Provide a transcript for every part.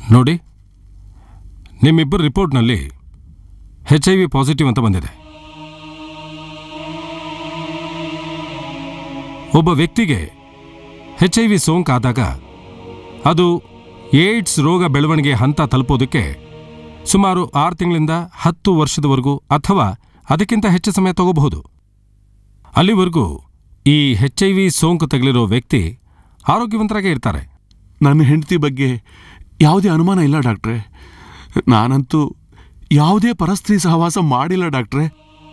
ನೋಡಿ ನಿಮ್ಮಿಬ್ಬರ ರಿಪೋರ್ಟ್ನಲ್ಲಿ ಹೆಚ್ ಐ ವಿ ಪಾಸಿಟಿವ್ ಅಂತ ಬಂದಿದೆ ಒಬ್ಬ ವ್ಯಕ್ತಿಗೆ ಹೆಚ್ ಐ ವಿ ಸೋಂಕಾದಾಗ ಅದು ಏಡ್ಸ್ ರೋಗ ಬೆಳವಣಿಗೆ ಹಂತ ತಲುಪೋದಕ್ಕೆ ಸುಮಾರು ಆರು ತಿಂಗಳಿಂದ ಹತ್ತು ವರ್ಷದವರೆಗೂ ಅಥವಾ ಅದಕ್ಕಿಂತ ಹೆಚ್ಚು ಸಮಯ ತಗೋಬಹುದು ಅಲ್ಲಿವರೆಗೂ ಈ ಹೆಚ್ ಐ ವಿ ಸೋಂಕು ತಗುಲಿರೋ ವ್ಯಕ್ತಿ ಆರೋಗ್ಯವಂತರಾಗೇ ಇರ್ತಾರೆ ನನ್ನ ಹೆಂಡತಿ ಬಗ್ಗೆ ಯಾವುದೇ ಅನುಮಾನ ಇಲ್ಲ ಡಾಕ್ಟ್ರೆ ನಾನಂತೂ ಯಾವುದೇ ಪರಸ್ತ್ರೀ ಸಹವಾಸ ಮಾಡಿಲ್ಲ ಡಾಕ್ಟ್ರೆ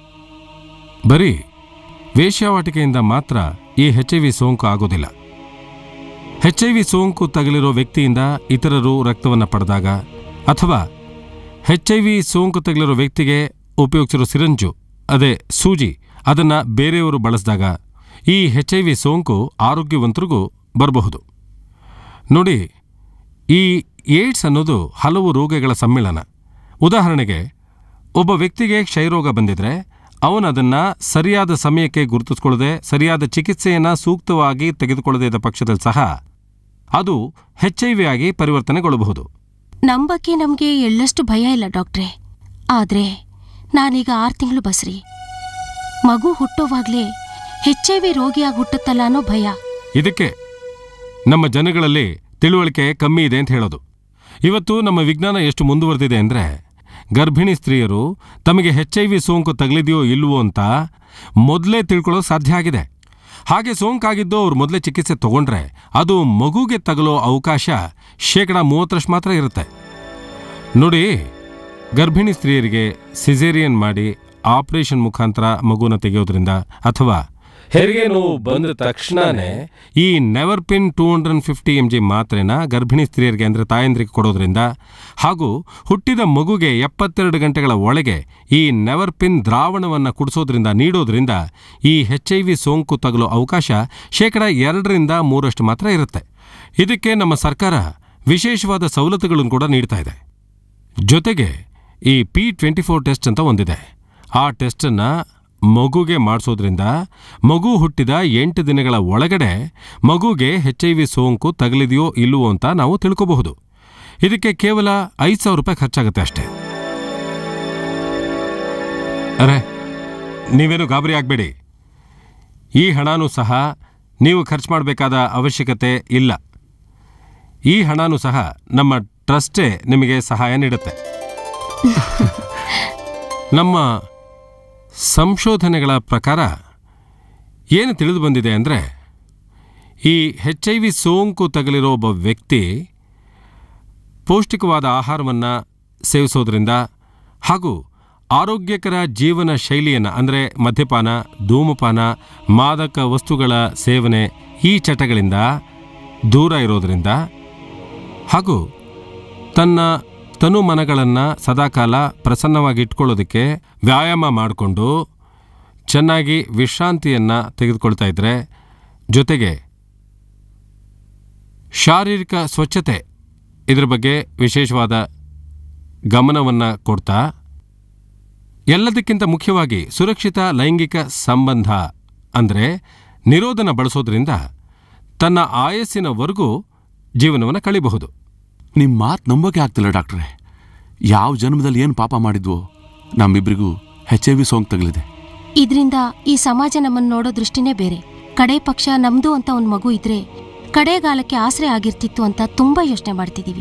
ಬರೀ ವೇಶ್ಯಾವಾಟಿಕೆಯಿಂದ ಮಾತ್ರ ಈ ಹೆಚ್ ಐ ವಿ ಸೋಂಕು ಆಗೋದಿಲ್ಲ ಹೆಚ್ ಐ ವಿ ಸೋಂಕು ತಗುಲಿರೋ ವ್ಯಕ್ತಿಯಿಂದ ಇತರರು ರಕ್ತವನ್ನು ಪಡೆದಾಗ ಅಥವಾ ಹೆಚ್ ಐ ವಿ ಸೋಂಕು ತಗುಲಿರೋ ವ್ಯಕ್ತಿಗೆ ಉಪಯೋಗಿಸಿರೋ ಸಿರಂಜು ಅದೇ ಸೂಜಿ ಅದನ್ನು ಬೇರೆಯವರು ಬಳಸಿದಾಗ ಈ ಹೆಚ್ ಐ ವಿ ಸೋಂಕು ಆರೋಗ್ಯವಂತರಿಗೂ ಬರಬಹುದು ನೋಡಿ ಈ ಏಡ್ಸ್ ಅನ್ನೋದು ಹಲವು ರೋಗಗಳ ಸಮ್ಮಿಳನ ಉದಾಹರಣೆಗೆ ಒಬ್ಬ ವ್ಯಕ್ತಿಗೆ ಕ್ಷಯರೋಗ ಬಂದಿದ್ರೆ ಅವನದನ್ನ ಸರಿಯಾದ ಸಮಯಕ್ಕೆ ಗುರುತಿಸ್ಕೊಳ್ಳದೆ ಸರಿಯಾದ ಚಿಕಿತ್ಸೆಯನ್ನ ಸೂಕ್ತವಾಗಿ ತೆಗೆದುಕೊಳ್ಳದೇ ಇದ್ದ ಪಕ್ಷದಲ್ಲಿ ಸಹ ಅದು ಹೆಚ್ ಐ ವಿ ಆಗಿ ಪರಿವರ್ತನೆಗೊಳ್ಳಬಹುದು ನಮ್ ಬಗ್ಗೆ ನಮ್ಗೆ ಎಳ್ಳಷ್ಟು ಭಯ ಇಲ್ಲ ಡಾಕ್ಟ್ರೇ ಆದ್ರೆ ನಾನೀಗ ಆರು ತಿಂಗಳು ಬಸ್ರಿ ಮಗು ಹುಟ್ಟೋವಾಗ್ಲೇ ಹೆಚ್ ಐ ವಿ ರೋಗಿಯಾಗಿ ಹುಟ್ಟುತ್ತಲ್ಲ ಅನ್ನೋ ಭಯ ಇದಕ್ಕೆ ನಮ್ಮ ಜನಗಳಲ್ಲಿ ತಿಳುವಳಿಕೆ ಕಮ್ಮಿ ಇದೆ ಅಂತ ಹೇಳೋದು ಇವತ್ತು ನಮ್ಮ ವಿಜ್ಞಾನ ಎಷ್ಟು ಮುಂದುವರೆದಿದೆ ಅಂದರೆ ಗರ್ಭಿಣಿ ಸ್ತ್ರೀಯರು ತಮಗೆ ಹೆಚ್ ಐ ವಿ ಸೋಂಕು ತಗಲಿದೆಯೋ ಇಲ್ವೋ ಅಂತ ಮೊದಲೇ ತಿಳ್ಕೊಳ್ಳೋದು ಸಾಧ್ಯ ಆಗಿದೆ ಹಾಗೆ ಸೋಂಕಾಗಿದ್ದು ಅವ್ರು ಮೊದಲೇ ಚಿಕಿತ್ಸೆ ತಗೊಂಡ್ರೆ ಅದು ಮಗುಗೆ ತಗಲೋ ಅವಕಾಶ ಶೇಕಡ ಮೂವತ್ತರಷ್ಟು ಮಾತ್ರ ಇರುತ್ತೆ ನೋಡಿ ಗರ್ಭಿಣಿ ಸ್ತ್ರೀಯರಿಗೆ ಸಿಸೇರಿಯನ್ ಮಾಡಿ ಆಪರೇಷನ್ ಮುಖಾಂತರ ಮಗುನ ತೆಗೆಯೋದ್ರಿಂದ ಅಥವಾ ಹೆರಿಗೆ ನೋವು ಬಂದ ತಕ್ಷಣನೇ ಈ nevirapine two hundred fifty M G ಮಾತ್ರೆನ ಗರ್ಭಿಣಿ ಸ್ತ್ರೀಯರಿಗೆ ಅಂದರೆ ತಾಯಂದ್ರಿಗೆ ಕೊಡೋದ್ರಿಂದ ಹಾಗೂ ಹುಟ್ಟಿದ ಮಗುಗೆ ಎಪ್ಪತ್ತೆರಡು ಗಂಟೆಗಳ ಒಳಗೆ ಈ ನೆವರ್ಪಿನ್ ದ್ರಾವಣವನ್ನು ಕುಡಿಸೋದ್ರಿಂದ ನೀಡೋದ್ರಿಂದ ಈ ಹೆಚ್ ಐ ವಿ ಸೋಂಕು ತಗಲೋ ಅವಕಾಶ ಶೇಕಡ ಎರಡರಿಂದ ಮೂರಷ್ಟು ಮಾತ್ರ ಇರುತ್ತೆ ಇದಕ್ಕೆ ನಮ್ಮ ಸರ್ಕಾರ ವಿಶೇಷವಾದ ಸವಲತ್ತುಗಳನ್ನು ಕೂಡ ನೀಡ್ತಾ ಇದೆ ಜೊತೆಗೆ ಈ ಪಿ ಟ್ವೆಂಟಿ ಫೋರ್ ಟೆಸ್ಟ್ ಅಂತ ಒಂದಿದೆ ಆ ಟೆಸ್ಟನ್ನು ಮಗುಗೆ ಮಾಡಿಸೋದ್ರಿಂದ ಮಗು ಹುಟ್ಟಿದ ಎಂಟು ದಿನಗಳ ಒಳಗಡೆ ಮಗುಗೆ ಹೆಚ್ ಐ ವಿ ಸೋಂಕು ತಗಲಿದೆಯೋ ಇಲ್ಲವೋ ಅಂತ ನಾವು ತಿಳ್ಕೋಬಹುದು ಇದಕ್ಕೆ ಕೇವಲ ಐದು ಸಾವಿರ ರೂಪಾಯಿ ಖರ್ಚಾಗುತ್ತೆ ಅಷ್ಟೇ ಅರೆ ನೀವೇನು ಗಾಬರಿ ಆಗಬೇಡಿ ಈ ಹಣನೂ ಸಹ ನೀವು ಖರ್ಚು ಮಾಡಬೇಕಾದ ಅವಶ್ಯಕತೆ ಇಲ್ಲ ಈ ಹಣನೂ ಸಹ ನಮ್ಮ ಟ್ರಸ್ಟೇ ನಿಮಗೆ ಸಹಾಯ ನೀಡುತ್ತೆ ನಮ್ಮ ಸಂಶೋಧನೆಗಳ ಪ್ರಕಾರ ಏನು ತಿಳಿದು ಬಂದಿದೆ ಅಂದರೆ ಈ ಹೆಚ್ ಐ ವಿ ಸೋಂಕು ತಗಲಿರೋ ಒಬ್ಬ ವ್ಯಕ್ತಿ ಪೌಷ್ಟಿಕವಾದ ಆಹಾರವನ್ನು ಸೇವಿಸೋದ್ರಿಂದ ಹಾಗೂ ಆರೋಗ್ಯಕರ ಜೀವನ ಶೈಲಿಯನ್ನು ಅಂದರೆ ಮದ್ಯಪಾನ ಧೂಮಪಾನ ಮಾದಕ ವಸ್ತುಗಳ ಸೇವನೆ ಈ ಚಟಗಳಿಂದ ದೂರ ಇರೋದ್ರಿಂದ ಹಾಗೂ ತನ್ನ ತನುಮನಗಳನ್ನು ಸದಾಕಾಲ ಪ್ರಸನ್ನವಾಗಿ ಇಟ್ಕೊಳ್ಳೋದಕ್ಕೆ ವ್ಯಾಯಾಮ ಮಾಡಿಕೊಂಡು ಚೆನ್ನಾಗಿ ವಿಶ್ರಾಂತಿಯನ್ನು ತೆಗೆದುಕೊಳ್ತಾ ಇದ್ರೆ ಜೊತೆಗೆ ಶಾರೀರಿಕ ಸ್ವಚ್ಛತೆ ಇದರ ಬಗ್ಗೆ ವಿಶೇಷವಾದ ಗಮನವನ್ನು ಕೊಡ್ತಾ ಎಲ್ಲದಕ್ಕಿಂತ ಮುಖ್ಯವಾಗಿ ಸುರಕ್ಷಿತ ಲೈಂಗಿಕ ಸಂಬಂಧ ಅಂದರೆ ನಿರೋಧನ ಬಳಸೋದ್ರಿಂದ ತನ್ನ ಆಯಸ್ಸಿನವರೆಗೂ ಜೀವನವನ್ನು ಕಳಿಬಹುದು ನಿಮ್ಮ ಮಾತು ನಂಬೋಕೆ ಆಗ್ತಿಲ್ಲ ಡಾಕ್ಟ್ರೆ ಯಾವ ಜನ್ಮದಲ್ಲಿ ಏನು ಪಾಪ ಮಾಡಿದ್ವೋ ನಮ್ಮಿಬ್ರಿಗೂ ಹೆಚ್ ಐ ವಿ ಸೋಂಕು ತಗಲಿದೆ ಇದ್ರಿಂದ ಈ ಸಮಾಜ ನಮ್ಮನ್ನ ನೋಡೋ ದೃಷ್ಟಿನೇ ಬೇರೆ ಕಡೆ ಪಕ್ಷ ನಮ್ದು ಅಂತ ಒಂದ್ ಮಗು ಇದ್ರೆ ಕಡೆಗಾಲಕ್ಕೆ ಆಸರೆ ಆಗಿರ್ತಿತ್ತು ಅಂತ ತುಂಬಾ ಯೋಚನೆ ಮಾಡ್ತಿದೀವಿ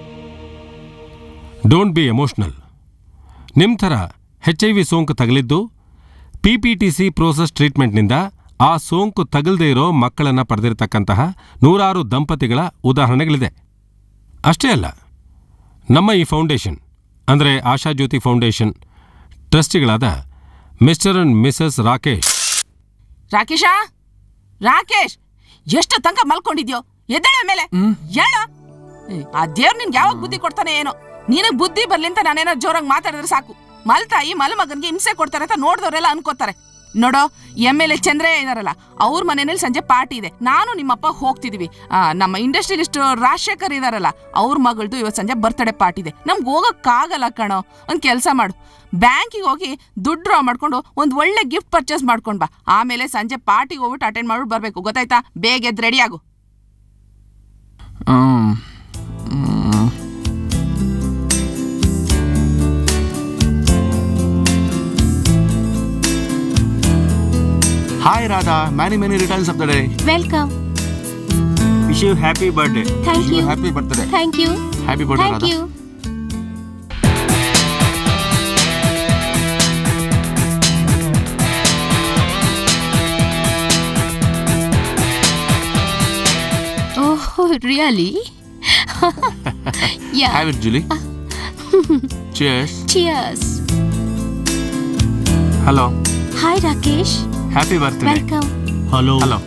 ಡೋಂಟ್ ಬಿ ಎಮೋಷ್ನಲ್ ನಿಮ್ಮ ಥರ ಹೆಚ್ ಐ ವಿ ಸೋಂಕು ತಗಲಿದ್ದು P P T C process ಟ್ರೀಟ್ಮೆಂಟ್ನಿಂದ ಆ ಸೋಂಕು ತಗಲ್ದೇ ಇರೋ ಮಕ್ಕಳನ್ನು ಪಡೆದಿರತಕ್ಕಂತಹ ನೂರಾರು ದಂಪತಿಗಳ ಉದಾಹರಣೆಗಳಿದೆ ಅಷ್ಟೇ ಅಲ್ಲ ನಮ್ಮ ಈ ಫೌಂಡೇಶನ್ ಅಂದರೆ ಆಶಾಜ್ಯೋತಿ ಫೌಂಡೇಶನ್ ಟ್ರಸ್ಟಿಗಳಾದ mister and missus Rakesh Rakesh Rakesh ಎಷ್ಟು ತನಕ ಮಲ್ಕೊಂಡಿದ್ಯೋ ಎದ್ದೇಳ ಮೇಲೆ ಹೇಳ ಆ ದೇವ್ರು ನಿನ್ಗೆ ಯಾವಾಗ ಬುದ್ಧಿ ಕೊಡ್ತಾನೆ ಏನೋ ನಿನಗ್ ಬುದ್ಧಿ ಬರ್ಲಿ ಅಂತ ನಾನೇನೋ ಜೋರಾಗಿ ಮಾತಾಡಿದ್ರೆ ಸಾಕು ಮಲ್ತಾಯಿ ಮಲ್ಮಗನ್ಗೆ ಹಿಂಸೆ ಕೊಡ್ತಾರೆ ಅಂತ ನೋಡ್ದವ್ರೆಲ್ಲ ಅನ್ಕೋತಾರೆ ನೋಡೋ ಎಮ್ ಎಲ್ ಎ ಚಂದ್ರಯ್ಯ ಇದಾರಲ್ಲ ಅವ್ರ ಮನೆಯಲ್ಲಿ ಸಂಜೆ ಪಾರ್ಟಿ ಇದೆ ನಾನು ನಿಮ್ಮಪ್ಪ ಹೋಗ್ತಿದೀವಿ ಆ, ನಮ್ಮ ಇಂಡಸ್ಟ್ರಿಯಲಿಸ್ಟ್ ರಾಜಶೇಖರ್ ಇದಾರಲ್ಲ ಅವ್ರ ಮಗಳದು ಇವತ್ತು ಸಂಜೆ ಬರ್ತಡೇ ಪಾರ್ಟಿ ಇದೆ ನಮ್ಗೆ ಹೋಗಕ್ಕಾಗಲ್ಲ ಕಣೋ ಒಂದ್ ಕೆಲಸ ಮಾಡು ಬ್ಯಾಂಕಿಗೆ ಹೋಗಿ ದುಡ್ಡು ಡ್ರಾ ಮಾಡ್ಕೊಂಡು ಒಂದ್ ಒಳ್ಳೆ ಗಿಫ್ಟ್ ಪರ್ಚೇಸ್ ಮಾಡ್ಕೊಂಡ್ ಬಾ ಆಮೇಲೆ ಸಂಜೆ ಪಾರ್ಟಿಗೆ ಹೋಗ್ಬಿಟ್ಟು ಅಟೆಂಡ್ ಮಾಡ್ಬಿಟ್ಟು ಬರ್ಬೇಕು ಗೊತ್ತಾಯ್ತಾ ಬೇಗ ಎದ್ದು ರೆಡಿ ಆಗು um, hmm, hi Radha many many returns of the day welcome wish you happy birthday thank you happy birthday thank you happy birthday thank Radha you oh really yeah have it Julie cheers cheers hello hi Rakesh happy birthday welcome hello hello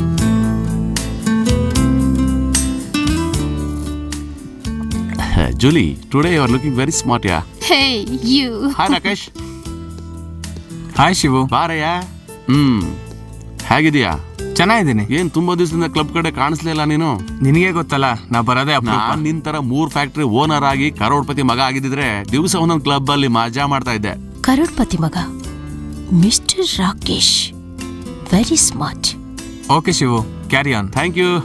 Julie today you are looking very smart yeah hey you hi Rakesh hi Shivu ಬಾರಯ್ಯ hmm ಹೇಗಿದೀಯಾ ಚೆನ್ನಾಗಿದ್ದೀನಿ ಏನ್ ತುಂಬಾ ದಿವಸದಿಂದ club ಕಡೆ ಕಾಣಿಸ್ಲಿಲ್ಲ ನೀನು ನಿನಗೆ ಗೊತ್ತಲ್ಲ ನಾ ಬರೋದೇ ಅಪರೂಪ ನಾನ್ ನಿನ್ ತರ ಮೂರ್ ಫ್ಯಾಕ್ಟ್ರಿ ಓನರ್ ಆಗಿ ಕರೋಡ್ಪತಿ ಮಗ ಆಗಿದ್ದಿದ್ರೆ ದಿವಸ ಒಂದೊಂದ್ ಕ್ಲಬ್ ಅಲ್ಲಿ ಮಜಾ ಮಾಡ್ತಾ ಇದ್ದೆ ಕರೋಡ್ಪತಿ ಮಗ mister Rakesh very smart okay Shivu carry on thank you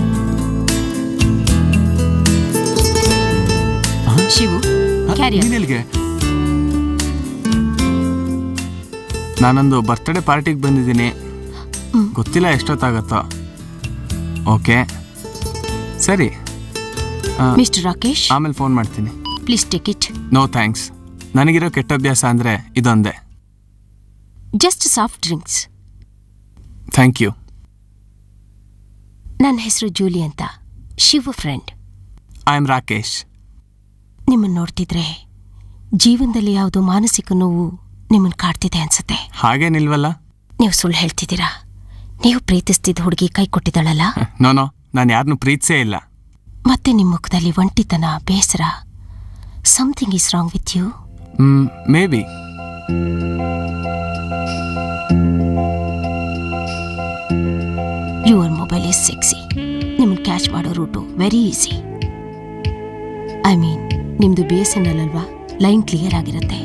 Shivu ಕ್ಯಾರಿಯರ್ ನೀನೆಲ್ಗೆ ನಾನೊಂದು ಬರ್ತ್ಡೇ ಪಾರ್ಟಿಗೆ ಬಂದಿದ್ದೀನಿ ಗೊತ್ತಿಲ್ಲ ಎಷ್ಟೊತ್ತಾಗತ್ತೋ ಓಕೆ ಸರಿ ಆ, ಮಿಸ್ಟರ್ ರಾಕೇಶ್ ಆಮೇಲೆ ಫೋನ್ ಮಾಡ್ತೀನಿ please take it no thanks ನನಗಿರೋ ಕೆಟ್ಟ ಅಭ್ಯಾಸ ಅಂದರೆ ಇದೊಂದೇ just soft drinks thank you ನನ್ನ ಹೆಸರು ಜೂಲಿ ಅಂತ Shiva friend I am Rakesh ನಿಮ್ಮನ್ನ ನೋಡ್ತಿದ್ರೆ ಜೀವನದಲ್ಲಿ ಯಾವುದೋ ಮಾನಸಿಕ ನೋವು ನಿಮ್ಮನ್ನ ಕಾಡ್ತಿದೆ ಅನ್ಸುತ್ತೆ ಹಾಗೇನಿಲ್ವಲ್ಲ ನೀವು ಸುಳ್ಳು ಹೇಳ್ತಿದ್ದೀರಾ ನೀವು ಪ್ರೀತಿಸ್ತಿದ್ದ ಹುಡುಗಿ ಕೈ ಕೊಟ್ಟಿದ್ದಾಳಲ್ಲ ನೋ ನೋ ನಾನು ಯಾರನ್ನೂ ಪ್ರೀತಿಸೇ ಇಲ್ಲ ಮತ್ತೆ ನಿಮ್ಮ ಮುಖದಲ್ಲಿ ಒಂಟಿತನ ಬೇಸರ something is wrong with you maybe your mobile is sexy ನಿಮ್ಮನ್ನ ಕ್ಯಾಚ್ ಮಾಡೋ route very easy I mean ನಿಮ್ದು ಬಿ ಎಸ್ ಎನ್ ಎಲ್ ಅಲ್ವಾ ಲೈನ್ ಕ್ಲಿಯರ್ ಆಗಿರುತ್ತೆ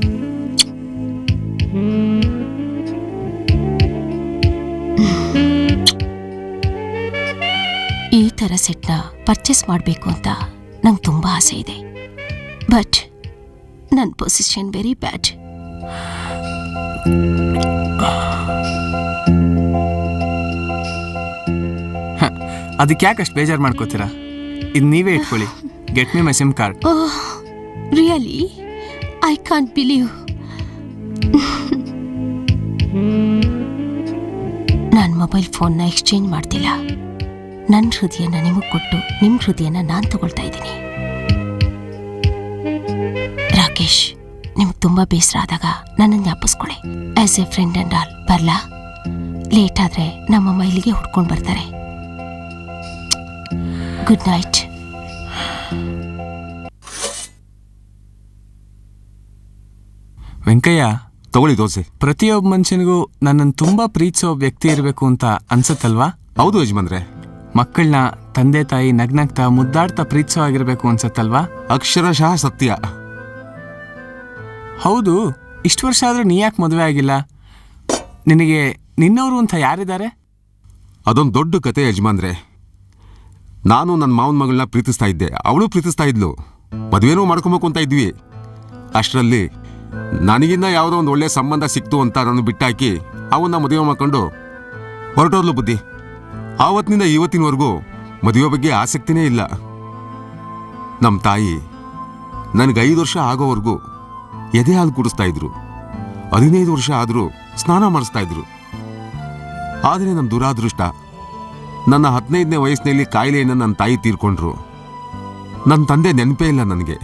ಈ ಥರ ಸೆಟ್ನ ಪರ್ಚೇಸ್ ಮಾಡಬೇಕು ಅಂತ ನಂಗೆ ತುಂಬ ಆಸೆ ಇದೆ ಬಟ್ ನನ್ನ ಪೊಸಿಷನ್ ವೆರಿ ಬ್ಯಾಡ್ ಅದಕ್ಕೆ ಯಾಕೆ ಅಷ್ಟು ಬೇಜಾರು ಮಾಡ್ಕೋತೀರಾ ಇದು ನೀವೇ ಇಟ್ಕೊಳ್ಳಿ get me my sim card Oh, really? I can't believe. ನಾನು ಮೊಬೈಲ್ ಫೋನ್ನ ಎಕ್ಸ್ಚೇಂಜ್ ಮಾಡ್ತಿಲ್ಲ ನನ್ನ ಹೃದಯನ ನಿಮಗೆ ಕೊಟ್ಟು ನಿಮ್ಮ ಹೃದಯನ ನಾನು ತಗೊಳ್ತಾ ಇದ್ದೀನಿ ರಾಕೇಶ್ ನಿಮ್ಗೆ ತುಂಬ ಬೇಸರ ಆದಾಗ ನನ್ನನ್ನು ಜ್ಞಾಪಿಸ್ಕೊಳ್ಳಿ as a friend and all ಬರಲಾ ಲೇಟ್ ಆದರೆ ನಮ್ಮ ಮೈಲಿಗೆ ಹುಡ್ಕೊಂಡು ಬರ್ತಾರೆ ಗುಡ್ ನೈಟ್ ವೆಂಕಯ್ಯ ತಗೊಳ್ಳಿ ದೋಸೆ ಪ್ರತಿಯೊಬ್ಬ ಮನುಷ್ಯನಿಗೂ ನನ್ನನ್ನು ತುಂಬ ಪ್ರೀತಿಸೋ ವ್ಯಕ್ತಿ ಇರಬೇಕು ಅಂತ ಅನ್ಸುತ್ತಲ್ವಾ ಹೌದು ಯಜಮಾನ್ರೆ ಮಕ್ಕಳನ್ನ ತಂದೆ ತಾಯಿ ನಗ್ನಗ್ತಾ ಮುದ್ದಾಡ್ತಾ ಪ್ರೀತಿಸೋ ಆಗಿರ್ಬೇಕು ಅನ್ಸತ್ತಲ್ವಾ ಅಕ್ಷರಶಃ ಸತ್ಯ ಹೌದು ಇಷ್ಟು ವರ್ಷ ಆದರೂ ನೀ ಯಾಕೆ ಮದುವೆ ಆಗಿಲ್ಲ ನಿನಗೆ ನಿನ್ನವರು ಅಂತ ಯಾರಿದ್ದಾರೆ ಅದೊಂದು ದೊಡ್ಡ ಕತೆ ಯಜಮಾನ್ರೆ ನಾನು ನನ್ನ ಮಾವನ ಮಗಳನ್ನ ಪ್ರೀತಿಸ್ತಾ ಇದ್ದೆ ಅವಳು ಪ್ರೀತಿಸ್ತಾ ಇದ್ಲು ಮದುವೆನೂ ಮಾಡ್ಕೊಬೇಕು ಅಂತ ಇದ್ವಿ ಅಷ್ಟರಲ್ಲಿ ನನಗಿನ್ನ ಯಾವುದೋ ಒಂದು ಒಳ್ಳೆ ಸಂಬಂಧ ಸಿಕ್ತು ಅಂತ ನಾನು ಬಿಟ್ಟಾಕಿ ಅವನ್ನ ಮದುವೆ ಮಾಡ್ಕೊಂಡು ಹೊರಟೋದ್ಲು ಬುದ್ಧಿ ಆವತ್ತಿನಿಂದ ಇವತ್ತಿನವರೆಗೂ ಮದುವೆ ಬಗ್ಗೆ ಆಸಕ್ತಿನೇ ಇಲ್ಲ ನಮ್ಮ ತಾಯಿ ನನಗೆ ಐದು ವರ್ಷ ಆಗೋವರೆಗೂ ಎದೆ ಹಾಲು ಕುಡಿಸ್ತಾ ಇದ್ರು ಹದಿನೈದು ವರ್ಷ ಆದರೂ ಸ್ನಾನ ಮಾಡಿಸ್ತಾ ಇದ್ರು ಆದರೆ ನನ್ನ ದುರಾದೃಷ್ಟ ನನ್ನ ಹದಿನೈದನೇ ವಯಸ್ಸಿನಲ್ಲಿ ಕಾಯಿಲೆಯನ್ನು ನನ್ನ ತಾಯಿ ತೀರ್ಕೊಂಡ್ರು ನನ್ನ ತಂದೆ ನೆನಪೇ ಇಲ್ಲ ನನಗೆ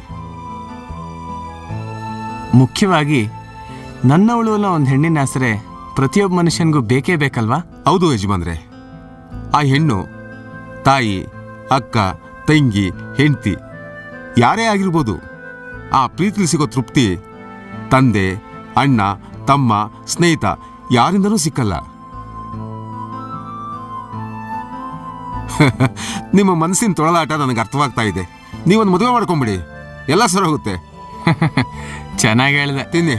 ಮುಖ್ಯವಾಗಿ ನನ್ನವಳು ಅನ್ನೋ ಒಂದು ಹೆಣ್ಣಿನ ಹೆಸರೇ ಪ್ರತಿಯೊಬ್ಬ ಮನುಷ್ಯನಿಗೂ ಬೇಕೇ ಬೇಕಲ್ವಾ ಹೌದು ಯಜಮಾನ್ರೆ ಆ ಹೆಣ್ಣು ತಾಯಿ ಅಕ್ಕ ತಂಗಿ ಹೆಂಡತಿ ಯಾರೇ ಆಗಿರ್ಬೋದು ಆ ಪ್ರೀತಿಲಿ ಸಿಗೋ ತೃಪ್ತಿ ತಂದೆ ಅಣ್ಣ ತಮ್ಮ ಸ್ನೇಹಿತ ಯಾರಿಂದನೂ ಸಿಕ್ಕಲ್ಲ ನಿಮ್ಮ ಮನಸ್ಸಿನ ತೊಳಲಾಟ ನನಗೆ ಅರ್ಥವಾಗ್ತಾ ಇದೆ ನೀವೊಂದು ಮದುವೆ ಮಾಡ್ಕೊಂಬಿಡಿ ಎಲ್ಲ ಸರೋಗುತ್ತೆ ಚೆನ್ನಾಗಿ ಹೇಳಿದೆ ತಿನ್ನಿ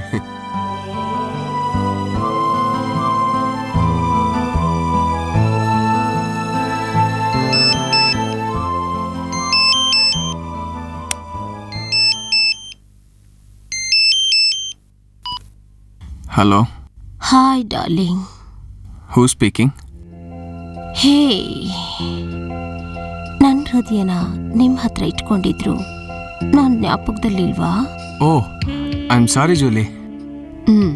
hello hi darling who speaking hey ನನ್ನ ಹೃದಯನ ನಿಮ್ಮ ಹತ್ರ ಇಟ್ಕೊಂಡಿದ್ರು ನಾನು ಜ್ಞಾಪಕದಲ್ಲಿಲ್ವಾ oh I am sorry Julie hmm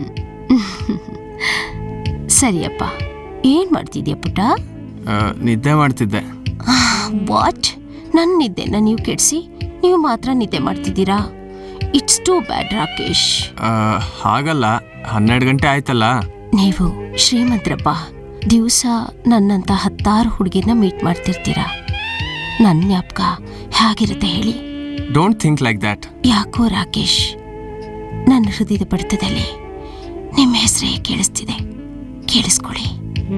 ಸರಿಯಪ್ಪ ಏನ್ ಮಾಡ್ತಿದ್ಯಾ ಪುಟ್ಟ ನಿದ್ದೆ ಮಾಡ್ತಿದ್ದೆ ವಾಟ್ ನನ್ನ ನಿದ್ದೆನ ನೀವು ಕೆಡಿಸಿ ನೀವು ಮಾತ್ರ ನಿದ್ದೆ ಮಾಡ್ತಿದ್ದೀರಾ ಇಟ್ಸ್ ಟೂ ಬ್ಯಾಡ್ ರಾಕೇಶ್ ಆ, ಹಾಗಲ್ಲ ಹನ್ನೆರಡು ಗಂಟೆ ಆಯ್ತಲ್ಲ ನೀವು ಶ್ರೀಮಂತ್ರಪ್ಪ ದಿವಸ ನನ್ನಂತ ಹತ್ತಾರು ಹುಡುಗಿನ ಮೀಟ್ ಮಾಡ್ತಿರ್ತೀರಾ ನನ್ನ ಜ್ಞಾಪಕ ಹೇಗಿರುತ್ತೆ ಹೇಳಿ ಡೋಂಟ್ ಥಿಂಕ್ ಲೈಕ್ ದ್ಯಾಟ್ ಯಾಕೋ ರಾಕೇಶ್ ನನ್ನ ಹೃದಯದ ಬಡಿತದಲ್ಲಿ ನಿಮ್ಮ ಹೆಸರೇ ಕೇಳಿಸ್ತಿದೆ ಕೇಳಿಸ್ಕೊಳ್ಳಿ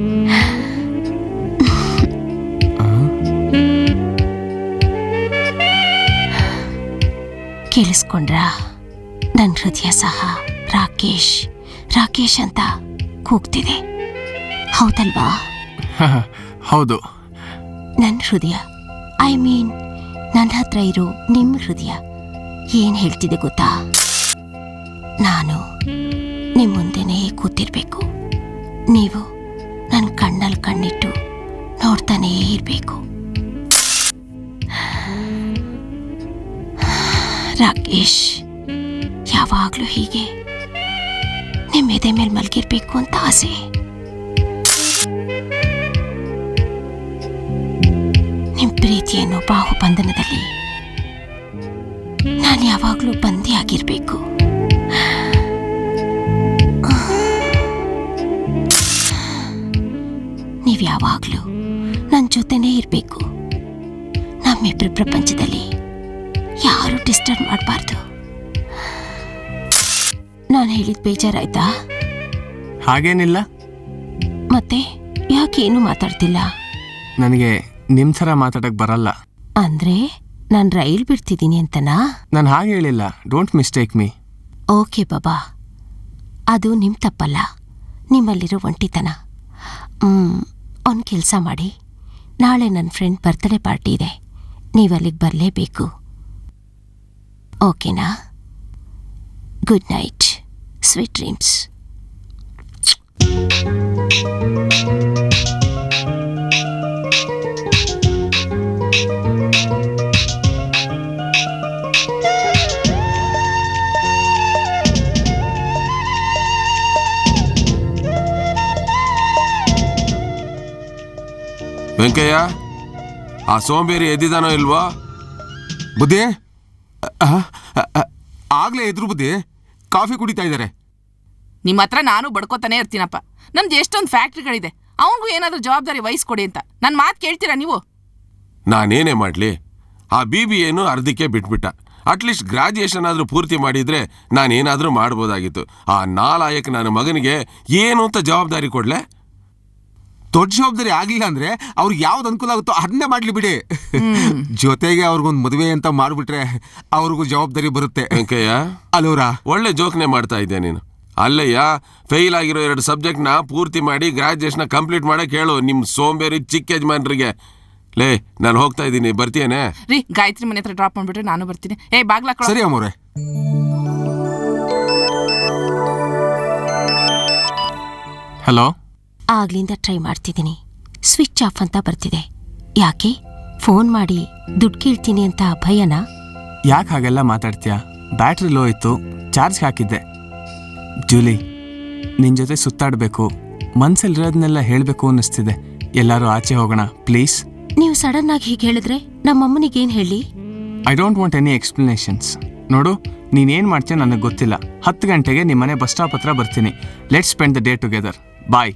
ಕೇಳಿಸ್ಕೊಂಡ್ರಾ ನನ್ನ ಹೃದಯ ಸಹ ರಾಕೇಶ್ ರಾಕೇಶ್ ಅಂತ ಕೂಗ್ತಿದೆ ಹೌದಲ್ವಾ ಹೌದು ನನ್ನ ಹೃದಯ ಐ ಮೀನ್ ನನ್ನ ಹತ್ರ ಇರೋ ನಿಮ್ಮ ಹೃದಯ ಏನ್ ಹೇಳ್ತಿದೆ ಗೊತ್ತಾ ನಾನು ನಿಮ್ಮ ಮುಂದೆನೇ ಕೂತಿರ್ಬೇಕು ನೀವು ನನ್ನ ಕಣ್ಣಲ್ಲಿ ಕಣ್ಣಿಟ್ಟು ನೋಡ್ತಾನೇ ಇರಬೇಕು ರಾಕೇಶ್ ಯಾವಾಗಲೂ ಹೀಗೆ ನಿಮ್ಮ ಎದೆ ಮೇಲೆ ಮಲಗಿರ್ಬೇಕು ಅಂತ ಆಸೆ ನಿಮ್ ಪ್ರೀತಿಯನ್ನು ಬಾಹುಬಂಧನದಲ್ಲಿ ನಾನು ಯಾವಾಗಲೂ ಬಂದಿಯಾಗಿರ್ಬೇಕು ನೀವು ಯಾವಾಗಲೂ ನನ್ನ ಜೊತೆನೇ ಇರಬೇಕು ನಮ್ಮಿಬ್ಬರ ಪ್ರಪಂಚದಲ್ಲಿ ಯಾರು ಡಿಸ್ಟರ್ಬ್ ಮಾಡಬಾರ್ದು ನಾನು ಹೇಳಿದ ಬೇಜಾರಾಯ್ತಾ ಹಾಗೇನಿಲ್ಲ ಮತ್ತೆ ಯಾಕೇನು ಮಾತಾಡ್ತಿಲ್ಲ ನನಗೆ ನಿಮ್ಮ ಥರ ಮಾತಾಡಕ್ಕೆ ಬರಲ್ಲ ಅಂದ್ರೆ ನಾನು ರೈಲ್ ಬಿಡ್ತಿದ್ದೀನಿ ಅಂತನಾ ನಾನು ಹಾಗೆ ಹೇಳಿಲ್ಲ ಡೋಂಟ್ ಮಿಸ್ಟೇಕ್ ಮೀ ಓಕೆ ಬಾಬಾ ಅದು ನಿಮ್ಮ ತಪ್ಪಲ್ಲ ನಿಮ್ಮಲ್ಲಿರೋ ಒಂಟಿತನ ಒಂದು ಕೆಲಸ ಮಾಡಿ ನಾಳೆ ನನ್ನ ಫ್ರೆಂಡ್ ಬರ್ತ್ಡೇ ಪಾರ್ಟಿ ಇದೆ ನೀವು ಅಲ್ಲಿಗೆ ಬರಲೇಬೇಕು ಓಕೆನಾ good night sweet dreams Venkayya ಆ ಸೋಂಬೇರಿ ಎದ್ದಿದಾನೋ ಇಲ್ವೋ ಬುದ್ಧಿ ಆಗ್ಲೇ ಎದುರು ಬುದ್ಧಿ ಕಾಫಿ ಕುಡಿತಾ ಇದ್ದಾರೆ ನಿಮ್ಮ ಹತ್ರ ನಾನು ಬಡ್ಕೋತಾನೆ ಇರ್ತೀನಪ್ಪ ನಮ್ದು ಎಷ್ಟೊಂದು ಫ್ಯಾಕ್ಟ್ರಿಗಳಿದೆ ಅವನಿಗೂ ಏನಾದರೂ ಜವಾಬ್ದಾರಿ ವಹಿಸ್ಕೊಡಿ ಅಂತ ನನ್ನ ಮಾತು ಕೇಳ್ತೀರಾ ನೀವು ನಾನೇನೇ ಮಾಡಲಿ ಆ ಬಿ ಬಿ ಏನು ಅರ್ಧಕ್ಕೆ ಬಿಟ್ಬಿಟ್ಟ ಅಟ್ಲೀಸ್ಟ್ ಗ್ರಾಜುಯೇಷನ್ ಆದರೂ ಪೂರ್ತಿ ಮಾಡಿದ್ರೆ ನಾನೇನಾದರೂ ಮಾಡ್ಬೋದಾಗಿತ್ತು ಆ ನಾಲಾಯಕ್ ನನ್ನ ಮಗನಿಗೆ ಏನು ಅಂತ ಜವಾಬ್ದಾರಿ ಕೊಡ್ಲೆ ದೊಡ್ಡ ಜವಾಬ್ದಾರಿ ಆಗ್ಲಿಲ್ಲ ಅಂದ್ರೆ ಅವ್ರಿಗೆ ಯಾವ್ದು ಅನುಕೂಲ ಆಗುತ್ತೋ ಅದನ್ನೇ ಮಾಡ್ಲಿ ಬಿಡಿ ಜೊತೆಗೆ ಅವ್ರಿಗೊಂದು ಮದುವೆ ಅಂತ ಮಾಡ್ಬಿಟ್ರೆ ಅವ್ರಿಗೂ ಜವಾಬ್ದಾರಿ ಬರುತ್ತೆ ವೆಂಕಯ್ಯ ಅಲೋರಾ ಒಳ್ಳೆ ಜೋಕ್ನೆ ಮಾಡ್ತಾ ಇದ್ದೆ ನೀನು ಅಲ್ಲಯ್ಯ ಫೇಲ್ ಆಗಿರೋ ಎರಡು ಸಬ್ಜೆಕ್ಟ್ನ ಪೂರ್ತಿ ಮಾಡಿ ಗ್ರಾಜುಯೇಷನ್ ಕಂಪ್ಲೀಟ್ ಮಾಡಕ್ಕೆ ಹೇಳು ನಿಮ್ಮ ಸೋಂಬೇರಿ ಚಿಕ್ಕ ಯಜಮಾನ್ರಿಗೆ ಲೇ ನಾನು ಹೋಗ್ತಾ ಇದ್ದೀನಿ ಬರ್ತೀಯೇನೆ ರೀ ಗಾಯತ್ರಿ ಮನೆ ಹತ್ರ ಡ್ರಾಪ್ ಮಾಡ್ಬಿಟ್ರೆ ನಾನು ಬರ್ತೀನಿ ಏ ಬಾಗ್ಲ ಸರಿ ಅಮ್ಮವ್ರೆ ಹಲೋ ಆಗ್ಲಿಂದ ಟ್ರೈ ಮಾಡ್ತಿದ್ದೀನಿ ಸ್ವಿಚ್ ಆಫ್ ಅಂತ ಬರ್ತಿದೆ ಯಾಕೆ ಫೋನ್ ಮಾಡಿ ದುಡ್ಡು ಕೇಳ್ತೀನಿ ಅಂತ ಭಯನಾ ಯಾಕೆ ಹಾಗೆಲ್ಲ ಮಾತಾಡ್ತೀಯಾ ಬ್ಯಾಟ್ರಿ ಲೋ ಇತ್ತು ಚಾರ್ಜ್ ಹಾಕಿದ್ದೆ ಜೂಲಿ ನಿನ್ನ ಜೊತೆ ಸುತ್ತಾಡಬೇಕು ಮನ್ಸಲ್ಲಿರೋದನ್ನೆಲ್ಲ ಹೇಳಬೇಕು ಅನ್ನಿಸ್ತಿದೆ ಎಲ್ಲರೂ ಆಚೆ ಹೋಗೋಣ ಪ್ಲೀಸ್ ನೀವು ಸಡನ್ ಆಗಿ ಹೀಗೆ ಹೇಳಿದ್ರೆ ನಮ್ಮಮ್ಮನಿಗೇನು ಹೇಳಿ I don't want any explanations ನೋಡು ನೀನೇನು ಮಾಡ್ತೀಯ ನನಗೆ ಗೊತ್ತಿಲ್ಲ ಹತ್ತು ಗಂಟೆಗೆ ನಿಮ್ಮನೆ ಬಸ್ ಸ್ಟಾಪ್ ಹತ್ರ ಬರ್ತೀನಿ let's spend the day together bye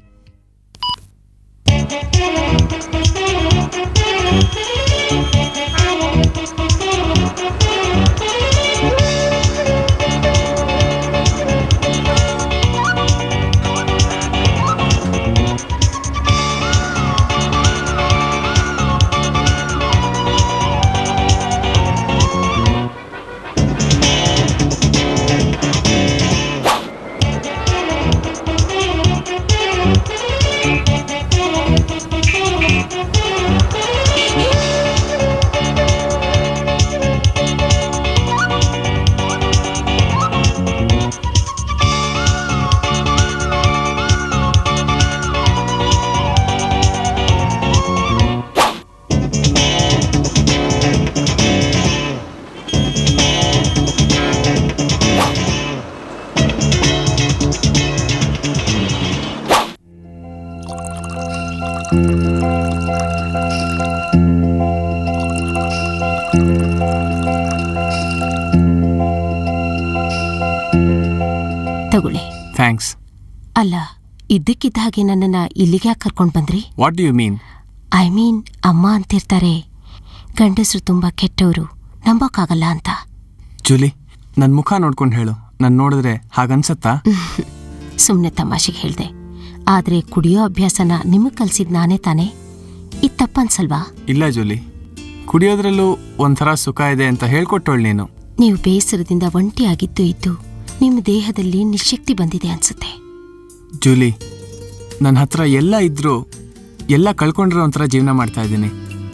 ತಗೊಳ್ಳಿ ಥ್ಯಾಂಕ್ಸ್ ಅಲ್ಲ ಇದ್ದಕ್ಕಿದ್ದ ಹಾಗೆ ನನ್ನನ್ನ ಇಲ್ಲಿಗೆ ಯಾಕೆ ಕರ್ಕೊಂಡು ಬಂದ್ರಿ what do you mean I mean ಅಮ್ಮ ಅಂತಿರ್ತಾರೆ ಗಂಡಸರು ತುಂಬಾ ಕೆಟ್ಟವರು ನಂಬೋಕ್ಕಾಗಲ್ಲ ಅಂತ ಜೂಲಿ ನನ್ನ ಮುಖ ನೋಡ್ಕೊಂಡು ಹೇಳು ನಾನು ನೋಡಿದ್ರೆ ಹಾಗನ್ಸತ್ತಾ ಸುಮ್ಮನೆ ತಮಾಷೆಗೆ ಹೇಳ್ದೆ ಆದ್ರೆ ಕುಡಿಯೋ ಅಭ್ಯಾಸನ ನಿಮಗ್ ಕಲ್ಸಿದ್ ನಾನೇ ತಾನೇ ಇದು ತಪ್ಪನ್ಸಲ್ವಾ ಇಲ್ಲ ಜೂಲಿ ಕುಡಿಯೋದ್ರಲ್ಲೂ ಒಂಥರ ಸುಖ ಇದೆ ಅಂತ ಹೇಳ್ಕೊಟ್ಟೋಳು ನೀನು ನೀವು ಬೇಸರದಿಂದ ಒಂಟಿಯಾಗಿದ್ದು ಇದ್ದು ನಿಮ್ಮ ದೇಹದಲ್ಲಿ ನಿಶಕ್ತಿ ಬಂದಿದೆ ಅನ್ಸುತ್ತೆ ಜೂಲಿ ನನ್ನ ಹತ್ರ ಎಲ್ಲ ಇದ್ರೂ ಎಲ್ಲ ಕಳ್ಕೊಂಡಿರೋ ಒಂಥರ ಜೀವನ ಮಾಡ್ತಾ ಇದ್ದೀನಿ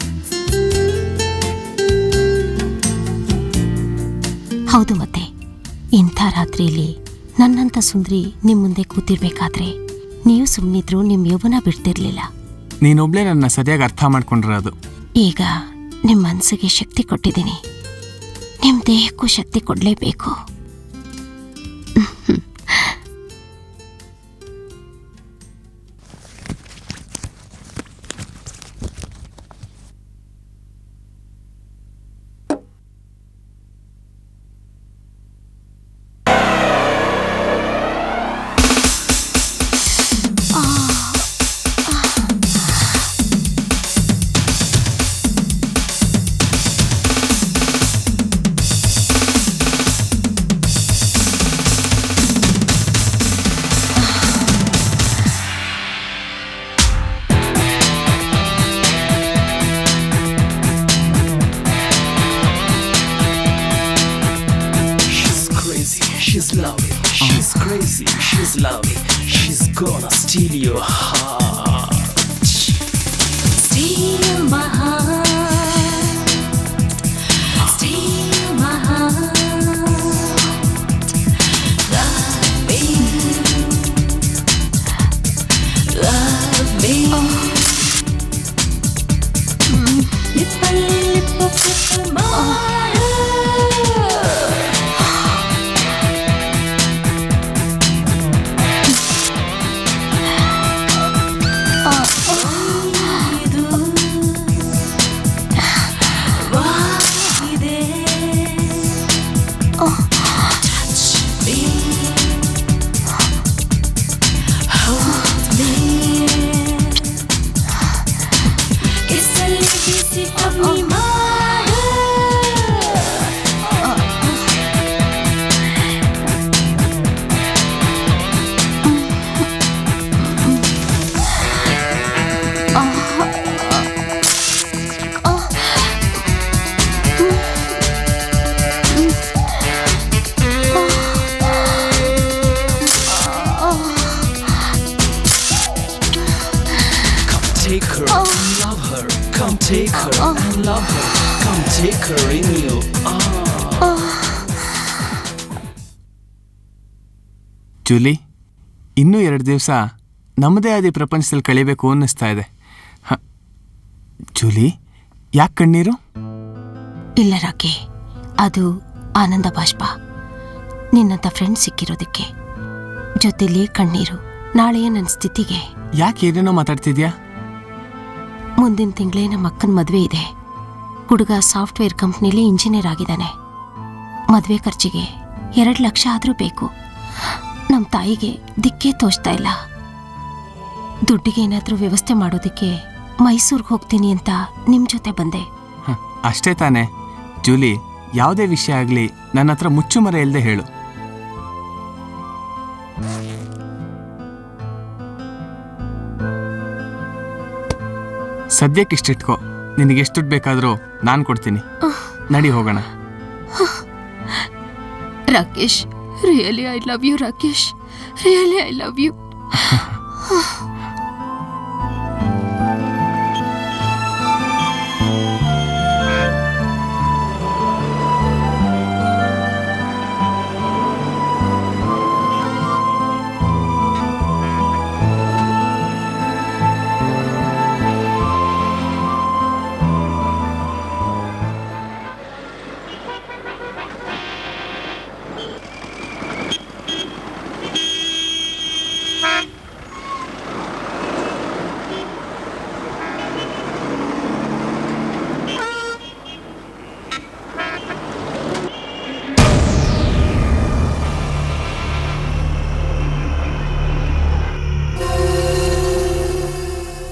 ಹೌದು ಮತ್ತೆ ಇಂಥ ರಾತ್ರಿಯಲ್ಲಿ ನನ್ನಂಥ ಸುಂದ್ರಿ ನಿಮ್ ಮುಂದೆ ಕೂತಿರ್ಬೇಕಾದ್ರೆ ನೀವು ಸುಮ್ಮನಿದ್ರು ನಿಮ್ ಯೌವನ ಬಿಡ್ತಿರ್ಲಿಲ್ಲ ನೀನೊಬ್ಳೇ ನನ್ನ ಸರಿಯಾಗಿ ಅರ್ಥ ಮಾಡ್ಕೊಂಡಿರೋದು ಈಗ ನಿಮ್ ಮನ್ಸಿಗೆ ಶಕ್ತಿ ಕೊಟ್ಟಿದ್ದೀನಿ ನಿಮ್ ದೇಹಕ್ಕೂ ಶಕ್ತಿ ಕೊಡ್ಲೇಬೇಕು She's crazy, she's lovely, she's crazy, she's lovely, she's gonna steal your heart. Steal my heart. Steal my heart. Love me. Love me. Lip by lip of lip my heart. ಇದು ವಾಗಿದೆ. Touch me. Hold me. ಕೆಸರಲ್ಲಿ ಬಿಸಿ ಕಮ್ಮಿ ಮಾಡು. Come take her and love her. Come take her and love her. Come take her in your arms. Julie ಇನ್ನೂ ಎರಡು ದಿವಸ ನಮ್ಮದೇ ಆದ ಈ ಪ್ರಪಂಚದಲ್ಲಿ ಕಳಿಬೇಕು ಅನ್ನಿಸ್ತಾ ಇದೆ ಹ ಜೂಲಿ ಯಾಕೆ ಕಣ್ಣೀರು ಇಲ್ಲ ರಾಕಿ ಅದು ಆನಂದ ಬಾಷ್ಪ ನಿನ್ನಂಥ ಫ್ರೆಂಡ್ ಸಿಕ್ಕಿರೋದಕ್ಕೆ ಜೊತೆಲಿ ಕಣ್ಣೀರು ನಾಳೆಯ ನನ್ನ ಸ್ಥಿತಿಗೆ ಯಾಕೆ ಏನೇನೋ ಮಾತಾಡ್ತಿದ್ಯಾ ಮುಂದಿನ ತಿಂಗಳೇ ನಮ್ಮ ಅಕ್ಕನ ಮದುವೆ ಇದೆ ಹುಡುಗ ಸಾಫ್ಟ್ವೇರ್ ಕಂಪ್ನಿಲಿ ಇಂಜಿನಿಯರ್ ಆಗಿದ್ದಾನೆ ಮದುವೆ ಖರ್ಚಿಗೆ ಎರಡು ಲಕ್ಷ ಆದರೂ ಬೇಕು ನಮ್ಮ ತಾಯಿಗೆ ದಿಕ್ಕೇ ತೋಚ್ತಾ ಇಲ್ಲ ದುಡ್ಡಿಗೆ ಏನಾದರೂ ವ್ಯವಸ್ಥೆ ಮಾಡೋದಕ್ಕೆ ಮೈಸೂರಿಗೆ ಹೋಗ್ತೀನಿ ಅಂತ ನಿಮ್ಮ ಜೊತೆ ಬಂದೆ ಹ, ಅಷ್ಟೇ ತಾನೇ ಜೂಲಿ ಯಾವುದೇ ವಿಷಯ ಆಗಲಿ ನನ್ನ ಹತ್ರ ಮುಚ್ಚುಮರೆ ಇಲ್ಲದೆ ಹೇಳು ಸದ್ಯಕ್ಕೆ ಇಷ್ಟಿಟ್ಕೋ ನಿನಗೆ ಎಷ್ಟು ದುಡ್ಡು ಬೇಕಾದರೂ ನಾನು ಕೊಡ್ತೀನಿ ನಡಿ ಹೋಗೋಣ Rakesh really I love you Rakesh really I love you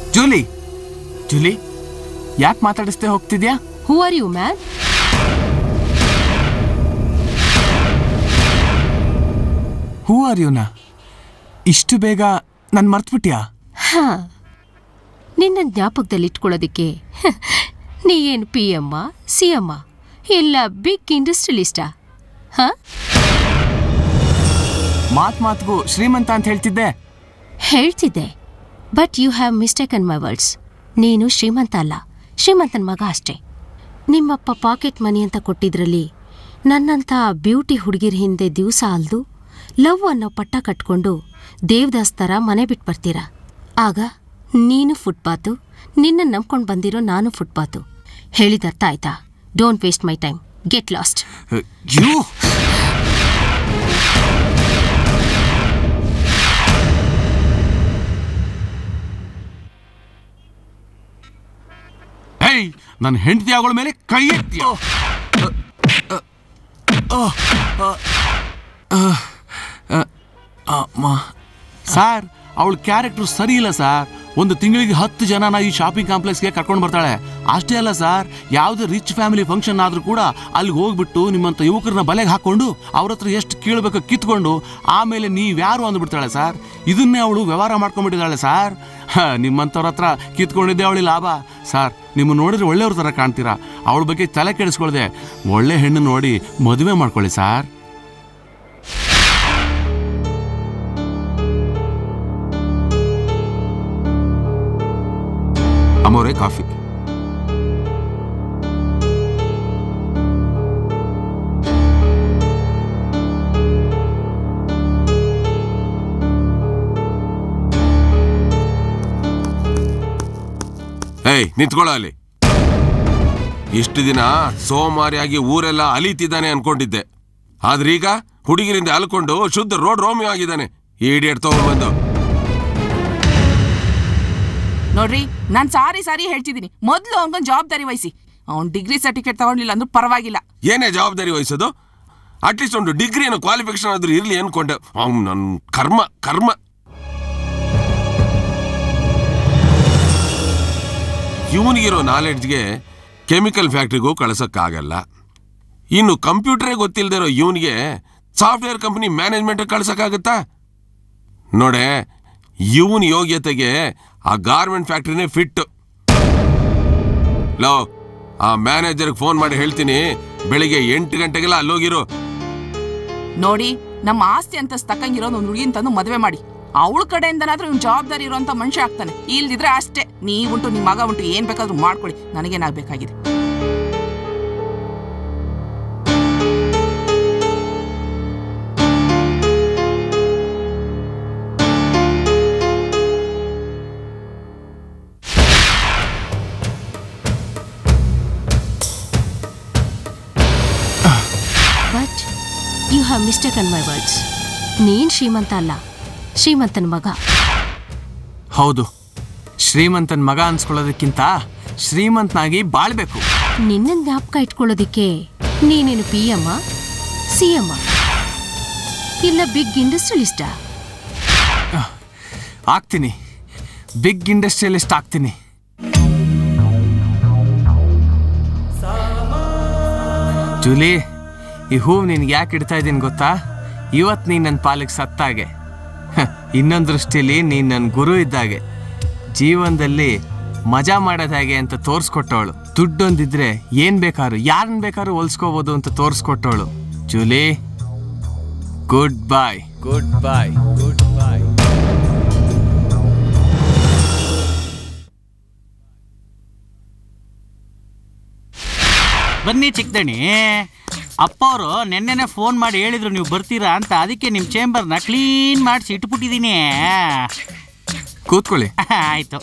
Julie Julie ಯಾಕೆ ಮಾತಾಡಿಸ್ದೆ ಹೋಗ್ತಿದ್ಯಾ who are you man who are ಯುನಾ ಇಷ್ಟು ಬೇಗ ನಾನು ಮರ್ತ್ಬಿಟ್ಯಾ ಹಾ ನಿನ್ನ ಜ್ಞಾಪಕದಲ್ಲಿ ಇಟ್ಕೊಳ್ಳೋದಕ್ಕೆ ನೀ ಏನು ಪಿ ಎಮ್ಮ ಸಿ ಎಮ್ಮ ಇಲ್ಲ ಬಿಗ್ ಇಂಡಸ್ಟ್ರಿಯಲಿಸ್ಟಾ ಹಾ ಮಾತ್ ಮಾತ್ಗೂ ಶ್ರೀಮಂತ ಅಂತ ಹೇಳ್ತಿದ್ದೆ ಹೇಳ್ತಿದ್ದೆ but you have mistaken my words ನೀನು ಶ್ರೀಮಂತ ಅಲ್ಲ ಶ್ರೀಮಂತನ ಮಗ ಅಷ್ಟೇ ನಿಮ್ಮಪ್ಪ ಪಾಕೆಟ್ ಮನಿ ಅಂತ ಕೊಟ್ಟಿದ್ರಲ್ಲಿ ನನ್ನಂಥ ಬ್ಯೂಟಿ ಹುಡುಗಿರ ಹಿಂದೆ ದಿವಸ ಅಲ್ದು ಲವ್ ಅನ್ನೋ ಪಟ್ಟ ಕಟ್ಕೊಂಡು ದೇವದಾಸ್ ಥರ ಮನೆ ಬಿಟ್ಟು ಬರ್ತೀರಾ ಆಗ ನೀನು ಫುಟ್ಪಾತು ನಿನ್ನ ನಂಬ್ಕೊಂಡು ಬಂದಿರೋ ನಾನು ಫುಟ್ಪಾತು ಹೇಳಿದ ಅರ್ಥ ಆಯ್ತಾ don't waste my time get lost you hey ನನ್ನ ಹೆಂಡತಿ ಆಗೋಳ ಮೇಲೆ ಕೈ ಎತ್ತೀಯ ಸರ್ ಅವಳ ಕ್ಯಾರೆಕ್ಟರ್ ಸರಿ ಇಲ್ಲ ಸರ್ ಒಂದು ತಿಂಗಳಿಗೆ ಹತ್ತು ಜನನ ಈ ಶಾಪಿಂಗ್ ಕಾಂಪ್ಲೆಕ್ಸ್ಗೆ ಕರ್ಕೊಂಡು ಬರ್ತಾಳೆ ಅಷ್ಟೇ ಅಲ್ಲ ಸರ್ ಯಾವುದೇ ರಿಚ್ ಫ್ಯಾಮಿಲಿ ಫಂಕ್ಷನ್ ಆದ್ರೂ ಕೂಡ ಅಲ್ಲಿಗೆ ಹೋಗ್ಬಿಟ್ಟು ನಿಮ್ಮಂಥ ಯುವಕರನ್ನ ಬಲೆಗೆ ಹಾಕೊಂಡು ಅವ್ರ ಹತ್ರ ಎಷ್ಟು ಕೀಳ್ಬೇಕೋ ಕಿತ್ಕೊಂಡು ಆಮೇಲೆ ನೀವ್ಯಾರು ಅಂದ್ಬಿಡ್ತಾಳೆ ಸರ್ ಇದನ್ನೇ ಅವಳು ವ್ಯವಹಾರ ಮಾಡ್ಕೊಂಡ್ಬಿಟ್ಟಿದ್ದಾಳೆ ಸರ್ ಹ, ನಿಮ್ಮಂಥವ್ರ ಹತ್ರ ಕಿತ್ಕೊಂಡಿದ್ದೆ ಅವಳಿ ಲಾಭ ಸರ್ ನಿಮ್ಮ ನೋಡಿದ್ರೆ ಒಳ್ಳೆಯವ್ರ ಥರ ಕಾಣ್ತೀರಾ ಅವಳ ಬಗ್ಗೆ ತಲೆ ಕೆಡಿಸ್ಕೊಳ್ದೆ ಒಳ್ಳೆ ಹೆಣ್ಣು ನೋಡಿ ಮದುವೆ ಮಾಡ್ಕೊಳ್ಳಿ ಸರ್ ಅಮ್ಮೋರೆ ಕಾಫಿ ಏಯ್ ನಿಂತ್ಕೊಳ್ಳೋ ಅಲ್ಲಿ ಇಷ್ಟು ದಿನ ಸೋಮಾರಿಯಾಗಿ ಊರೆಲ್ಲ ಅಲಿತಿದ್ದಾನೆ ಅನ್ಕೊಂಡಿದ್ದೆ ಆದ್ರೀಗ ಹುಡುಗಿರಿಂದ ಅಲ್ಕೊಂಡು ಶುದ್ಧ ರೋಡ್ ರೋಮಿಯೋ ಆಗಿದ್ದಾನೆ ಈಡಿಯಟ್ ತಗೊಂಡ್ಬಂದು ನೋಡ್ರಿ ನಾನ್ ಸಾರಿ ಸಾರಿ ಹೇಳ್ತಿದ್ದೀನಿ ಮೊದ್ಲು ಅವನ್ಗೊಂದ್ ಜವಾಬ್ದಾರಿ ವಹಿಸಿ ಅವ್ನ್ ಡಿಗ್ರಿ ಸರ್ಟಿಫಿಕೇಟ್ ತಗೊಂಡಿಲ್ಲ ಅಂದ್ರೂ ಪರವಾಗಿಲ್ಲ ಏನೇ ಜವಾಬ್ದಾರಿ ವಹಿಸೋದು ಅಟ್ಲೀಸ್ಟ್ ಒಂದು ಡಿಗ್ರಿ ಏನೋ ಕ್ವಾಲಿಫಿಕೇಶನ್ ಆದ್ರೂ ಇರ್ಲಿ ಅನ್ಕೊಂಡೆ ಅವ್ನು ನನ್ನ ಕರ್ಮ ಕರ್ಮ ಇವನಿಗಿರೋ ನಾಲೆಡ್ಜ್ಗೆ ಕೆಮಿಕಲ್ ಫ್ಯಾಕ್ಟ್ರಿಗೂ ಕಳ್ಸಕ್ಕಾಗಲ್ಲ ಇನ್ನು ಕಂಪ್ಯೂಟರೇ ಗೊತ್ತಿಲ್ಲದೆ ಇರೋ ಇವನಿಗೆ ಸಾಫ್ಟ್ವೇರ್ ಕಂಪನಿ ಮ್ಯಾನೇಜ್ಮೆಂಟ್ ಕಳ್ಸಕ್ಕಾಗತ್ತಾ ನೋಡೆ ಇವನ್ ಯೋಗ್ಯತೆಗೆ ಆ ಗಾರ್ಮೆಂಟ್ ಫ್ಯಾಕ್ಟ್ರಿನೇ ಫಿಟ್ ಲೋ ಆ ಮ್ಯಾನೇಜರ್ಗೆ ಫೋನ್ ಮಾಡಿ ಹೇಳ್ತೀನಿ ಬೆಳಿಗ್ಗೆ ಎಂಟು ಗಂಟೆಗೆಲ್ಲ ಅಲ್ಲೋಗಿರು ನೋಡಿ ನಮ್ಮ ಆಸ್ತಿ ಅಂತ ತಕ್ಕಂಗಿರೋ ಒಂದು ಹುಡುಗಿನ ತಂದು ಮದುವೆ ಮಾಡಿ ಅವಳ ಕಡೆಯಿಂದನಾದ್ರೂ ಇವ್ನು ಜವಾಬ್ದಾರಿ ಇರುವಂತ ಮನುಷ್ಯ ಆಗ್ತಾನೆ ಇಲ್ದಿದ್ರೆ ಅಷ್ಟೇ ನೀವುಂಟು ನಿಮ್ಮ ಮಗ ಉಂಟು ಏನ್ ಬೇಕಾದ್ರೂ ಮಾಡ್ಕೊಳ್ಳಿ ನನಗೇನಾಗಬೇಕಾಗಿದೆ but you have mistaken my words ನೀನ್ ಶ್ರೀಮಂತ ಅಲ್ಲ ಶ್ರೀಮಂತನ ಮಗ ಹೌದು ಶ್ರೀಮಂತನ ಮಗ ಅನ್ಸ್ಕೊಳ್ಳೋದಕ್ಕಿಂತ ಶ್ರೀಮಂತನಾಗಿ ಬಾಳ್ಬೇಕು ನಿನ್ನ ಜ್ಞಾಪಕ ಇಟ್ಕೊಳ್ಳೋದಿಕ್ಕೆ ನೀನೇನು ಪಿ ಎಮ್ಮ ಸಿ ಎಮ್ಮ ಇಲ್ಲ ಬಿಗ್ ಇಂಡಸ್ಟ್ರಿಯಲಿಸ್ಟಾ ಆಗ್ತೀನಿ ಬಿಗ್ ಇಂಡಸ್ಟ್ರಿಯಲಿಸ್ಟ್ ಆಗ್ತೀನಿ ಜೂಲಿ ಈ ಹೂವು ನಿನ್ಗೆ ಯಾಕೆ ಇಡ್ತಾ ಇದ್ದೀನಿ ಗೊತ್ತಾ ಇವತ್ತು ನೀನು ನನ್ನ ಪಾಲಿಗೆ ಸತ್ತಾಗೆ ಹ, ಇನ್ನೊಂದು ದೃಷ್ಟಿಯಲ್ಲಿ ನೀನು ನನ್ನ ಗುರು ಇದ್ದಾಗೆ ಜೀವನದಲ್ಲಿ ಮಜಾ ಮಾಡೋದು ಹೇಗೆ ಅಂತ ತೋರಿಸ್ಕೊಟ್ಟವಳು ದುಡ್ಡೊಂದಿದ್ರೆ ಏನು ಬೇಕಾದ್ರು ಯಾರನ್ನ ಬೇಕಾದ್ರೂ ಹೊಲ್ಸ್ಕೋಬೋದು ಅಂತ ತೋರಿಸ್ಕೊಟ್ಟವಳು Julie goodbye goodbye goodbye ಬನ್ನಿ ಚಿಕ್ಕದಣಿ ಅಪ್ಪ ಅವರು ನೆನ್ನೆನೆ ಫೋನ್ ಮಾಡಿ ಹೇಳಿದ್ರು ನೀವು ಬರ್ತೀರಾ ಅಂತ ಅದಕ್ಕೆ ನಿಮ್ಮ ಚೇಂಬರ್ನ ಕ್ಲೀನ್ ಮಾಡಿಸಿ ಇಟ್ಬಿಟ್ಟಿದ್ದೀನಿ ಕೂತ್ಕೊಳ್ಳಿ ಆಯ್ತು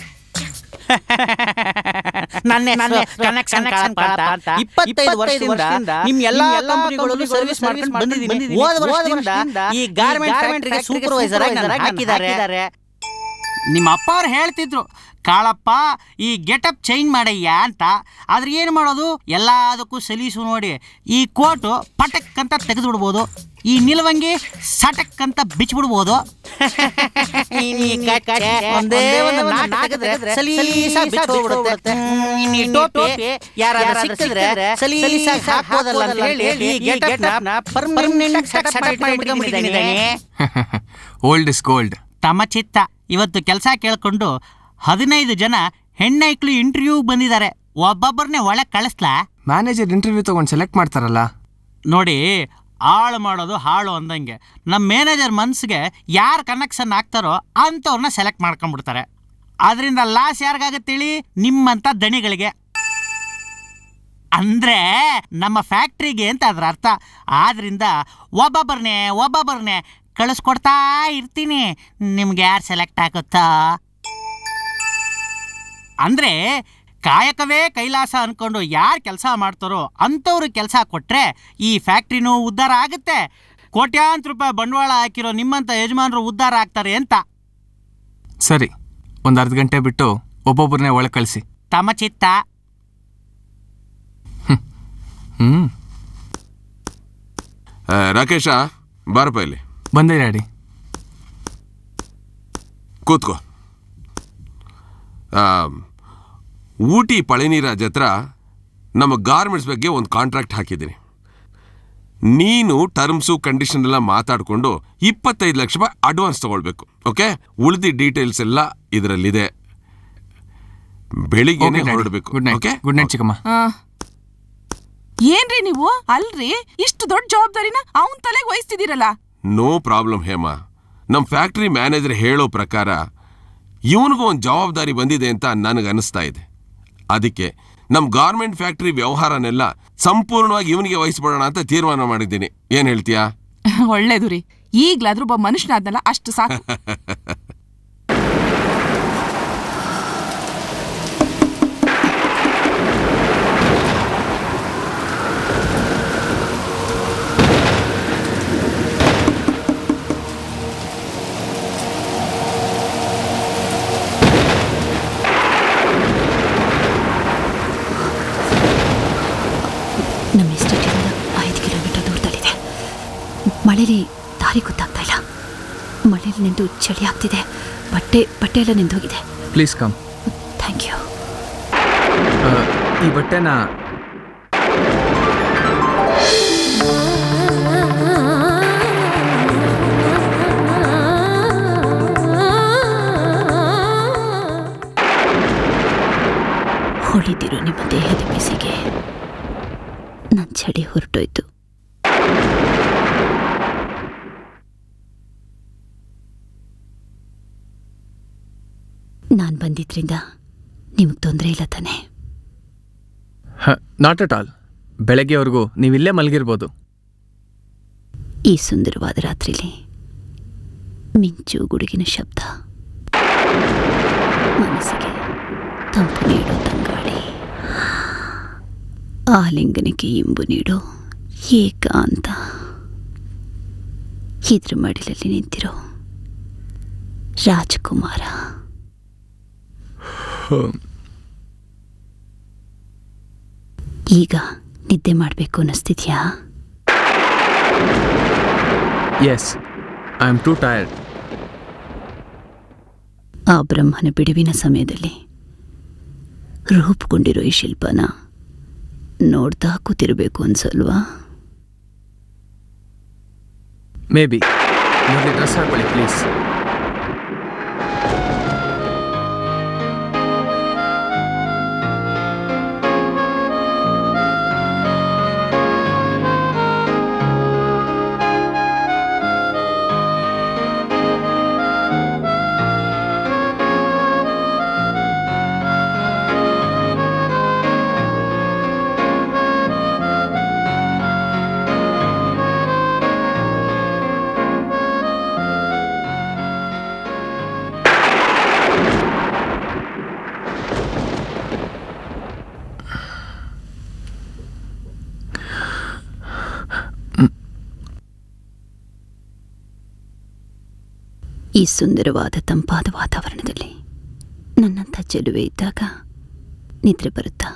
ನನ್ನ ನನ್ನ ಕನೆಕ್ಷನ್ ಅಂತ ಇಪ್ಪತ್ತೈದು ವರ್ಷದಿಂದ ನಿಮ್ ಎಲ್ಲಾ ಕಂಪನಿಗಳಲ್ಲೂ ಸರ್ವಿಸ್ ಮಾಡ್ಕೊಂಡು ಬಂದಿದ್ದೀನಿ ಹೋದ ವರ್ಷದಿಂದ ಈ ಗಾರ್ಮೆಂಟ್ ಫ್ಯಾಕ್ಟರಿಗೆ ಸೂಪರ್ವೈಸರ್ ಆಗಿ ನನ್ನ ಹಾಕಿದ್ದಾರೆ ನಿಮ್ಮ ಅಪ್ಪ ಅವ್ರು ಹೇಳ್ತಿದ್ರು ಕಾಳಪ್ಪ ಈ ಗೆಟಪ್ ಚೇಂಜ್ ಮಾಡಯ್ಯ ಅಂತ ಆದ್ರೆ ಏನು ಮಾಡೋದು ಎಲ್ಲದಕ್ಕೂ ಸಲೀಸು ನೋಡಿ ಈ ಕೋಟು ಪಟಕ್ ಅಂತ ತೆಗೆದು ಬಿಡ್ಬೋದು ಈ ನಿಲುವಂಗಿ ಸಟಕ್ ಅಂತ ಬಿಚ್ಬಿಡ್ಬೋದು ಇನ್ನು ಈ ಕಚ್ಚೆ ಒಂದೇ ಒಂದು ನಾಟಕ ತೆಗೆದ್ರೆ ಸಲೀಸಾಗಿ ಬಿಚ್ಚೋಗ್ಬಿಡುತ್ತೆ. ಹ್ಮ್, ಇನ್ನು ಈ ಟೋಪಿ ಯಾರಾದ್ರೂ ಸಿಕ್ಕಿದ್ರೆ ಸಲೀಸಾಗಿ ಹಾಕ್ಬೋದಲ್ಲ ಅಂತ ಹೇಳಿ ಈ ಗೆಟಪ್ನ permanent ಆಗಿ setup ಮಾಡಿ ಇಟ್ಕೊಂಡ್ಬಿಟ್ಟಿದ್ದೀನಿ. ಓಲ್ಡ್ ಇಸ್ ಗೋಲ್ಡ್ ತಮ್ಮ ಚಿತ್ತ ಇವತ್ತು ಕೆಲಸ ಕೇಳ್ಕೊಂಡು ಹದಿನೈದು ಜನ ಹೆಣ್ಣೈಕ್ಳು ಇಂಟರ್ವ್ಯೂ ಬಂದಿದ್ದಾರೆ ಒಬ್ಬೊಬ್ಬರನ್ನೇ ಒಳಗೆ ಕಳಿಸ್ಲಾ ಮ್ಯಾನೇಜರ್ ಇಂಟರ್ವ್ಯೂ ತಗೊಂಡು ಸೆಲೆಕ್ಟ್ ಮಾಡ್ತಾರಲ್ಲ ನೋಡಿ ಹಾಳು ಮಾಡೋದು ಹಾಳು ಅಂದಂಗೆ ನಮ್ಮ ಮ್ಯಾನೇಜರ್ ಮನ್ಸಿಗೆ ಯಾರು ಕನೆಕ್ಷನ್ ಆಗ್ತಾರೋ ಅಂಥವ್ರನ್ನ ಸೆಲೆಕ್ಟ್ ಮಾಡ್ಕೊಂಡ್ಬಿಡ್ತಾರೆ ಅದರಿಂದ ಲಾಸ್ ಯಾರಿಗಾಗತ್ತೇಳಿ ನಿಮ್ಮಂಥ ದಣಿಗಳಿಗೆ ಅಂದ್ರೆ ನಮ್ಮ ಫ್ಯಾಕ್ಟ್ರಿಗೆ ಅಂತ ಅದ್ರ ಅರ್ಥ ಆದ್ರಿಂದ ಒಬ್ಬೊಬ್ಬರನ್ನೇ ಒಬ್ಬೊಬ್ಬರನ್ನೇ ಕಳಿಸ್ಕೊಡ್ತಾ ಇರ್ತೀನಿ ನಿಮ್ಗೆ ಯಾರು ಸೆಲೆಕ್ಟ್ ಆಗುತ್ತಾ ಅಂದ್ರೆ ಕಾಯಕವೇ ಕೈಲಾಸ ಅನ್ಕೊಂಡು ಯಾರು ಕೆಲಸ ಮಾಡ್ತಾರೋ ಅಂಥವ್ರು ಕೆಲಸ ಕೊಟ್ರೆ ಈ ಫ್ಯಾಕ್ಟ್ರಿನೂ ಉದ್ಧಾರ ಆಗುತ್ತೆ ಕೋಟ್ಯಾಂತರ ರೂಪಾಯಿ ಬಂಡವಾಳ ಹಾಕಿರೋ ನಿಮ್ಮಂಥ ಯಜಮಾನರು ಉದ್ಧಾರ ಆಗ್ತಾರೆ ಅಂತ ಸರಿ ಒಂದು ಅರ್ಧ ಗಂಟೆ ಬಿಟ್ಟು ಒಬ್ಬೊಬ್ಬರನ್ನೇ ಒಳಗೆ ಕಳಿಸಿ ತಮ್ಮ ಚಿತ್ತ ಹ್ಞೂ ಆ, ರಾಕೇಶ ಬಾರಪ್ಪ ಇಲ್ಲಿ ಬಂದೆ ಡ್ಯಾಡಿ ಕೂತ್ಕೋ ಆ, ಊಟಿ ಪಳನಿರಾಜ್ ಹತ್ರ ನಮ್ಮ ಗಾರ್ಮೆಂಟ್ಸ್ ಬಗ್ಗೆ ಒಂದು ಕಾಂಟ್ರಾಕ್ಟ್ ಹಾಕಿದ್ದೀನಿ ನೀನು ಟರ್ಮ್ಸು ಕಂಡೀಷನ್ ಎಲ್ಲ ಮಾತಾಡಿಕೊಂಡು ಇಪ್ಪತ್ತೈದು ಲಕ್ಷ ರೂಪಾಯಿ ಅಡ್ವಾನ್ಸ್ ತಗೊಳ್ಬೇಕು ಓಕೆ ಉಳಿದಿ ಡೀಟೇಲ್ಸ್ ಎಲ್ಲ ಇದರಲ್ಲಿದೆ ಬೆಳಿಗ್ಗೆನೆ ಹೊರಡಬೇಕು good night okay good night ಚಿಕ್ಕಮ್ಮ ಆ. ಏನ್ರಿ ನೀವು ಅಲ್ರಿ ಇಷ್ಟು ದೊಡ್ಡ ಜವಾಬ್ದಾರಿನ ಅವನ್ ತಲೆಗೆ ವಹಿಸ್ತಿದ್ದೀರಲ್ಲ ನೋ ಪ್ರಾಬ್ಲಮ್ ಹೇಮ ನಮ್ಮ ಫ್ಯಾಕ್ಟ್ರಿ ಮ್ಯಾನೇಜರ್ ಹೇಳೋ ಪ್ರಕಾರ ಇವನಿಗೂ ಒಂದು ಜವಾಬ್ದಾರಿ ಬಂದಿದೆ ಅಂತ ನನಗೆ ಅನಿಸ್ತಾ ಇದೆ ಅದಕ್ಕೆ ನಮ್ಮ ಗಾರ್ಮೆಂಟ್ ಫ್ಯಾಕ್ಟ್ರಿ ವ್ಯವಹಾರನೆಲ್ಲ ಸಂಪೂರ್ಣವಾಗಿ ಇವನಿಗೆ ವಹಿಸ್ಬಿಡೋಣ ಅಂತ ತೀರ್ಮಾನ ಮಾಡಿದ್ದೀನಿ ಏನು ಹೇಳ್ತೀಯಾ ಒಳ್ಳೇದು ರೀ ಈಗ್ಲಾದ್ರೂ ಒಬ್ಬ ಮನುಷ್ಯನಾದ್ನಲ್ಲ ಅಷ್ಟು ಸಾಕು ನಮ್ಮ ಎಸ್ಟೇಟಿಂದ ಐದು ಕಿಲೋಮೀಟರ್ ದೂರದಲ್ಲಿದೆ ಮಳೇಲಿ ದಾರಿ ಗೊತ್ತಾಗ್ತಾ ಇಲ್ಲ ಮಳೇಲಿ ನಿಂತು ಚಳಿ ಆಗ್ತಿದೆ ಬಟ್ಟೆ ಬಟ್ಟೆ ಎಲ್ಲ ನಿಂದೋಗಿದೆ ಪ್ಲೀಸ್ ಕಮ್ ಥ್ಯಾಂಕ್ ಯು ಈ ಬಟ್ಟೆನ ಹೊಳಿದಿರೋ ನಿಮ್ಮ ದೇಹದ ಬಿಸಿಗೆ ನನ್ನ ಚಳಿ ಹೊರಟೋಯ್ತು ನಾನು ಬಂದಿದ್ರಿಂದ ನಿಮಗೆ ತೊಂದರೆ ಇಲ್ಲ ತಾನೆ ನಾಟ್ ಅಟ್ ಆಲ್ ಬೆಳಗ್ಗೆವರೆಗೂ ನೀವು ಇಲ್ಲೇ ಮಲಗಿರ್ಬೋದು ಈ ಸುಂದರವಾದ ರಾತ್ರಿಲಿ ಮಿಂಚು ಗುಡುಗಿನ ಶಬ್ದ ಮನಸ್ಸಿಗೆ ತಂಪು ನೀಡೋ ತಂಗಾಳಿ ಆಲಿಂಗನಕ್ಕೆ ಇಂಬು ನೀಡೋ ಏಕಾಂತ ಇದ್ರ ಮಡಿಲಲ್ಲಿ ನಿಂತಿರೋ ರಾಜಕುಮಾರ ಈಗ ನಿದ್ದೆ ಮಾಡಬೇಕು ಅನ್ನಿಸ್ತಿದ್ಯಾ yes I am too tired ಆ ಬ್ರಹ್ಮನ ಬಿಡುವಿನ ಸಮಯದಲ್ಲಿ ರೂಪುಗೊಂಡಿರೋ ಈ ಶಿಲ್ಪನ ನೋಡ್ತಾ ಕೂತಿರ್ಬೇಕು ಅನ್ಸಲ್ವಾ ಮೇ ಬಿ ಮೊದಲು ಡ್ರೆಸ್ ಹಾಕೊಳ್ಳಿ ಪ್ಲೀಸ್ ಈ ಸುಂದರವಾದ ತಂಪಾದ ವಾತಾವರಣದಲ್ಲಿ ನನ್ನಂಥ ಚೆಲುವೆ ಇದ್ದಾಗ ನಿದ್ರೆ ಬರುತ್ತಾ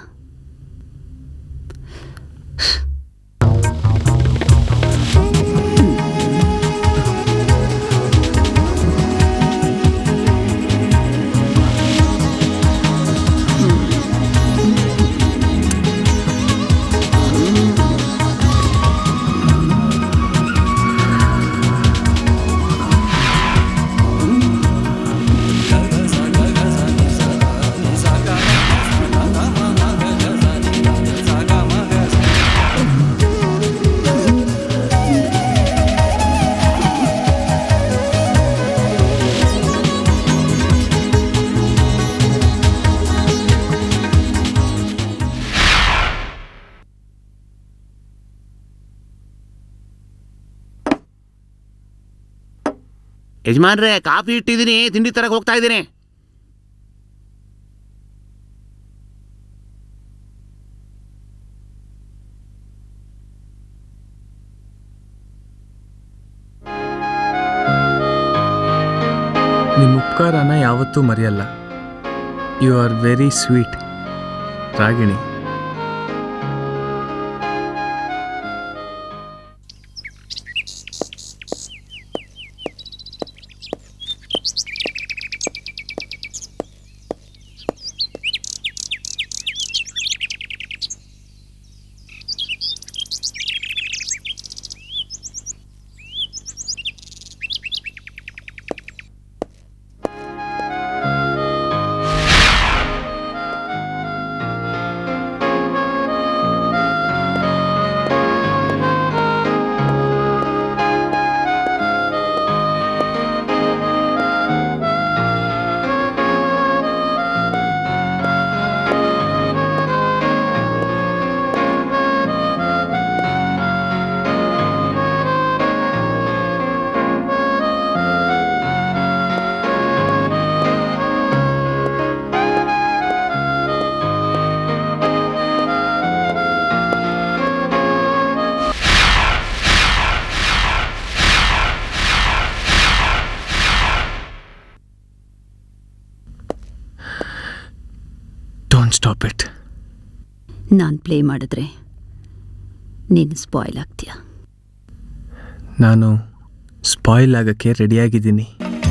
ಯಜಮಾನ್ರೆ ಕಾಫಿ ಇಟ್ಟಿದ್ದೀನಿ ತಿಂಡಿ ತರಕ್ಕೆ ಹೋಗ್ತಾ ಇದ್ದೀನಿ ನಿಮ್ಮ ಉಪಕಾರನ ಯಾವತ್ತೂ ಮರೆಯಲ್ಲ you are very sweet Ragini don't stop it ನಾನು ಪ್ಲೇ ಮಾಡಿದ್ರೆ ನೀನು ಸ್ಪಾಯ್ಲ್ ಆಗ್ತೀಯ ನಾನು ಸ್ಪಾಯಿಲ್ ಆಗೋಕ್ಕೆ ರೆಡಿಯಾಗಿದ್ದೀನಿ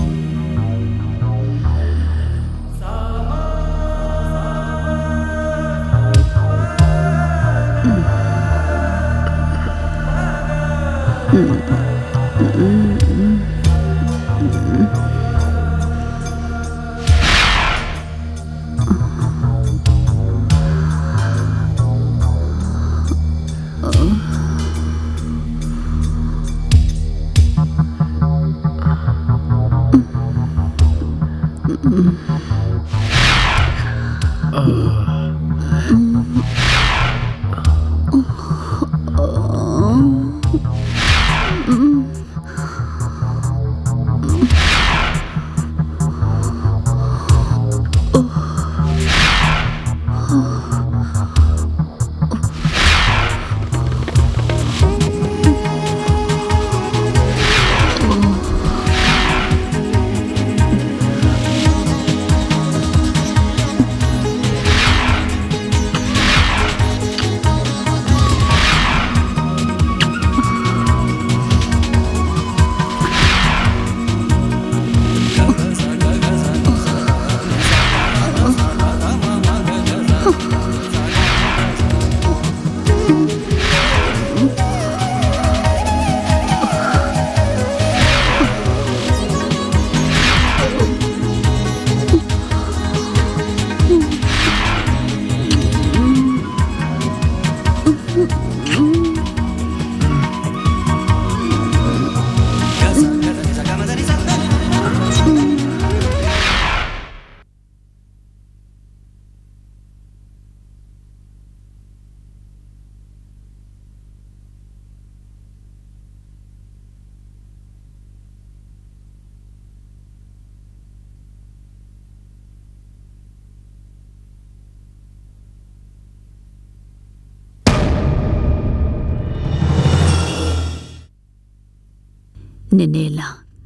ನಿನ್ನೆ ಎಲ್ಲ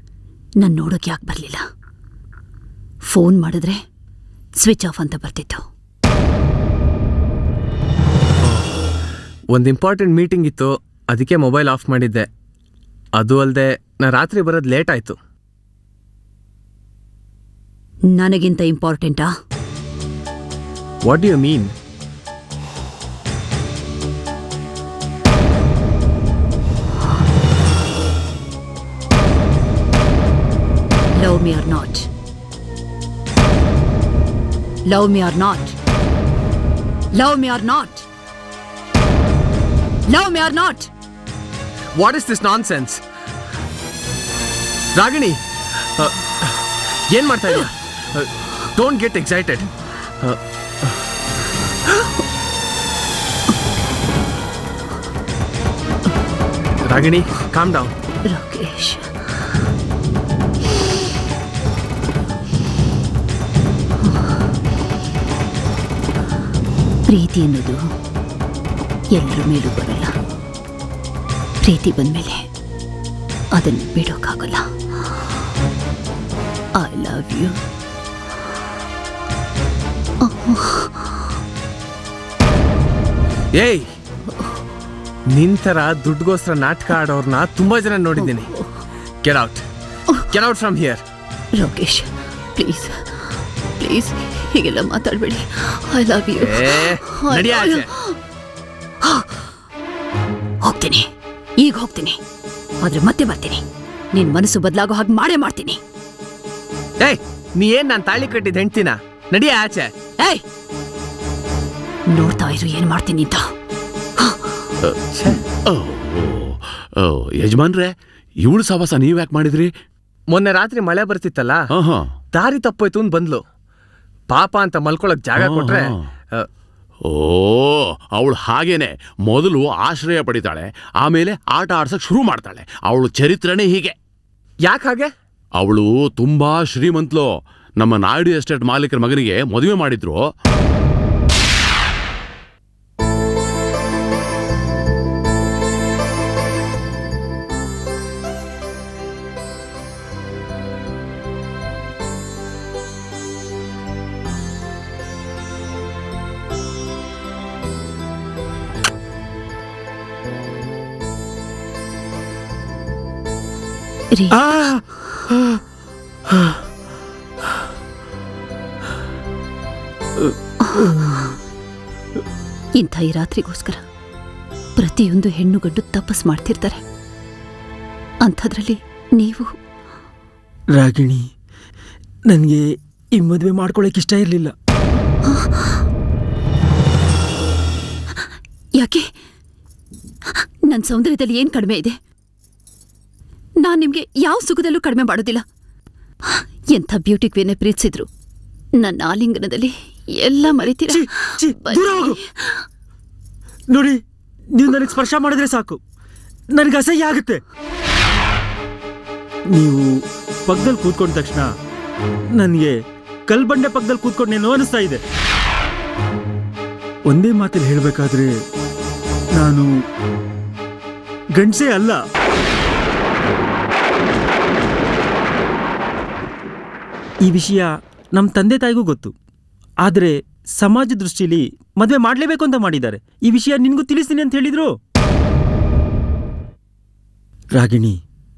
ನಾನು ನೋಡೋಕೆ ಯಾಕೆ ಬರಲಿಲ್ಲ ಫೋನ್ ಮಾಡಿದ್ರೆ ಸ್ವಿಚ್ ಆಫ್ ಅಂತ ಬರ್ತಿತ್ತು ಒಂದು ಇಂಪಾರ್ಟೆಂಟ್ ಮೀಟಿಂಗ್ ಇತ್ತು ಅದಕ್ಕೆ ಮೊಬೈಲ್ ಆಫ್ ಮಾಡಿದ್ದೆ ಅದು ಅಲ್ಲದೆ ನಾ ರಾತ್ರಿ ಬರೋದು ಲೇಟ್ ಆಯಿತು ನನಗಿಂತ ಇಂಪಾರ್ಟೆಂಟಾ what you mean love me or not love me or not love me or not love me or not what is this nonsense Ragini ಏನು ಮಾಡ್ತಾ ಇದೀಯ don't get excited Ragini calm down Rakesh ಪ್ರೀತಿ ಅನ್ನೋದು ಎಲ್ಲರ ಮೇಲೂ ಬರಲ್ಲ ಪ್ರೀತಿ ಬಂದಮೇಲೆ ಅದನ್ನು ಬಿಡೋಕ್ಕಾಗಲ್ಲ ಐ ಲವ್ ಯು ಏಯ್ ನಿನ್ ಥರ ದುಡ್ಡುಗೋಸ್ಕರ ನಾಟಕ ಆಡೋರ್ನ ತುಂಬಾ ಜನ ನೋಡಿದ್ದೀನಿ get out get out from here Lokesh please please ಹೀಗೆಲ್ಲ ಮಾತಾಡಬೇಡಿ ಐ ಲವ್ ಯು ಏ, ನಡಿ ಆಚೆ. ಹೋಗ್ತೀನಿ ಈಗ ಹೋಗ್ತೀನಿ ಆದ್ರೆ ಮತ್ತೆ ಬರ್ತೀನಿ ನಿನ್ ಮನಸ್ಸು ಬದಲಾಗೋ ಹಾಗೆ ಮಾಡೇ ಮಾಡ್ತೀನಿ ಏಯ್ ನೀ ಏನ್ ನಾನು ತಾಳಿ ಕಟ್ಟಿದ ಹೆಂಡ್ತಿನ ನಡಿ ಆಚೆ ಏಯ್ ನೋಡ್ತಾ ಇರು ಏನ್ ಮಾಡ್ತೀನಿ ಅಂತ ಯಜಮಾನ್ರೆ ಇವಳು ಸವಾಸ ನೀವ್ ಯಾಕೆ ಮಾಡಿದ್ರಿ ಮೊನ್ನೆ ರಾತ್ರಿ ಮಳೆ ಬರ್ತಿತ್ತಲ್ಲ ಆಹಾ. ದಾರಿ ತಪ್ಪೋಯ್ತು ಅಂತ ಬಂದ್ಲು ಪಾಪ ಅಂತ ಮಲ್ಕೊಳಕ್ ಜಾಗ ಕೊಟ್ರೆ ಆಹಾ. ಓ ಅವಳು ಹಾಗೇನೆ ಮೊದಲು ಆಶ್ರಯ ಪಡಿತಾಳೆ ಆಮೇಲೆ ಆಟ ಆಡ್ಸಕ್ ಶುರು ಮಾಡ್ತಾಳೆ ಅವಳು ಚರಿತ್ರೆನೇ ಹೀಗೆ ಯಾಕೆ ಹಾಗೆ ಅವಳು ತುಂಬಾ ಶ್ರೀಮಂತ್ಲು ನಮ್ಮ ನಾಯ್ಡು ಎಸ್ಟೇಟ್ ಮಾಲೀಕರ ಮಗನಿಗೆ ಮದುವೆ ಮಾಡಿದ್ರು ರೀ ಇಂಥ ಈ ರಾತ್ರಿಗೋಸ್ಕರ ಪ್ರತಿಯೊಂದು ಹೆಣ್ಣು ಗಂಡು ತಪಸ್ ಮಾಡ್ತಿರ್ತಾರೆ ಅಂಥದ್ರಲ್ಲಿ ನೀವು ರಾಗಿಣಿ ನನಗೆ ಈ ಮದುವೆ ಮಾಡ್ಕೊಳಕ್ ಇಷ್ಟ ಇರಲಿಲ್ಲ ಯಾಕೆ ನನ್ನ ಸೌಂದರ್ಯದಲ್ಲಿ ಏನು ಕಡಿಮೆ ಇದೆ ನಾನು ನಿಮಗೆ ಯಾವ ಸುಖದಲ್ಲೂ ಕಡಿಮೆ ಮಾಡೋದಿಲ್ಲ ಎಂಥ ಬ್ಯೂಟಿ ಕ್ವೀನೇ ಪ್ರೀತಿಸಿದ್ರು ನನ್ನ ಆಲಿಂಗನದಲ್ಲಿ ಎಲ್ಲ ಮರಿತೀರ ದೂರ ಹೋಗು. ನೋಡಿ ನೀವು ನನಗೆ ಸ್ಪರ್ಶ ಮಾಡಿದ್ರೆ ಸಾಕು ನನಗೆ ಅಸಹ್ಯ ಆಗುತ್ತೆ ನೀವು ಪಕ್ಕದಲ್ಲಿ ಕೂತ್ಕೊಂಡ ತಕ್ಷಣ ನನಗೆ ಕಲ್ಬಂಡೆ ಪಕ್ಕದಲ್ಲಿ ಕೂತ್ಕೊಂಡೇನೋ ಅನಿಸ್ತಾ ಇದೆ ಒಂದೇ ಮಾತಲ್ಲಿ ಹೇಳಬೇಕಾದ್ರೆ ನಾನು ಗಂಡಸೇ ಅಲ್ಲ ಈ ವಿಷಯ ನಮ್ಮ ತಂದೆ ತಾಯಿಗೂ ಗೊತ್ತು ಆದರೆ ಸಮಾಜ ದೃಷ್ಟಿಲಿ ಮದುವೆ ಮಾಡಲೇಬೇಕು ಅಂತ ಮಾಡಿದ್ದಾರೆ ಈ ವಿಷಯ ನಿನಗೂ ತಿಳಿಸ್ತೀನಿ ಅಂತ ಹೇಳಿದ್ರು ರಾಗಿಣಿ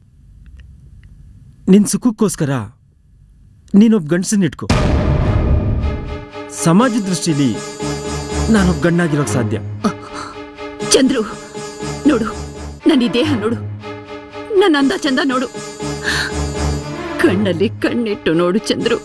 ನಿನ್ ಸುಖಕ್ಕೋಸ್ಕರ ನೀನೊಬ್ಬ ಗಂಡಸನ್ನ ಇಟ್ಕೋ ಸಮಾಜ ದೃಷ್ಟಿಲಿ ನಾನೊಬ್ಬ ಗಂಡಾಗಿರೋಕ್ ಸಾಧ್ಯ ಚಂದ್ರು ನೋಡು ನನ್ನ ಈ ದೇಹ ನೋಡು ನನ್ನ ಅಂದ ಚಂದ ನೋಡು ಕಣ್ಣಲ್ಲಿ ಕಣ್ಣಿಟ್ಟು ನೋಡು ಚಂದ್ರು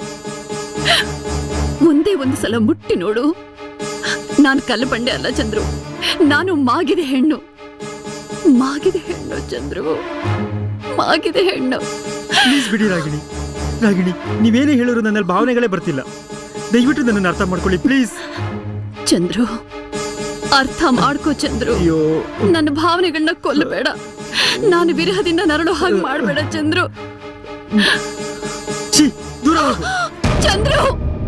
ಒಂದೇ ಒಂದು ಸಲ ಮುಟ್ಟಿ ನೋಡು ನಾನು ಕಲ್ಲು ಬಂಡೆ ಅಲ್ಲ ಚಂದ್ರು ನಾನು ಮಾಗಿದೆ ಹೆಣ್ಣು ಮಾಗಿದೆ ಹೆಣ್ಣು ಚಂದ್ರು ಮಾಗಿದೆ ಹೆಣ್ಣು ಪ್ಲೀಸ್ ಬಿಡಿ ರಾಗಿಣಿ ರಾಗಿಣಿ ನೀವೇನೇ ಹೇಳಿದ್ರು ನನ್ನಲ್ಲಿ ಭಾವನೆಗಳೇ ಬರ್ತಿಲ್ಲ ದಯವಿಟ್ಟು ನನ್ನನ್ನು ಅರ್ಥ ಮಾಡ್ಕೊಳ್ಳಿ ಪ್ಲೀಸ್ ಚಂದ್ರು ಅರ್ಥ ಮಾಡ್ಕೋ ಚಂದ್ರು ನನ್ನ ಭಾವನೆಗಳನ್ನ ಕೊಲ್ಲಬೇಡ ನಾನು ವಿರಹದಿಂದ ನರಳು ಹಾಗೆ ಮಾಡಬೇಡ ಚಂದ್ರು ದೂರ ಹೋಗು. ಚಂದ್ರು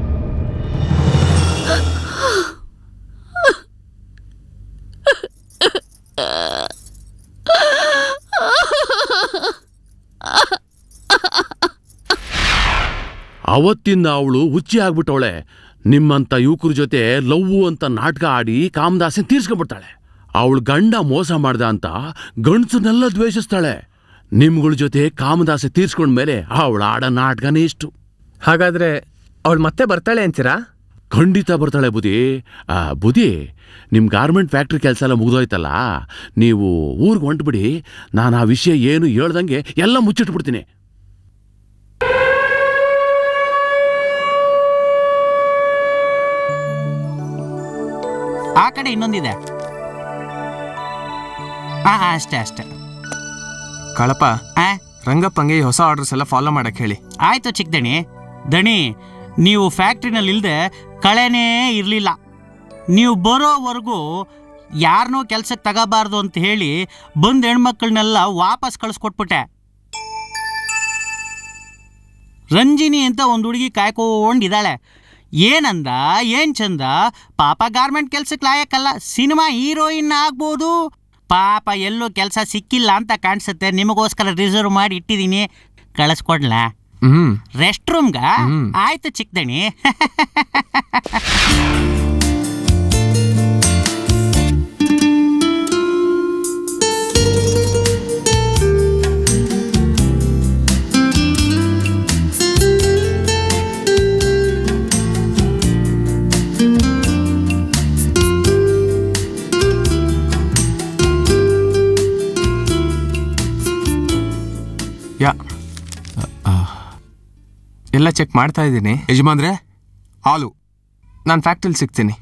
ಅವತ್ತಿಂದ ಅವಳು ಹುಚ್ಚಿ ಆಗ್ಬಿಟ್ಟವಳೆ ನಿಮ್ಮಂತ ಯುವಕರ ಜೊತೆ ಲವ್ವು ಅಂತ ನಾಟಕ ಆಡಿ ಕಾಮದಾಸನ್ ತೀರ್ಸ್ಕೊಂಡ್ಬಿಡ್ತಾಳೆ ಅವಳು ಗಂಡ ಮೋಸ ಮಾಡ್ದ ಅಂತ ಗಂಡಸನ್ನೆಲ್ಲ ದ್ವೇಷಿಸ್ತಾಳೆ ನಿಮ್ಗಳ ಜೊತೆ ಕಾಮದಾಸೆ ತೀರ್ಸ್ಕೊಂಡ್ಮೇಲೆ ಅವಳ ಆಡ ನಾಟಕನೇ ಇಷ್ಟು ಹಾಗಾದ್ರೆ ಅವಳು ಮತ್ತೆ ಬರ್ತಾಳೆ ಅಂತೀರಾ ಖಂಡಿತ ಬರ್ತಾಳೆ ಬುದಿ ಆ, ಬುದಿ ನಿಮ್ಮ ಗಾರ್ಮೆಂಟ್ ಫ್ಯಾಕ್ಟ್ರಿ ಕೆಲಸ ಎಲ್ಲ ಮುಗಿದೋಯ್ತಲ್ಲ ನೀವು ಊರಿಗೆ ಹೊಂಟ್ಬಿಡಿ ನಾನು ಆ ವಿಷಯ ಏನು ಹೇಳ್ದಂಗೆ ಎಲ್ಲ ಮುಚ್ಚಿಟ್ಬಿಡ್ತೀನಿ ಆ ಕಡೆ ಇನ್ನೊಂದಿದೆ ಹಾ ಹಾ ಅಷ್ಟೇ ಅಷ್ಟೇ ಕಳಪ ರಂಗಪ್ಪಂಗೆ ಈ ಹೊಸ ಆರ್ಡರ್ಸ್ ಎಲ್ಲ ಫಾಲೋ ಮಾಡಕ್ ಹೇಳಿ ಆಯ್ತು ಚಿಕ್ಕ ದಣಿ ದಣಿ ನೀವು ಫ್ಯಾಕ್ಟ್ರಿನಲ್ಲಿ ಇಲ್ಲದೆ ಕಳೆನೇ ಇರಲಿಲ್ಲ ನೀವು ಬರೋವರೆಗೂ ಯಾರನ್ನೂ ಕೆಲ್ಸಕ್ಕೆ ತಗೋಬಾರ್ದು ಅಂತ ಹೇಳಿ ಬಂದ ಹೆಣ್ಮಕ್ಳನ್ನೆಲ್ಲ ವಾಪಸ್ ಕಳಿಸ್ಕೊಟ್ಬಿಟ್ಟೆ ರಂಜಿನಿ ಅಂತ ಒಂದು ಹುಡುಗಿ ಕಾಯ್ಕೊಂಡಿದ್ದಾಳೆ ಏನಂದ ಏನ್ ಚಂದ ಪಾಪ ಗಾರ್ಮೆಂಟ್ ಕೆಲ್ಸಕ್ಕೆ ಲಾಯಕ್ಕಲ್ಲ ಸಿನಿಮಾ ಹೀರೋಯಿನ್ ಆಗ್ಬೋದು ಪಾಪ ಎಲ್ಲೂ ಕೆಲಸ ಸಿಕ್ಕಿಲ್ಲ ಅಂತ ಕಾಣಿಸುತ್ತೆ ನಿಮಗೋಸ್ಕರ ರಿಸರ್ವ್ ಮಾಡಿ ಇಟ್ಟಿದ್ದೀನಿ ಕಳಿಸ್ಕೊಡ್ಲಾ ಹ್ಮ್ ರೆಸ್ಟ್ ರೂಮ್ಗ ಆಯ್ತು ಚಿಕ್ಕದಣಿ ಯಾ ಎಲ್ಲ ಚೆಕ್ ಮಾಡ್ತಾ ಇದ್ದೀನಿ ಯಜಮಾನ್ರೆ ಹಾಲು ನಾನು ಫ್ಯಾಕ್ಟ್ರಿಲಿ ಸಿಗ್ತೀನಿ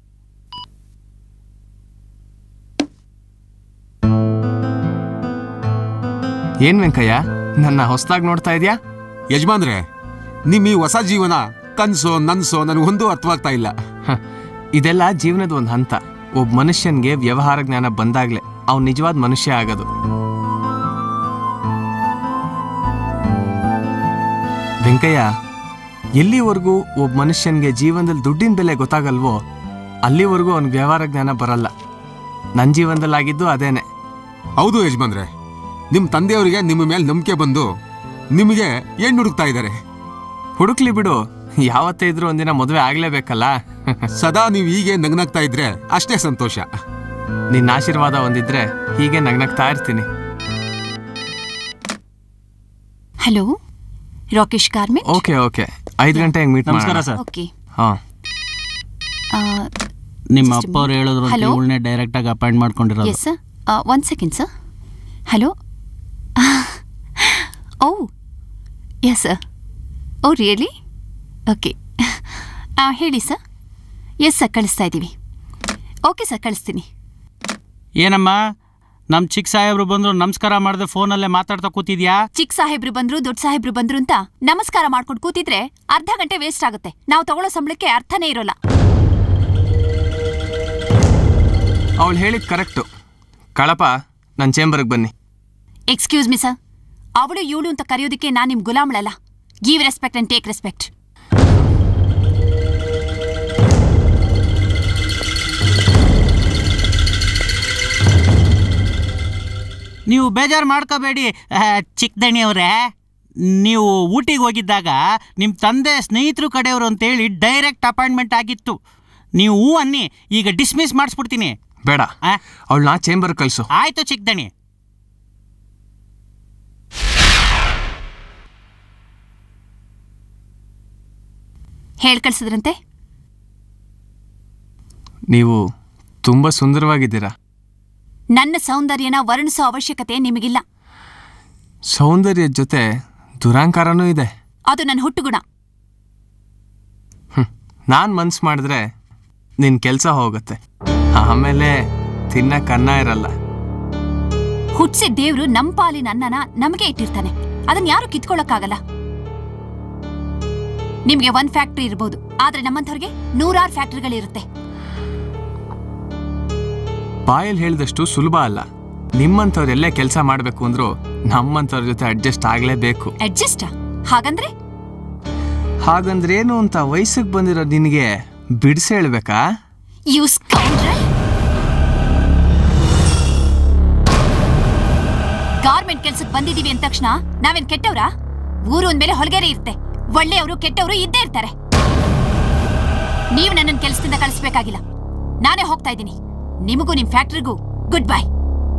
ಏನ್ ವೆಂಕಯ್ಯ ನನ್ನ ಹೊಸದಾಗಿ ನೋಡ್ತಾ ಇದೆಯಾ ಯಜಮಾನ್ರೆ ನಿಮ್ಮ ಈ ಹೊಸ ಜೀವನ ಕನ್ಸೋ ನನ್ಸೋ ನನಗೊಂದು ಅರ್ಥವಾಗ್ತಾ ಇಲ್ಲ ಇದೆಲ್ಲ ಜೀವನದ ಒಂದು ಹಂತ ಒಬ್ಬ ಮನುಷ್ಯನ್ಗೆ ವ್ಯವಹಾರ ಜ್ಞಾನ ಬಂದಾಗ್ಲೇ ಅವ್ನು ನಿಜವಾದ ಮನುಷ್ಯ ಆಗೋದು ವೆಂಕಯ್ಯ ಎಲ್ಲಿವರೆಗೂ ಒಬ್ಬ ಮನುಷ್ಯನ್ಗೆ ಜೀವನದಲ್ಲಿ ದುಡ್ಡಿನ ಬೆಲೆ ಗೊತ್ತಾಗಲ್ವೋ ಅಲ್ಲಿವರೆಗೂ ಅವ್ನಿಗೆ ವ್ಯವಹಾರ ಜ್ಞಾನ ಬರಲ್ಲ ನನ್ನ ಜೀವನದಲ್ಲಿ ಆಗಿದ್ದು ಅದೇನೆ ಹೌದು ಯಜಮಾನ್ರೆ ನಿಮ್ಮ ತಂದೆಯವರಿಗೆ ನಿಮ್ಮ ಮೇಲೆ ನಂಬಿಕೆ ಬಂದು ನಿಮಗೆ ಹೆಣ್ಣು ಹುಡುಕ್ತಾ ಇದ್ದಾರೆ ಹುಡುಕ್ಲಿ ಬಿಡು ಯಾವತ್ತೇ ಇದ್ರೂ ಒಂದಿನ ಮದುವೆ ಆಗ್ಲೇಬೇಕಲ್ಲ ಸದಾ ನೀವು ಹೀಗೆ ನಗ್ನಗ್ತಾ ಇದ್ರೆ ಅಷ್ಟೇ ಸಂತೋಷ ನಿನ್ನ ಆಶೀರ್ವಾದ ಒಂದಿದ್ರೆ ಹೀಗೆ ನಗ್ನಗ್ತಾ ಇರ್ತೀನಿ hello Rakesh garment okay okay ಐದು ಗಂಟೆಗೆ ಮೀಟ್ ನಮಸ್ಕಾರ ಸರ್. ಓಕೆ ಹಾ ನಿಮ್ಮ ಅಪ್ಪ ಅವ್ರು ಹೇಳಿದ್ರು Hello? ಇವಳನ್ನೇ ಡೈರೆಕ್ಟ್ ಆಗಿ ಅಪಾಯಿಂಟ್ ಮಾಡ್ಕೊಂಡಿರೋದು yes sir one second sir hello oh yes sir oh really okay ಹೇಳಿ ಸರ್ ಎಸ್ ಸರ್ ಕಳಿಸ್ತಾ ಇದ್ದೀವಿ ಓಕೆ ಸರ್ ಕಳಿಸ್ತೀನಿ ಏನಮ್ಮ ನಮ್ಮ ಚಿಕ್ಕ ಸಾಹೇಬ್ರು ಬಂದ್ರು ನಮಸ್ಕಾರ ಮಾಡದೆ ಫೋನಲ್ಲೇ ಮಾತಾಡ್ತಾ ಕೂತಿದ್ಯಾ ಚಿಕ್ಕ ಸಾಹೇಬ್ರು ಬಂದ್ರು ದೊಡ್ಡ ಸಾಹೇಬ್ರು ಬಂದ್ರು ಅಂತ ನಮಸ್ಕಾರ ಮಾಡ್ಕೊಂಡು ಕೂತಿದ್ರೆ ಅರ್ಧ ಗಂಟೆ ವೇಸ್ಟ್ ಆಗುತ್ತೆ ನಾವು ತಗೊಳ್ಳೋ ಸಂಬಳಕ್ಕೆ ಅರ್ಥನೇ ಇರೋಲ್ಲ ಅವಳು ಹೇಳಿದ್ ಕರೆಕ್ಟು ಕಳಪ ನನ್ನ ಚೇಂಬರ್ಗೆ ಬನ್ನಿ ಎಕ್ಸ್ಕ್ಯೂಸ್ ಮಿ ಸರ್ ಅವಳು ಇವಳು ಅಂತ ಕರೆಯೋದಕ್ಕೆ ನಾನು ನಿಮ್ ಗುಲಾಮ್ಳಲ್ಲ give respect and take respect ನೀವು ಬೇಜಾರು ಮಾಡ್ಕೋಬೇಡಿ ಚಿಕ್ಕದಣಿ ಅವರೇ ನೀವು ಊಟಿಗೆ ಹೋಗಿದ್ದಾಗ ನಿಮ್ಮ ತಂದೆ ಸ್ನೇಹಿತರು ಕಡೆಯವರು ಅಂತೇಳಿ ಡೈರೆಕ್ಟ್ ಅಪಾಯಿಂಟ್ಮೆಂಟ್ ಆಗಿತ್ತು ನೀವು ಹೂ ಅನ್ನಿ ಈಗ ಡಿಸ್ಮಿಸ್ ಮಾಡಿಸ್ಬಿಡ್ತೀನಿ ಬೇಡ ಆ? ಅವಳನ್ನ ಚೇಂಬರ್ ಕಳಿಸು ಆಯ್ತು ಚಿಕ್ಕದಣಿ ಹೇಳ್ ಕಳ್ಸಿದ್ರಂತೆ ನೀವು ತುಂಬ ಸುಂದರವಾಗಿದ್ದೀರಾ ನನ್ನ ಸೌಂದರ್ಯನ ವರ್ಣಿಸೋ ಅವಶ್ಯಕತೆ ನಿಮಗಿಲ್ಲ ಸೌಂದರ್ಯದ ಜೊತೆ ದುರಾಂಕಾರನೂ ಇದೆ ಅದು ನನ್ನ ಹುಟ್ಟುಗುಣ ನಾನು ಮನ್ಸು ಮಾಡಿದ್ರೆ ನಿನ್ನ ಕೆಲಸ ಹೋಗುತ್ತೆ ಆಮೇಲೆ ತಿನ್ನಕ್ಕೆ ಅನ್ನ ಇರಲ್ಲ ಹುಟ್ಸಿ ದೇವ್ರು ನಮ್ ಪಾಲಿನ ಅನ್ನನ ನಮಗೆ ಇಟ್ಟಿರ್ತಾನೆ ಅದನ್ನ ಯಾರು ಕಿತ್ಕೊಳ್ಳೋಕ್ಕಾಗಲ್ಲ ನಿಮ್ಗೆ ಒಂದ್ ಫ್ಯಾಕ್ಟ್ರಿ ಇರ್ಬೋದು ಆದ್ರೆ ನಮ್ಮಂಥವ್ರಿಗೆ ನೂರಾರು ಫ್ಯಾಕ್ಟ್ರಿಗಳಿರುತ್ತೆ ಬಾಯಲ್ಲಿ ಹೇಳಿದಷ್ಟು ಸುಲಭ ಅಲ್ಲ ನಿಮ್ಮಂಥವ್ರು ಎಲ್ಲೇ ಕೆಲಸ ಮಾಡಬೇಕು ಅಂದ್ರೂ ನಮ್ಮಂಥವ್ರ ಜೊತೆ ಅಡ್ಜಸ್ಟ್ ಆಗಲೇಬೇಕು ಅಡ್ಜಸ್ಟ್ ಹಾಗಂದ್ರೆ ಹಾಗಂದ್ರೇನು ಅಂತ ವಯಸ್ಸಿಗೆ ಬಂದಿರೋ ನಿನಗೆ ಬಿಡಿಸಿ ಹೇಳ್ಬೇಕಾ ಯು ಸ್ಕೌಂಡ್ರಲ್ ಗಾರ್ಮೆಂಟ್ ಕೆಲ್ಸಕ್ಕೆ ಬಂದಿದೀವಿ ಅಂದ ತಕ್ಷಣ ನಾವೇನ್ ಕೆಟ್ಟವ್ರ ಊರು ಅಂದ್ಮೇಲೆ ಹೊಲಗೇರೆ ಇರುತ್ತೆ ಒಳ್ಳೆಯವರು ಕೆಟ್ಟವರು ಇದ್ದೇ ಇರ್ತಾರೆ ನೀವು ನನ್ನನ್ನು ಕೆಲಸದಿಂದ ಕಳಿಸ್ಬೇಕಾಗಿಲ್ಲ ನಾನೇ ಹೋಗ್ತಾ ಇದ್ದೀನಿ ನಿಮಗೂ ನಿಮ್ ಫ್ಯಾಕ್ಟ್ರಿಗೂ ಗುಡ್ ಬೈ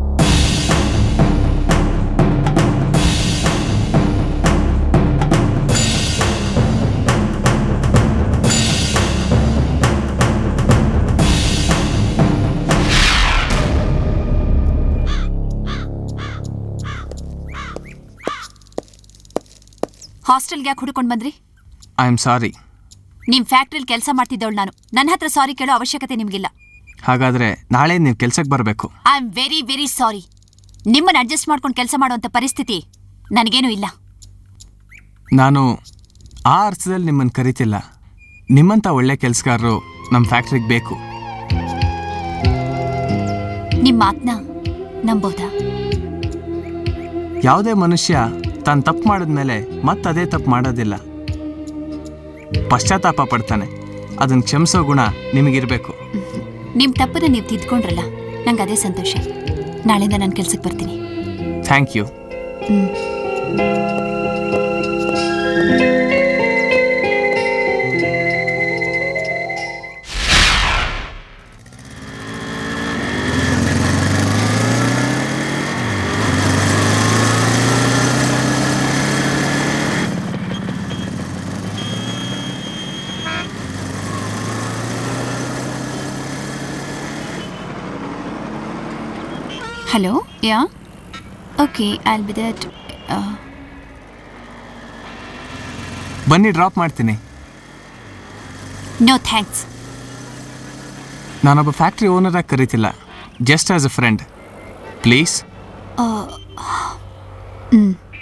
ಹಾಸ್ಟೆಲ್ಗೆ ಯಾಕೆ ಹುಡ್ಕೊಂಡು ಬಂದ್ರಿ ಐ ಆಮ್ ಸಾರಿ ನಿಮ್ ಫ್ಯಾಕ್ಟ್ರಿಲಿ ಕೆಲಸ ಮಾಡ್ತಿದ್ದವಳು ನಾನು ನನ್ನ ಹತ್ರ ಸಾರಿ ಕೇಳೋ ಅವಶ್ಯಕತೆ ನಿಮ್ಗಿಲ್ಲ ಹಾಗಾದ್ರೆ ನಾಳೆ ನೀವು ಕೆಲ್ಸಕ್ಕೆ ಬರಬೇಕು I am very very sorry ನಿಮ್ಮನ್ನ ಅಡ್ಜಸ್ಟ್ ಮಾಡ್ಕೊಂಡು ಕೆಲಸ ಮಾಡುವಂತ ಪರಿಸ್ಥಿತಿ ನನಗೇನು ಇಲ್ಲ ನಾನು ಆ ಅರ್ಥದಲ್ಲಿ ನಿಮ್ಮನ್ನು ಕರಿತಿಲ್ಲ ನಿಮ್ಮಂಥ ಒಳ್ಳೆ ಕೆಲಸಗಾರರು ನಮ್ಮ ಫ್ಯಾಕ್ಟ್ರಿಗೆ ಬೇಕು ನಿಮ್ ಮಾತ್ನ ನಂಬೋದಾ ಯಾವುದೇ ಮನುಷ್ಯ ತಾನು ತಪ್ಪು ಮಾಡಿದ್ಮೇಲೆ ಮತ್ತೆ ಅದೇ ತಪ್ಪು ಮಾಡೋದಿಲ್ಲ ಪಶ್ಚಾತ್ತಾಪ ಪಡ್ತಾನೆ ಅದನ್ನು ಕ್ಷಮಿಸೋ ಗುಣ ನಿಮಗಿರಬೇಕು ನಿಮ್ ತಪ್ಪನ್ನ ನೀವು ತಿದ್ಕೊಂಡ್ರಲ್ಲ ನಂಗೆ ಅದೇ ಸಂತೋಷ ನಾಳೆಯಿಂದ ನಾನು ಕೆಲ್ಸಕ್ಕೆ ಬರ್ತೀನಿ thank you hmm hello yeah okay I'll be that ಬನ್ನಿ ಡ್ರಾಪ್ ಮಾಡ್ತೀನಿ ನೋ ಥ್ಯಾಂಕ್ಸ್ ನಾನೊಬ್ಬ ಫ್ಯಾಕ್ಟ್ರಿ ಓನರಾಗಿ ಕರಿತಿಲ್ಲ just as a friend please ಹ್ಞೂ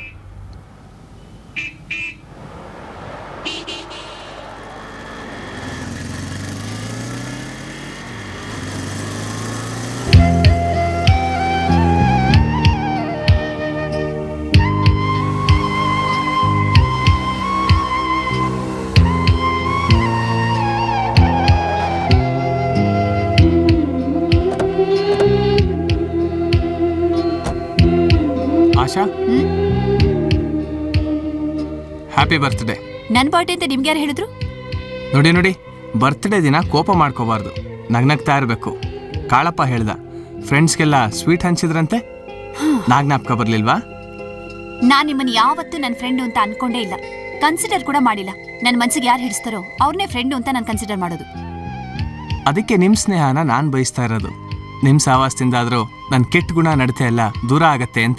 ಆಶಾ ಹ್ಯಾಪಿ ಬರ್ತ್ಡೇ ನನ್ನ ಬರ್ಡೇ ಅಂತ ನಿಮ್ಗೆ ಯಾರು ಹೇಳಿದ್ರು ನೋಡಿ ನೋಡಿ ಬರ್ತ್ಡೇ ದಿನ ಕೋಪ ಮಾಡ್ಕೋಬಾರ್ದು ನಗ್ನಗ್ತಾ ಇರಬೇಕು ಕಾಳಪ್ಪ ಹೇಳ್ದ ಫ್ರೆಂಡ್ಸ್ಗೆಲ್ಲ ಸ್ವೀಟ್ ಹಂಚಿದ್ರಂತೆ ನಾ ಜ್ಞಾಪಕ ಬರಲಿಲ್ವಾ ನಾನು ನಿಮ್ಮನ್ನು ಯಾವತ್ತೂ ನನ್ನ ಫ್ರೆಂಡು ಅಂತ ಅನ್ಕೊಂಡೇ ಇಲ್ಲ ಕನ್ಸಿಡರ್ ಕೂಡ ಮಾಡಿಲ್ಲ ನನ್ನ ಮನ್ಸಿಗೆ ಯಾರು ಹಿಡಿಸ್ತಾರೋ ಅವ್ರನ್ನೇ ಫ್ರೆಂಡು ಅಂತ ನಾನು ಕನ್ಸಿಡರ್ ಮಾಡೋದು ಅದಕ್ಕೆ ನಿಮ್ಮ ಸ್ನೇಹನ ನಾನು ಬಯಸ್ತಾ ಇರೋದು ನಿಮ್ಮ ಸಾವಾಸದಿಂದಾದರೂ ನನ್ನ ಕೆಟ್ಟ ಗುಣ ನಡತೆ ಎಲ್ಲ ದೂರ ಆಗತ್ತೆ ಅಂತ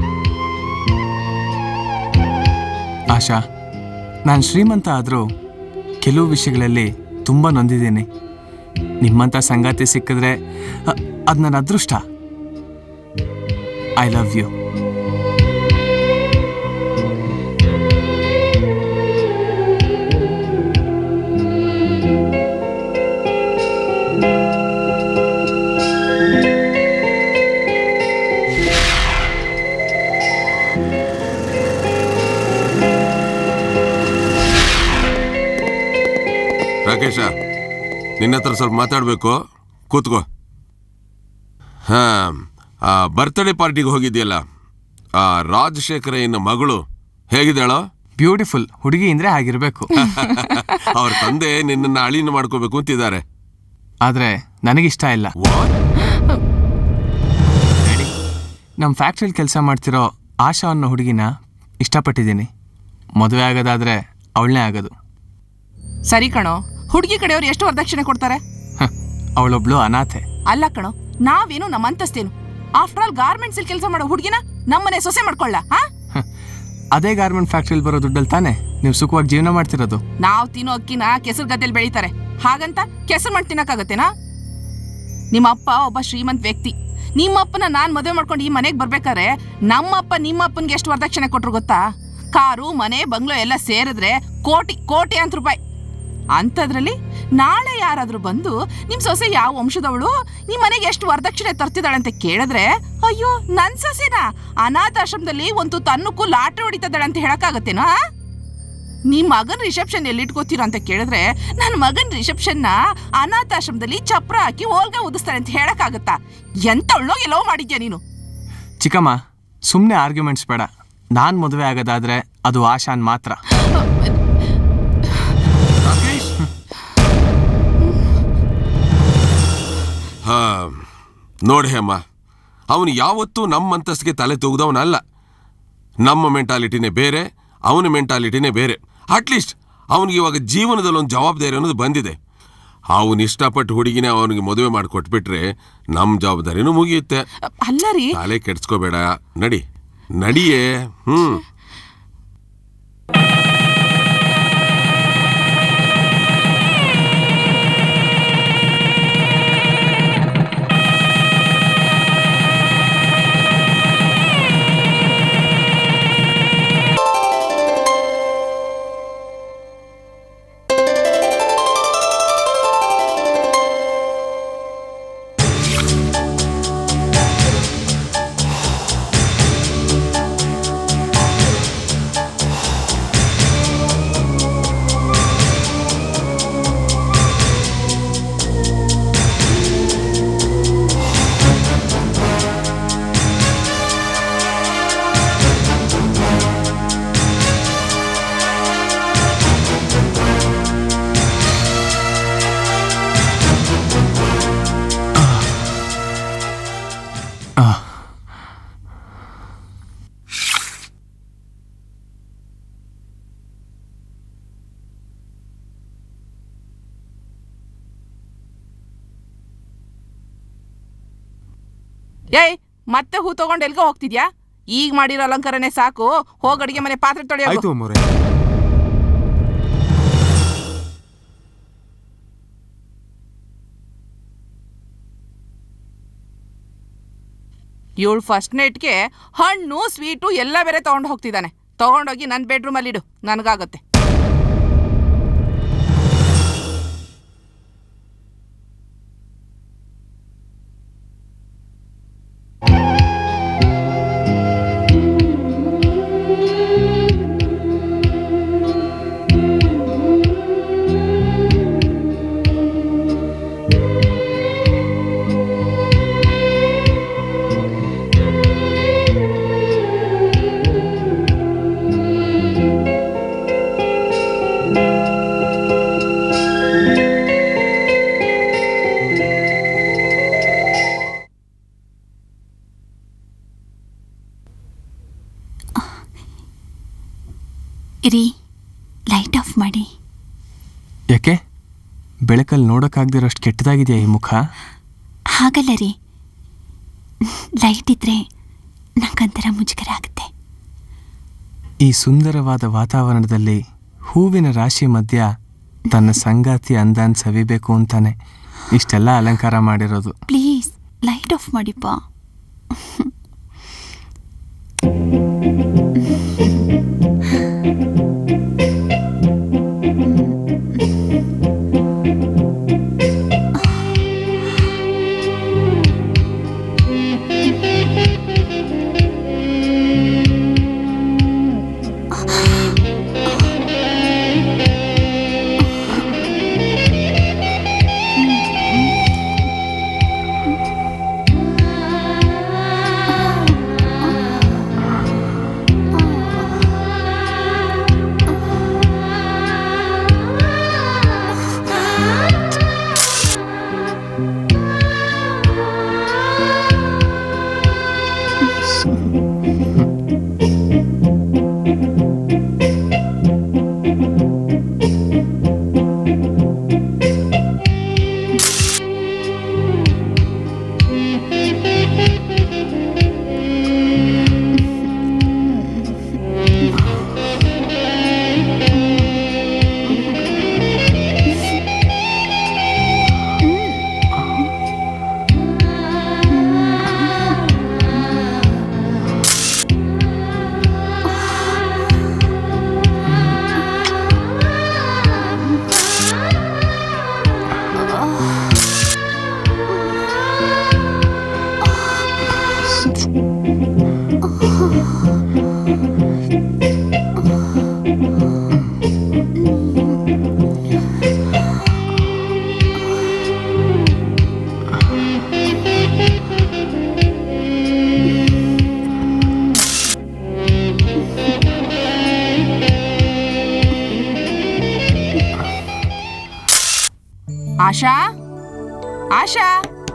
ಆಶಾ ನಾನು ಶ್ರೀಮಂತ ಆದರೂ ಕೆಲವು ವಿಷಯಗಳಲ್ಲಿ ತುಂಬ ನೊಂದಿದ್ದೀನಿ ನಿಮ್ಮಂಥ ಸಂಗಾತಿ ಸಿಕ್ಕಿದ್ರೆ ಅದು ನನ್ನ ಅದೃಷ್ಟ ಐ ಲವ್ ಯು ರಾಕೇಶ ನಿನ್ನ ಹತ್ರ ಸ್ವಲ್ಪ ಮಾತಾಡಬೇಕು ಕೂತ್ಕೋ ಹಾ ಆ ಬರ್ತ್ಡೇ ಪಾರ್ಟಿಗೆ ಹೋಗಿದ್ಯಲ್ಲ ಆ ರಾಜಶೇಖರಯ್ಯನ ಮಗಳು ಹೇಗಿದ್ದಾಳೋ ಬ್ಯೂಟಿಫುಲ್ ಹುಡುಗಿ ಅಂದ್ರೆ ಆಗಿರ್ಬೇಕು ಅವ್ರ ತಂದೆ ನಿನ್ನನ್ನ ಅಳಿನ ಮಾಡ್ಕೋಬೇಕು ಅಂತಿದ್ದಾರೆ ಆದ್ರೆ ನನಗಿಷ್ಟ ಇಲ್ಲ ನಮ್ಮ ಫ್ಯಾಕ್ಟ್ರಿಲಿ ಕೆಲಸ ಮಾಡ್ತಿರೋ ಆಶಾ ಅನ್ನೋ ಹುಡುಗಿನ ಇಷ್ಟಪಟ್ಟಿದ್ದೀನಿ ಮದುವೆ ಆಗೋದಾದ್ರೆ ಅವಳನ್ನೇ ಆಗೋದು ಸರಿ ಕಣೋ ಹುಡುಗಿ ಕಡೆಯವ್ರು ಎಷ್ಟು ವರದಕ್ಷಿಣೆ ಕೊಡ್ತಾರೆ ಅವಳೊಬ್ಳು ಅನಾಥೆ ಅಲ್ಲ ಕಣೋ ನಾವೇನು ನಮ್ಮ ಅಂತಸ್ತೇನು ಆಫ್ಟರ್ ಆಲ್ ಗಾರ್ಮೆಂಟ್ಸ್ ಕೆಲಸ ಮಾಡೋ ಹುಡುಗಿನ ನಮ್ಮನೆ ಸೊಸೆ ಮಾಡ್ಕೊಳ್ಳ ಹಾ ಅದೇ ಗಾರ್ಮೆಂಟ್ ಫ್ಯಾಕ್ಟ್ರಿಲಿ ಬರೋ ದುಡ್ಡಲ್ಲಿ ತಾನೇ ನೀವು ಸುಖವಾಗಿ ಜೀವನ ಮಾಡ್ತಿರೋದು ನಾವ್ ತಿನ್ನೋ ಅಕ್ಕಿನ ಕೆಸರು ಗದ್ದೆಲ್ ಬೆಳೀತಾರೆ ಹಾಗಂತ ಕೆಸರು ಮಾಡಿ ತಿನ್ನಕ್ಕಾಗತ್ತೇನಾ ನಿಮ್ಮ ಅಪ್ಪ ಒಬ್ಬ ಶ್ರೀಮಂತ ವ್ಯಕ್ತಿ ನಿಮ್ಮಪ್ಪನ ನಾನ್ ಮದುವೆ ಮಾಡ್ಕೊಂಡು ಈ ಮನೆಗೆ ಬರ್ಬೇಕಾದ್ರೆ ನಮ್ಮಪ್ಪ ನಿಮ್ಮಪ್ಪನ್ಗೆ ಎಷ್ಟು ವರದಕ್ಷಿಣೆ ಕೊಟ್ರು ಗೊತ್ತಾ ಕಾರು ಮನೆ ಬಂಗ್ಲೋ ಎಲ್ಲ ಸೇರಿದ್ರೆ ಕೋಟಿ ಕೋಟಿ ಅಂತ ರೂಪಾಯಿ ಅಂಥದ್ರಲ್ಲಿ ನಾಳೆ ಯಾರಾದ್ರೂ ಬಂದು ನಿಮ್ ಸೊಸೆ ಯಾವ ವಂಶದವಳು ನಿಮ್ ಮನೆಗೆ ಎಷ್ಟು ವರದಕ್ಷಿಣೆ ತರ್ತಿದ್ದಾಳೆ ಅಂತ ಕೇಳಿದ್ರೆ ಅಯ್ಯೋ ನನ್ ಸೊಸೆನಾ ಅನಾಥಾಶ್ರಮದಲ್ಲಿ ಒಂದು ತನ್ನಕ್ಕೂ ಲಾಟ್ರಿ ಹೊಡಿತಿದ್ದಾಳೆ ಅಂತ ಹೇಳಕ್ಕಾಗತ್ತೇನಾ ನಿಮ್ ಮಗನ್ ರಿಸೆಪ್ಷನ್ ಎಲ್ಲಿ ಇಟ್ಕೋತೀರ ಅಂತ ಕೇಳಿದ್ರೆ ನನ್ನ ಮಗನ್ ರಿಸೆಪ್ಷನ್ನ ಅನಾಥಾಶ್ರಮದಲ್ಲಿ ಚಪ್ರ ಹಾಕಿ ಓಲ್ಗ ಉದಿಸ್ತಾರೆ ಅಂತ ಹೇಳಕ್ಕಾಗತ್ತಾ ಎಂತವಳೋ ಎಲ್ಲೋ ಮಾಡಿದ್ಯಾ ನೀನು ಚಿಕ್ಕಮ್ಮ ಸುಮ್ಮನೆ ಆರ್ಗ್ಯುಮೆಂಟ್ಸ್ ಬೇಡ ನಾನು ಮದುವೆ ಆಗೋದಾದ್ರೆ ಅದು ಆಶಾನ್ ಮಾತ್ರ ಹಾ ನೋಡಿ ಅಮ್ಮ ಅವನು ಯಾವತ್ತೂ ನಮ್ಮ ಅಂತಸ್ತಿಗೆ ತಲೆ ತೂಗ್ದವನಲ್ಲ ನಮ್ಮ ಮೆಂಟಾಲಿಟಿನೇ ಬೇರೆ ಅವನ ಮೆಂಟಾಲಿಟಿನೇ ಬೇರೆ ಅಟ್ಲೀಸ್ಟ್ ಅವನಿಗೆ ಇವಾಗ ಜೀವನದಲ್ಲಿ ಒಂದು ಜವಾಬ್ದಾರಿ ಅನ್ನೋದು ಬಂದಿದೆ ಅವನು ಇಷ್ಟಪಟ್ಟು ಹುಡುಗಿನೇ ಅವನಿಗೆ ಮದುವೆ ಮಾಡಿ ಕೊಟ್ಬಿಟ್ರೆ ನಮ್ಮ ಜವಾಬ್ದಾರಿನೂ ಮುಗಿಯುತ್ತೆ ಅಲ್ಲ ರೀ ತಲೆ ಕೆಡ್ಸ್ಕೋಬೇಡ ನಡಿ ನಡಿಯೇ ಹ್ಮ್ Come ಏಯ್ ಮತ್ತೆ ಹೂ ತಗೊಂಡು ಎಲ್ಗೋ ಹೋಗ್ತಿದ್ಯಾ ಈಗ ಮಾಡಿರೋ ಅಲಂಕಾರನೇ ಸಾಕು ಹೋಗ್ ಅಡಿಗೆ ಮನೆ ಪಾತ್ರೆ ಆಯ್ತು ತೊಳೆಯೋದು ಅಮ್ಮವ್ರೆ ಇವಳು ಫಸ್ಟ್ ನೈಟ್ಗೆ ಹಣ್ಣು ಸ್ವೀಟು ಎಲ್ಲ ಬೇರೆ ತಗೊಂಡು ಹೋಗ್ತಿದ್ದಾನೆ ತಗೊಂಡೋಗಿ ನನ್ನ ಬೆಡ್ರೂಮಲ್ಲಿ ಇಡು ನನಗಾಗತ್ತೆ ಇರಿ ಲೈಟ್ ಆಫ್ ಮಾಡಿ ಯಾಕೆ ಬೆಳಕಲ್ಲಿ ನೋಡೋಕ್ಕಾಗ್ದಿರೋಷ್ಟು ಕೆಟ್ಟದಾಗಿದೆಯಾ ಈ ಮುಖ ಹಾಗಲ್ಲ ರೀ ಲೈಟ್ ಇದ್ರೆ ನಂಗೊಂಥರ ಮುಜುಗರ ಆಗುತ್ತೆ ಈ ಸುಂದರವಾದ ವಾತಾವರಣದಲ್ಲಿ ಹೂವಿನ ರಾಶಿ ಮಧ್ಯ ತನ್ನ ಸಂಗಾತಿ ಅಂದಾನ್ ಸವಿಬೇಕು ಅಂತಾನೆ ಇಷ್ಟೆಲ್ಲ ಅಲಂಕಾರ ಮಾಡಿರೋದು ಪ್ಲೀಸ್ ಲೈಟ್ ಆಫ್ ಮಾಡಿಪ್ಪ ಆಶಾ ಆಶಾ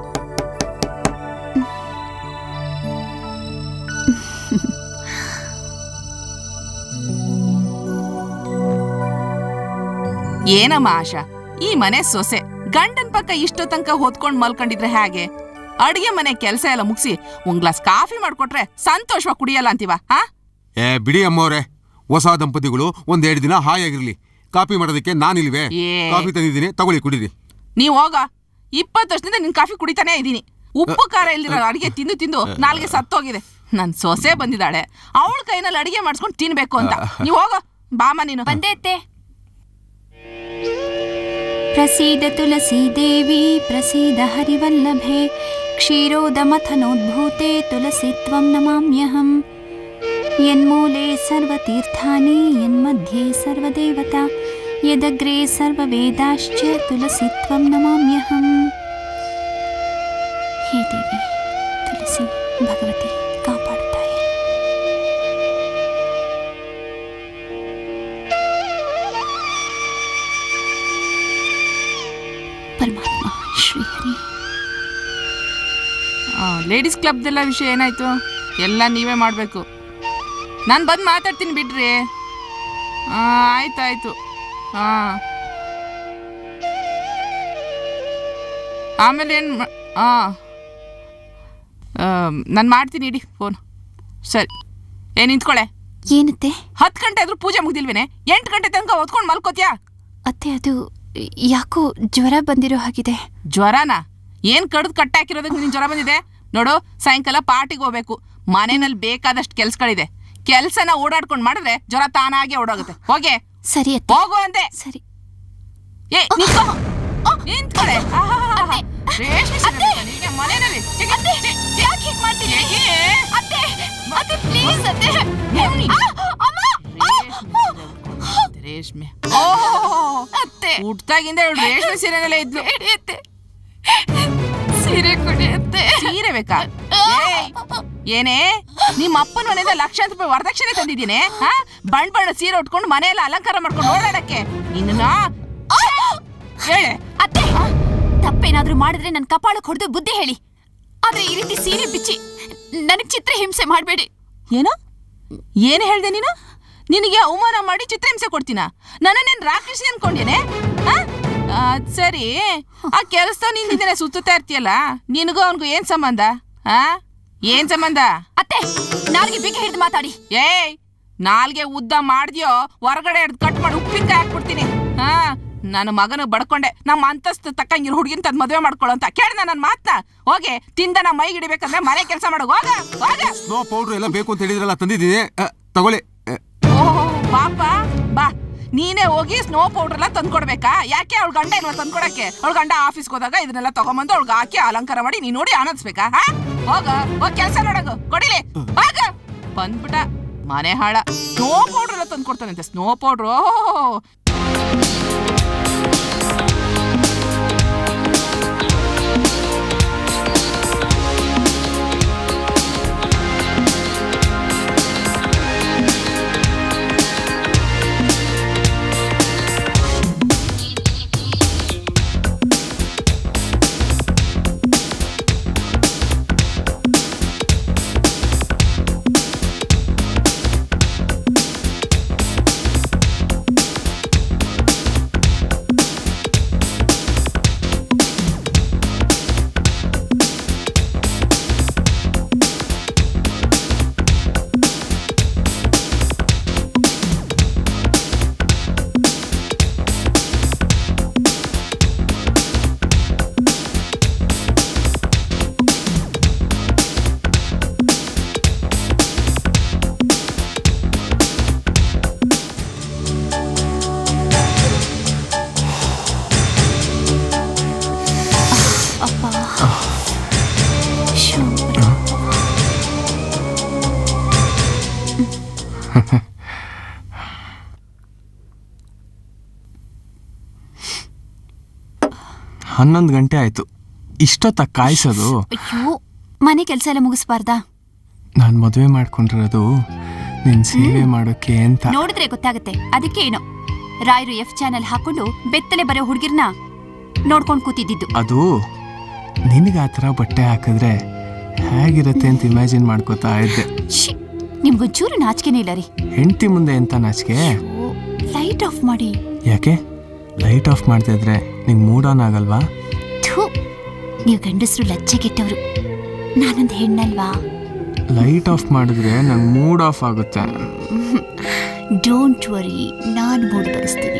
ಏನಮ್ಮ ಆಶಾ ಈ ಮನೆ ಸೊಸೆ ಗಂಡನ್ ಪಕ್ಕ ಇಷ್ಟೋ ತನಕ ಹೊತ್ಕೊಂಡ್ ಮಲ್ಕೊಂಡಿದ್ರೆ ಹೇಗೆ ಅಡಿಗೆ ಮನೆ ಕೆಲಸ ಎಲ್ಲ ಮುಗಿಸಿ ಒಂದ್ ಗ್ಲಾಸ್ ಕಾಫಿ ಮಾಡ್ಕೊಟ್ರೆ ಸಂತೋಷವಾಗಿ ಕುಡಿಯಲ್ಲ ಅಂತೀವ ಹಾ ಏ ಬಿಡಿ ಅಮ್ಮವ್ರೆ ಹೊಸ ದಂಪತಿಗಳು ಒಂದೆರಡು ದಿನ ಹಾಯಾಗಿರ್ಲಿ ಕಾಪಿ ಮಾಡೋದಕ್ಕೆ ನಾನಿಲ್ವೇ ಏ. ಕಾಫಿ ತಂದಿದ್ದೀನಿ ತಗೊಳ್ಳಿ ಕುಡೀರಿ ನೀವ್ ಹೋಗ ಇಪ್ಪತ್ತು ವರ್ಷದಿಂದ ನಿನ್ ಕಾಫಿ ಕುಡಿತಾನೆ ಇದ್ದೀನಿ ಉಪ್ಪು ಖಾರ ಇಲ್ದಿರೋ ಅಡಿಗೆ ತಿಂದು ತಿಂದು ನಾಲ್ಗೆ ಸತ್ತೋಗಿದೆ ನನ್ ಸೊಸೆ ಬಂದಿದ್ದಾಳೆ ಅವಳ ಕೈನಲ್ಲಿ ಅಡಿಗೆ ಮಾಡಿಸ್ಕೊಂಡು ತಿನ್ಬೇಕು ಅಂತ ನೀವ್ ಹೋಗ ಬಾಮ ನೀನು ಬಂದೆ ಅತ್ತೆ ಪ್ರಸೀದ ತುಳಸಿ ದೇವಿ ಪ್ರಸೀದ ಹರಿವಲ್ಲಭೆ ಕ್ಷೀರೋದಮಥನೋದ್ಭೂತೆ ತುಳಸಿ ತ್ವಂ ನಮಾಮ್ಯಹಂ ಯನ್ಮೂಲೆ ಸರ್ವತೀರ್ಥಾನಿ ಯನ್ಮಧ್ಯೆ ಸರ್ವದೇವತಾ ಯದಗ್ರೆ ಸರ್ವವೇದಾಶ್ಚ ತುಳಸಿ ತ್ವಂ ನಮಾಮ್ಯಹಂ ಹೇ ದೇವಿ ತುಳಸಿ ಭಗವತಿ ಕಾಪಾಡುತ್ತಾಯಿ ಪರಮಾತ್ಮ ಶ್ರೀಹರಿ ಲೇಡೀಸ್ ಕ್ಲಬ್ದೆಲ್ಲ ವಿಷಯ ಏನಾಯ್ತು ಎಲ್ಲ ನೀವೇ ಮಾಡಬೇಕು ನಾನು ಬಂದು ಮಾತಾಡ್ತೀನಿ ಬಿಡ್ರಿ ಹಾಂ ಆಯ್ತು ಆಯ್ತು ಹಾಂ ಆಮೇಲೆ ಏನು ಹಾಂ ನಾನು ಮಾಡ್ತೀನಿ ಇಡಿ ಫೋನ್ ಸರಿ ಏ ನಿಂತ್ಕೊಳೆ ಏನತ್ತೆ ಹತ್ತು ಗಂಟೆ ಆದ್ರೂ ಪೂಜೆ ಮುಗ್ದಿಲ್ವೇನೆ ಎಂಟು ಗಂಟೆ ತನಕ ಓದ್ಕೊಂಡು ಮಲ್ಕೋತ್ಯಾ ಅತ್ತೆ ಅದು ಯಾಕೋ ಜ್ವರ ಬಂದಿರೋ ಹಾಗಿದೆ ಜ್ವರನ ಏನ್ ಕಡ್ದು ಕಟ್ಟಾಕಿರೋದಕ್ಕೆ ನಿನ್ ಜ್ವರ ಬಂದಿದೆ ನೋಡು ಸಾಯಂಕಾಲ ಪಾರ್ಟಿಗೆ ಹೋಗ್ಬೇಕು ಮನೆಯಲ್ಲಿ ಬೇಕಾದಷ್ಟು ಕೆಲ್ಸಗಳಿದೆ ಕೆಲ್ಸನ ಓಡಾಡ್ಕೊಂಡು ಮಾಡಿದ್ರೆ ಜ್ವರ ತಾನಾಗೆ ಓಡೋಗುತ್ತೆ ಹೋಗೆ ಸರಿ ಅತ್ತೆ ಹೋಗು ಅಂದೆ ಸರಿ ಏ ನಿಂತ್ಕೋ ನಿಂತ್ಕೊಳೆ ಆಹಾಹಾಹಾ. ರೇಷ್ಮೆ ಸೀರೆ ಬೇಕಾ ನಿನ್ಗೆ ಮನೆಯಲ್ಲಿ ಚಿಕ್ಕ- ಚಿ- ಚಿ- ಯಾಕೆ ಹೀಗ್ ಮಾಡ್ತಿದ್ರಿ ಏ, ಅತ್ತೆ ಅತ್ತೆ ಪ್ಲೀಸ್ ಅತ್ತೆ ನೋಡಿ. ಆ, ಅಮ್ಮ ರೇಷ್ಮೆ ಓಹ್ ಅತ್ತೆ ಹುಟ್ಟಾಗಿಂದ ಇವಳು ರೇಷ್ಮೆ ಸೀರೆನಲ್ಲೇ ಇದ್ಲು ಬೇಡಿ ಅತ್ತೆ ಸೀರೆ ಕೊಡಿ ಅತ್ತೆ ಸೀರೆ ಬೇಕಾ ಏಯ್, ಏನೇ ನಿಮ್ಮ ಅಪ್ಪನ ಮನೆಯಿಂದ ಲಕ್ಷಾಂತರ ರೂಪಾಯಿ ವರದಕ್ಷಿಣೆ ತಂದಿದ್ದೀನಿ ಹಾ ಬಣ್ಣ ಬಣ್ಣ ಸೀರೆ ಉಟ್ಕೊಂಡು ಮನೆಯೆಲ್ಲ ಅಲಂಕಾರ ಮಾಡ್ಕೊಂಡು ಓಡಾಡಕ್ಕೆ ನಿನ್ನ ಹೇಳೆ ಅತ್ತೆ ತಪ್ಪೇನಾದ್ರೂ ಮಾಡಿದ್ರೆ ನನ್ ಕಪಾಳಕ್ಕೆ ಹೊಡೆದು ಬುದ್ಧಿ ಹೇಳಿ ಆದ್ರೆ ಈ ರೀತಿ ಸೀರೆ ಬಿಚ್ಚಿ ನನಗ್ ಚಿತ್ರ ಹಿಂಸೆ ಮಾಡಬೇಡಿ ಏನು ಏನು ಹೇಳ್ದೆ ನೀನು ನಿನಗೆ ಅವಮಾನ ಮಾಡಿ ಚಿತ್ರಹಿಂಸೆ ಕೊಡ್ತೀನ ನನ್ನನ್ನೇನು ರಾಕ್ಷಸಿ ಅನ್ಕೊಂಡೇನೆ ಆ? ಅದ್ ಸರಿ ಆ ಕೆಲಸ ನಿಂದಿದ್ದೇನೆ ಸುತ್ತುತ್ತಾ ಇರ್ತೀಯಲ್ಲ ನಿನಗೂ ಅವನಿಗೂ ಏನ್ ಸಂಬಂಧ ಆ ಏನ್ ಸಂಬಂಧ ಅತ್ತೆ ನಾಲ್ಗೆ ಬಿಗಿ ಹಿಡಿದು ಮಾತಾಡಿ ಏಯ್ ನಾಲ್ಗೆ ಉದ್ದ ಮಾಡ್ದ್ಯೋ ಹೊರಗಡೆ ಹಿಡ್ದು ಕಟ್ ಮಾಡಿ ಉಪ್ಪಿನಕಾಯಿ ಹಾಕ್ಬಿಡ್ತೀನಿ ಹಾ ನನ್ನ ಮಗನ ಬಡ್ಕೊಂಡೆ ನಮ್ಮ ಅಂತಸ್ತು ತಕ್ಕಂಗಿರೋ ಹುಡುಗಿನ ತದ್ ಮದುವೆ ಮಾಡ್ಕೊಳ್ಳೋ ಅಂತ ಕೇಳ್ದ ನನ್ನ ಮಾತ್ನ ಹೋಗಿ ತಿಂದ ನಮ್ಮ ಮೈ ಹಿಡಿಬೇಕಂದ್ರೆ ಮನೆ ಕೆಲಸ ಮಾಡು ಹೋಗ ಹೋಗ ಸ್ನೋ ಪೌಡ್ರ್ ಎಲ್ಲ ಬೇಕು ಅಂತ ಹೇಳಿದ್ರಲ್ಲ ತಂದಿದ್ದೀನಿ ಅ, ತಗೊಳ್ಳಿ ಅ, ಓಹೋ ಪಾಪ ಬಾ ನೀನೇ ಹೋಗಿ ಸ್ನೋ ಪೌಡರ್ ಎಲ್ಲ ತಂದ್ಕೊಡ್ಬೇಕಾ ಯಾಕೆ ಅವಳ ಗಂಡ ಇಲ್ವಾ ತಂದ್ಕೊಡಕ್ಕೆ ಅವಳ ಗಂಡ ಆಫೀಸ್ಗೆ ಹೋದಾಗ ಇದನ್ನೆಲ್ಲ ತಗೊಂಬಂದು ಅವಳಿಗೆ ಹಾಕಿ ಅಲಂಕಾರ ಮಾಡಿ ನೀ ನೋಡಿ ಆನಂದಿಸ್ಬೇಕಾ ಹಾ ಹೋಗ ಹೋಗ್ ಕೆಲಸ ನೋಡಗು ಕೊಡಿಲಿ ಹೋಗ ಬಂದ್ಬಿಟ್ಟ ಮನೆ ಹಾಳ ಸ್ನೋ ಪೌಡರ್ ಎಲ್ಲ ತಂದ್ಕೊಡ್ತಾನಂತೆ ಸ್ನೋ ಪೌಡ್ರು ಓಹೋ ಅಪ್ಪ ಶೋ. ಹನ್ನೊಂದು ಗಂಟೆ ಆಯ್ತು ಇಷ್ಟೊತ್ತ ಕಾಯಿಸೋದು ಅಯ್ಯೋ ಮನೆ ಕೆಲಸ ಎಲ್ಲ ಮುಗಿಸ್ಬಾರ್ದಾ ನಾನು ಮದುವೆ ಮಾಡ್ಕೊಂಡಿರೋದು ನಿನ್ ಸೇವೆ ಮಾಡೋಕೆ ಅಂತ ನೋಡಿದ್ರೆ ಗೊತ್ತಾಗುತ್ತೆ ಅದಕ್ಕೆ ಏನೋ ರಾಯರು ಎಫ್ ಚಾನೆಲ್ ಹಾಕೊಂಡು ಬೆತ್ತಲೆ ಬರೋ ಹುಡುಗಿರ್ನ ನೋಡ್ಕೊಂಡು ಕೂತಿದ್ದಿದ್ದು ಅದು ನಿನಗೆ ಆ ಥರ ಬಟ್ಟೆ ಹಾಕಿದ್ರೆ ಹೇಗಿರುತ್ತೆ ಅಂತ ಇಮ್ಯಾಜಿನ್ ಮಾಡ್ಕೋತಾ ಇದ್ದೆ ಛೀ, ನಿಮ್ಗೊಂಚೂರು ನಾಚಿಕೆನೇ ಇಲ್ಲ ರೀ ಹೆಂಡತಿ ಮುಂದೆ ಎಂತ ನಾಚಿಕೆ ಲೈಟ್ ಆಫ್ ಮಾಡಿ ಯಾಕೆ ಲೈಟ್ ಆಫ್ ಮಾಡ್ತಿದ್ರೆ ನಿಂಗೆ ಮೂಡ್ ಆನ್ ಆಗಲ್ವಾ ಥೂ ನೀವು ಗಂಡಸರು ಲಜ್ಜೆ ಕೆಟ್ಟವರು ನಾನೊಂದು ಹೆಣ್ಣಲ್ವಾ ಲೈಟ್ ಆಫ್ ಮಾಡಿದ್ರೆ ನಂಗೆ ಮೂಡ್ ಆಫ್ ಆಗುತ್ತೆ ಡೋಂಟ್ ವರಿ ನಾನು ಮೂಡ್ ಬರೆಸ್ತೀನಿ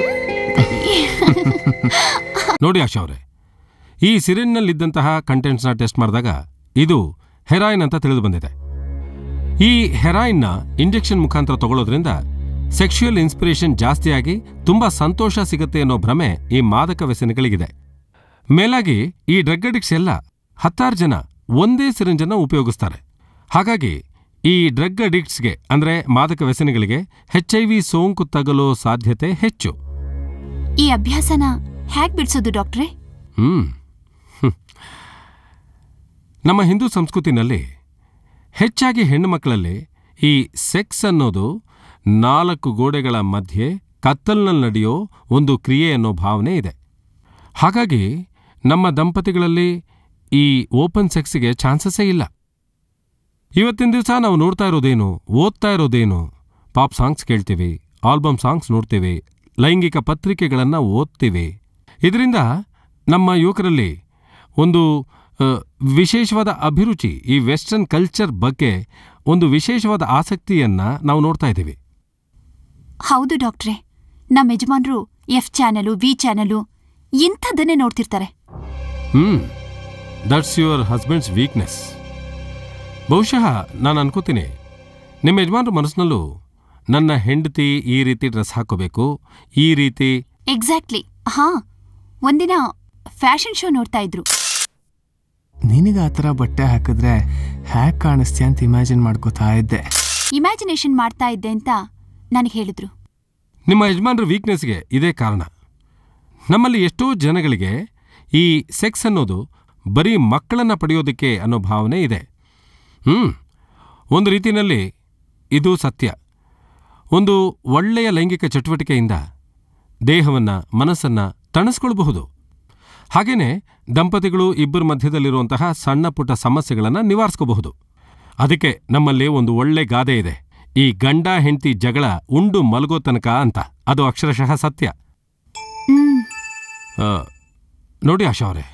ನೋಡಿ ಆಶಾ ಅವರೇ ಈ ಸಿರಿನ್ನಲ್ಲಿದ್ದಂತಹ ಕಂಟೆಂಟ್ಸ್ನ ಟೆಸ್ಟ್ ಮಾಡಿದಾಗ ಇದು ಹೆರಾಯಿನ್ ಅಂತ ತಿಳಿದು ಬಂದಿದೆ ಈ ಹೆರಾಯಿನ್ನ ಇಂಜೆಕ್ಷನ್ ಮುಖಾಂತರ ತಗೊಳ್ಳೋದ್ರಿಂದ ಸೆಕ್ಷುಯಲ್ ಇನ್ಸ್ಪಿರೇಷನ್ ಜಾಸ್ತಿಯಾಗಿ ತುಂಬಾ ಸಂತೋಷ ಸಿಗುತ್ತೆ ಅನ್ನೋ ಭ್ರಮೆ ಈ ಮಾದಕ ವ್ಯಸನಿಗಳಿಗಿದೆ ಮೇಲಾಗಿ ಈ ಡ್ರಗ್ ಅಡಿಕ್ಟ್ಸ್ ಎಲ್ಲ ಹತ್ತಾರು ಜನ ಒಂದೇ ಸಿರಿಂಜನ್ನು ಉಪಯೋಗಿಸ್ತಾರೆ ಹಾಗಾಗಿ ಈ ಡ್ರಗ್ ಅಡಿಕ್ಟ್ಸ್ಗೆ ಅಂದ್ರೆ ಮಾದಕ ವ್ಯಸನಿಗಳಿಗೆ ಎಚ್ ಐ ವಿ ಸೋಂಕು ತಗಲೋ ಸಾಧ್ಯತೆ ಹೆಚ್ಚು ಈ ಅಭ್ಯಾಸನ ಹ್ಯಾಕ್ ಬಿಡ್ಸೋದು ಡಾಕ್ಟ್ರೇ ಹ್ಮ್ ಹ್ಮ್. ನಮ್ಮ ಹಿಂದೂ ಸಂಸ್ಕೃತಿನಲ್ಲಿ ಹೆಚ್ಚಾಗಿ ಹೆಣ್ಣು ಮಕ್ಕಳಲ್ಲಿ ಈ ಸೆಕ್ಸ್ ಅನ್ನೋದು ನಾಲ್ಕು ಗೋಡೆಗಳ ಮಧ್ಯೆ ಕತ್ತಲ್ನಲ್ಲಿ ನಡೆಯೋ ಒಂದು ಕ್ರಿಯೆ ಅನ್ನೋ ಭಾವನೆ ಇದೆ ಹಾಗಾಗಿ ನಮ್ಮ ದಂಪತಿಗಳಲ್ಲಿ ಈ ಓಪನ್ ಸೆಕ್ಸ್ಗೆ ಚಾನ್ಸಸ್ಸೇ ಇಲ್ಲ ಇವತ್ತಿನ ದಿವಸ ನಾವು ನೋಡ್ತಾ ಇರೋದೇನು ಓದ್ತಾ ಇರೋದೇನು ಪಾಪ್ ಸಾಂಗ್ಸ್ ಕೇಳ್ತೀವಿ ಆಲ್ಬಮ್ ಸಾಂಗ್ಸ್ ನೋಡ್ತೀವಿ ಲೈಂಗಿಕ ಪತ್ರಿಕೆಗಳನ್ನು ಓದ್ತೀವಿ ಇದರಿಂದ ನಮ್ಮ ಯುವಕರಲ್ಲಿ ಒಂದು ಆ, ವಿಶೇಷವಾದ ಅಭಿರುಚಿ ಈ ವೆಸ್ಟರ್ನ್ ಕಲ್ಚರ್ ಬಗ್ಗೆ ಒಂದು ವಿಶೇಷವಾದ ಆಸಕ್ತಿಯನ್ನ ನಾವು ನೋಡ್ತಾ ಇದ್ದೀವಿ ಹೌದು ಡಾಕ್ಟ್ರೇ ನಮ್ಮ ಯಜಮಾನ್ರು ಎಫ್ ಚಾನಲು ವಿ ಚಾನಲು ಇಂಥದ್ದನ್ನೇ ನೋಡ್ತಿರ್ತಾರೆ hmm that's your husband's weakness ಬಹುಶಃ ನಾನು ಅನ್ಕೋತೀನಿ ನಿಮ್ಮ ಯಜಮಾನ್ರ ಮನಸ್ಸಿನಲ್ಲೂ ನನ್ನ ಹೆಂಡತಿ ಈ ರೀತಿ ಡ್ರೆಸ್ ಹಾಕೋಬೇಕು ಈ ರೀತಿ ಎಕ್ಸಾಕ್ಟ್ಲಿ ಹಾ ಒಂದಿನ ಫ್ಯಾಷನ್ ಶೋ ನೋಡ್ತಾ ಇದ್ರು ನಿನಗೆ ಆ ಥರ ಬಟ್ಟೆ ಹಾಕಿದ್ರೆ ಹ್ಯಾಕ್ ಕಾಣಿಸ್ತೀಯ ಅಂತ ಇಮ್ಯಾಜಿನ್ ಮಾಡ್ಕೋತಾ ಇದ್ದೆ ಇಮ್ಯಾಜಿನೇಷನ್ ಮಾಡ್ತಾ ಇದ್ದೆ ಅಂತ ನನಗೆ ಹೇಳಿದ್ರು ನಿಮ್ಮ ಯಜಮಾನ್ರ ವೀಕ್ನೆಸ್ಗೆ ಇದೇ ಕಾರಣ ನಮ್ಮಲ್ಲಿ ಎಷ್ಟೋ ಜನಗಳಿಗೆ ಈ ಸೆಕ್ಸ್ ಅನ್ನೋದು ಬರೀ ಮಕ್ಕಳನ್ನ ಪಡೆಯೋದಕ್ಕೆ ಅನ್ನೋ ಭಾವನೆ ಇದೆ ಹ್ಮ್ ಒಂದು ರೀತಿಯಲ್ಲಿ ಇದು ಸತ್ಯ ಒಂದು ಒಳ್ಳೆಯ ಲೈಂಗಿಕ ಚಟುವಟಿಕೆಯಿಂದ ದೇಹವನ್ನ ಮನಸ್ಸನ್ನ ತಣಿಸ್ಕೊಳ್ಬಹುದು ಹಾಗೇನೆ ದಂಪತಿಗಳು ಇಬ್ಬರ ಮಧ್ಯದಲ್ಲಿರುವಂತಹ ಸಣ್ಣ ಪುಟ್ಟ ಸಮಸ್ಯೆಗಳನ್ನು ನಿವಾರಿಸ್ಕೋಬಹುದು ಅದಕ್ಕೆ ನಮ್ಮಲ್ಲಿ ಒಂದು ಒಳ್ಳೆ ಗಾದೆ ಇದೆ ಈ ಗಂಡ ಹೆಂಡತಿ ಜಗಳ ಉಂಡು ಮಲಗೋ ತನಕ ಅಂತ ಅದು ಅಕ್ಷರಶಃ ಸತ್ಯ ಆ, ನೋಡಿ ಆಶಾ ಅವರೇ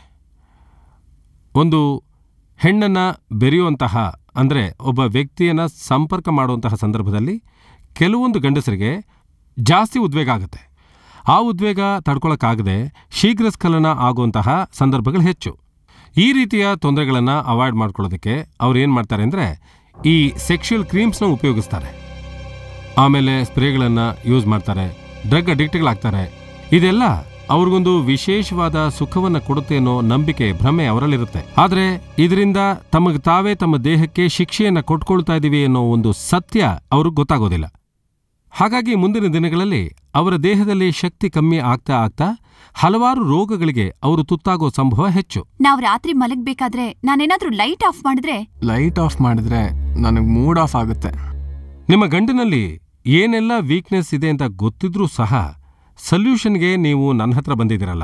ಒಂದು ಹೆಣ್ಣನ್ನ ಬೆರೆಯುವಂತಹ ಅಂದರೆ ಒಬ್ಬ ವ್ಯಕ್ತಿಯನ್ನ ಸಂಪರ್ಕ ಮಾಡುವಂತಹ ಸಂದರ್ಭದಲ್ಲಿ ಕೆಲವೊಂದು ಗಂಡಸರಿಗೆ ಜಾಸ್ತಿ ಉದ್ವೇಗ ಆಗುತ್ತೆ ಆ ಉದ್ವೇಗ ತಡ್ಕೊಳಕ್ಕಾಗದೆ ಶೀಘ್ರ ಸ್ಖಲನ ಆಗುವಂತಹ ಸಂದರ್ಭಗಳು ಹೆಚ್ಚು ಈ ರೀತಿಯ ತೊಂದರೆಗಳನ್ನು ಅವಾಯ್ಡ್ ಮಾಡ್ಕೊಳ್ಳೋದಕ್ಕೆ ಅವ್ರು ಏನು ಮಾಡ್ತಾರೆ ಅಂದರೆ ಈ ಸೆಕ್ಷುಯಲ್ ಕ್ರೀಮ್ಸ್ನ ಉಪಯೋಗಿಸ್ತಾರೆ ಆಮೇಲೆ ಸ್ಪ್ರೇಗಳನ್ನು ಯೂಸ್ ಮಾಡ್ತಾರೆ ಡ್ರಗ್ ಅಡಿಕ್ಟ್ಗಳಾಗ್ತಾರೆ ಇದೆಲ್ಲ ಅವ್ರಿಗೊಂದು ವಿಶೇಷವಾದ ಸುಖವನ್ನು ಕೊಡುತ್ತೆ ಅನ್ನೋ ನಂಬಿಕೆ ಭ್ರಮೆ ಅವರಲ್ಲಿರುತ್ತೆ ಆದರೆ ಇದರಿಂದ ತಮಗೆ ತಾವೇ ತಮ್ಮ ದೇಹಕ್ಕೆ ಶಿಕ್ಷೆಯನ್ನು ಕೊಟ್ಕೊಳ್ತಾ ಇದ್ದೀವಿ ಅನ್ನೋ ಒಂದು ಸತ್ಯ ಅವ್ರಿಗೆ ಗೊತ್ತಾಗೋದಿಲ್ಲ ಹಾಗಾಗಿ ಮುಂದಿನ ದಿನಗಳಲ್ಲಿ ಅವರ ದೇಹದಲ್ಲಿ ಶಕ್ತಿ ಕಮ್ಮಿ ಆಗ್ತಾ ಆಗ್ತಾ ಹಲವಾರು ರೋಗಗಳಿಗೆ ಅವರು ತುತ್ತಾಗೋ ಸಂಭವ ಹೆಚ್ಚು ನಾವ್ ರಾತ್ರಿ ಮಲಗ್ಬೇಕಾದ್ರೆ ನಾನೇನಾದ್ರೂ ಲೈಟ್ ಆಫ್ ಮಾಡಿದ್ರೆ ಲೈಟ್ ಆಫ್ ಮಾಡಿದ್ರೆ ನನಗೆ ಮೂಡ್ ಆಫ್ ಆಗುತ್ತೆ ನಿಮ್ಮ ಗಂಡನಲ್ಲಿ ಏನೆಲ್ಲ ವೀಕ್ನೆಸ್ ಇದೆ ಅಂತ ಗೊತ್ತಿದ್ರೂ ಸಹ ಸಲ್ಯೂಷನ್ಗೆ ನೀವು ನನ್ನ ಹತ್ರ ಬಂದಿದ್ದೀರಲ್ಲ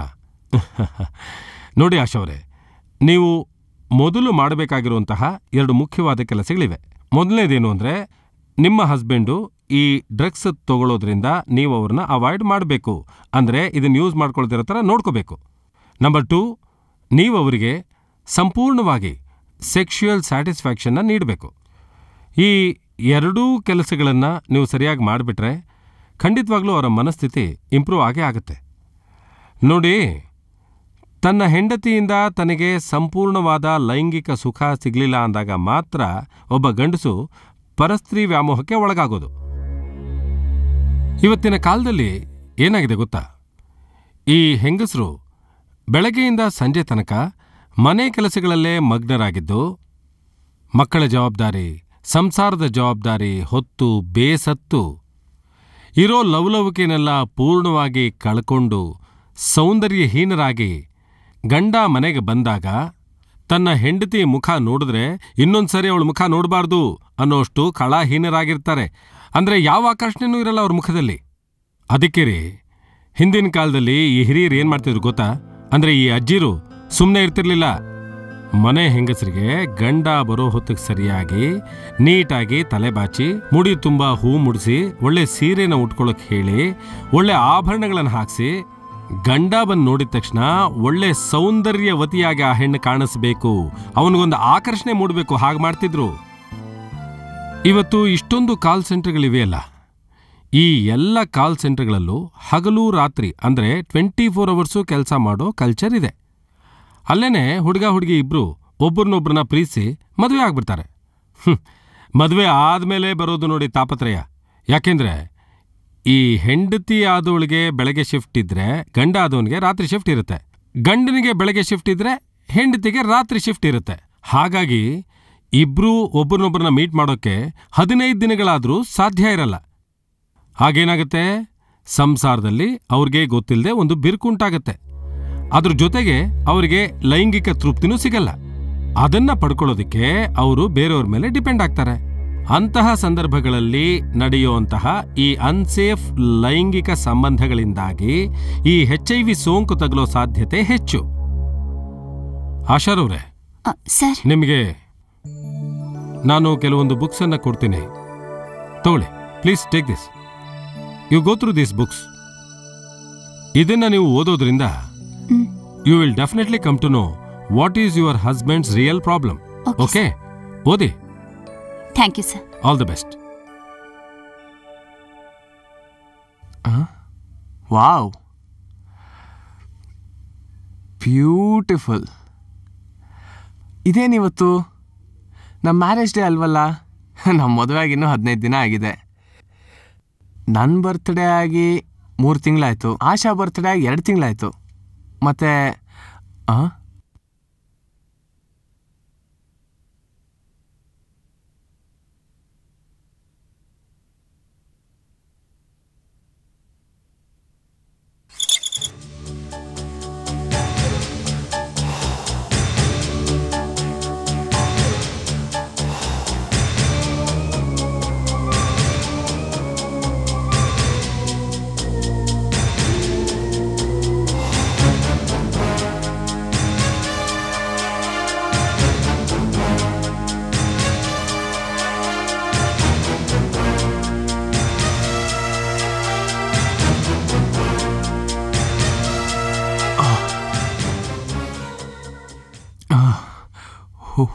ನೋಡಿ ಆಶಾವ್ರೆ ನೀವು ಮೊದಲು ಮಾಡಬೇಕಾಗಿರುವಂತಹ ಎರಡು ಮುಖ್ಯವಾದ ಕೆಲಸಗಳಿವೆ ಮೊದಲನೇದೇನು ಅಂದರೆ ನಿಮ್ಮ ಹಸ್ಬೆಂಡು ಈ ಡ್ರಗ್ಸ್ ತಗೊಳ್ಳೋದ್ರಿಂದ ನೀವು ಅವ್ರನ್ನ ಅವಾಯ್ಡ್ ಮಾಡಬೇಕು ಅಂದರೆ ಇದನ್ನು ಯೂಸ್ ಮಾಡ್ಕೊಳ್ತಿರೋ ಥರ ನೋಡ್ಕೋಬೇಕು ನಂಬರ್ ಟೂ ನೀವು ಅವರಿಗೆ ಸಂಪೂರ್ಣವಾಗಿ ಸೆಕ್ಷುಯಲ್ ಸ್ಯಾಟಿಸ್ಫ್ಯಾಕ್ಷನ್ನ ನೀಡಬೇಕು ಈ ಎರಡೂ ಕೆಲಸಗಳನ್ನು ನೀವು ಸರಿಯಾಗಿ ಮಾಡಿಬಿಟ್ರೆ ಖಂಡಿತವಾಗ್ಲೂ ಅವರ ಮನಸ್ಥಿತಿ ಇಂಪ್ರೂವ್ ಆಗೇ ಆಗುತ್ತೆ ನೋಡಿ ತನ್ನ ಹೆಂಡತಿಯಿಂದ ತನಗೆ ಸಂಪೂರ್ಣವಾದ ಲೈಂಗಿಕ ಸುಖ ಸಿಗಲಿಲ್ಲ ಅಂದಾಗ ಮಾತ್ರ ಒಬ್ಬ ಗಂಡಸು ಪರಸ್ತ್ರೀ ವ್ಯಾಮೋಹಕ್ಕೆ ಒಳಗಾಗೋದು ಇವತ್ತಿನ ಕಾಲದಲ್ಲಿ ಏನಾಗಿದೆ ಗೊತ್ತಾ ಈ ಹೆಂಗಸರು ಬೆಳಗ್ಗೆಯಿಂದ ಸಂಜೆ ತನಕ ಮನೆ ಕೆಲಸಗಳಲ್ಲೇ ಮಗ್ನರಾಗಿದ್ದು ಮಕ್ಕಳ ಜವಾಬ್ದಾರಿ ಸಂಸಾರದ ಜವಾಬ್ದಾರಿ ಹೊತ್ತು ಬೇಸತ್ತು ಇರೋ ಲವಲವಿಕೆನೆಲ್ಲ ಪೂರ್ಣವಾಗಿ ಕಳ್ಕೊಂಡು ಸೌಂದರ್ಯಹೀನರಾಗಿ ಗಂಡ ಮನೆಗೆ ಬಂದಾಗ ತನ್ನ ಹೆಂಡತಿ ಮುಖ ನೋಡಿದ್ರೆ ಇನ್ನೊಂದ್ಸರಿ ಅವಳ ಮುಖ ನೋಡಬಾರ್ದು ಅನ್ನೋಷ್ಟು ಕಳಾಹೀನರಾಗಿರ್ತಾರೆ ಅಂದ್ರೆ ಯಾವ ಆಕರ್ಷಣೆನೂ ಇರಲ್ಲ ಅವ್ರ ಮುಖದಲ್ಲಿ ಅದಕ್ಕೆ ರೀ ಹಿಂದಿನ ಕಾಲದಲ್ಲಿ ಈ ಹಿರಿಯರು ಏನ್ ಮಾಡ್ತಿದ್ರು ಗೊತ್ತಾ ಅಂದ್ರೆ ಈ ಅಜ್ಜಿರು ಸುಮ್ಮನೆ ಇರ್ತಿರ್ಲಿಲ್ಲ ಮನೆ ಹೆಂಗಸರಿಗೆ ಗಂಡ ಬರೋ ಹೊತ್ತಿಗೆ ಸರಿಯಾಗಿ ನೀಟಾಗಿ ತಲೆ ಬಾಚಿ ಮುಡಿ ತುಂಬಾ ಹೂ ಮುಡಿಸಿ ಒಳ್ಳೆ ಸೀರೆನ ಉಟ್ಕೊಳ್ಳೋಕೆ ಹೇಳಿ ಒಳ್ಳೆ ಆಭರಣಗಳನ್ನು ಹಾಕಿಸಿ ಗಂಡ ಬಂದು ನೋಡಿದ ತಕ್ಷಣ ಒಳ್ಳೆ ಸೌಂದರ್ಯವತಿಯಾಗಿ ಆ ಹೆಣ್ಣು ಕಾಣಿಸ್ಬೇಕು ಅವನಿಗೊಂದು ಆಕರ್ಷಣೆ ಮೂಡಬೇಕು ಹಾಗೆ ಮಾಡ್ತಿದ್ರು ಇವತ್ತು ಇಷ್ಟೊಂದು ಕಾಲ್ ಸೆಂಟರ್ಗಳಿವೆಯಲ್ಲ ಈ ಎಲ್ಲ ಕಾಲ್ ಸೆಂಟರ್ಗಳಲ್ಲೂ ಹಗಲು ರಾತ್ರಿ ಅಂದರೆ ಟ್ವೆಂಟಿ ಫೋರ್ ಅವರ್ಸು ಕೆಲಸ ಮಾಡೋ ಕಲ್ಚರ್ ಇದೆ ಅಲ್ಲೇನೆ ಹುಡುಗ ಹುಡುಗಿ ಇಬ್ರು ಒಬ್ಬರನ್ನೊಬ್ಬರನ್ನ ಪ್ರೀತಿಸಿ ಮದುವೆ ಆಗ್ಬಿಡ್ತಾರೆ ಹ್ಮ್. ಮದುವೆ ಆದ್ಮೇಲೆ ಬರೋದು ನೋಡಿ ತಾಪತ್ರಯ ಯಾಕೆಂದ್ರೆ ಈ ಹೆಂಡತಿ ಆದವಳಿಗೆ ಬೆಳಗ್ಗೆ ಶಿಫ್ಟ್ ಇದ್ರೆ ಗಂಡ ಆದವನಿಗೆ ರಾತ್ರಿ ಶಿಫ್ಟ್ ಇರುತ್ತೆ ಗಂಡನಿಗೆ ಬೆಳಗ್ಗೆ ಶಿಫ್ಟ್ ಇದ್ರೆ ಹೆಂಡತಿಗೆ ರಾತ್ರಿ ಶಿಫ್ಟ್ ಇರುತ್ತೆ ಹಾಗಾಗಿ ಇಬ್ರು ಒಬ್ಬರನ್ನೊಬ್ಬರನ್ನ ಮೀಟ್ ಮಾಡೋಕ್ಕೆ ಹದಿನೈದು ದಿನಗಳಾದರೂ ಸಾಧ್ಯ ಇರಲ್ಲ ಹಾಗೇನಾಗುತ್ತೆ ಸಂಸಾರದಲ್ಲಿ ಅವ್ರಿಗೆ ಗೊತ್ತಿಲ್ಲದೆ ಒಂದು ಬಿರುಕುಂಟಾಗತ್ತೆ ಅದ್ರ ಜೊತೆಗೆ ಅವರಿಗೆ ಲೈಂಗಿಕ ತೃಪ್ತಿನೂ ಸಿಗಲ್ಲ ಅದನ್ನ ಪಡ್ಕೊಳ್ಳೋದಕ್ಕೆ ಅವರು ಬೇರೆಯವ್ರ ಮೇಲೆ ಡಿಪೆಂಡ್ ಆಗ್ತಾರೆ ಅಂತಹ ಸಂದರ್ಭಗಳಲ್ಲಿ ನಡೆಯುವಂತಹ ಈ ಅನ್ಸೇಫ್ ಲೈಂಗಿಕ ಸಂಬಂಧಗಳಿಂದಾಗಿ ಈ ಎಚ್ ಐ ವಿ ಸೋಂಕು ತಗುಲೋ ಸಾಧ್ಯತೆ ಹೆಚ್ಚು ಆಶಾರವ್ರೆ ಸರ್ ನಿಮಗೆ ನಾನು ಕೆಲವೊಂದು ಬುಕ್ಸ್ ಅನ್ನ ಕೊಡ್ತೀನಿ ತಗೊಳ್ಳಿ please take this you go through this books ಇದನ್ನ ನೀವು ಓದೋದ್ರಿಂದ you will definitely come to know what is your husband's real problem Okay, okay ಓದಿ thank you sir all the best wow beautiful ಇದೇನಿವತ್ತು ನಮ್ಮ marriage day ಅಲ್ವಲ್ಲ ನಮ್ಮ ಮದುವೆ ಆಗಿ ಇನ್ನೂ ಹದಿನೈದು ದಿನ ಆಗಿದೆ ನನ್ನ ಬರ್ತ್ಡೇ ಆಗಿ ಮೂರು ತಿಂಗಳಾಯಿತು ಆಶಾ ಬರ್ತ್ಡೇ ಆಗಿ ಎರಡು ತಿಂಗಳಾಯಿತು ಮತ್ತು ಆ ಹೋ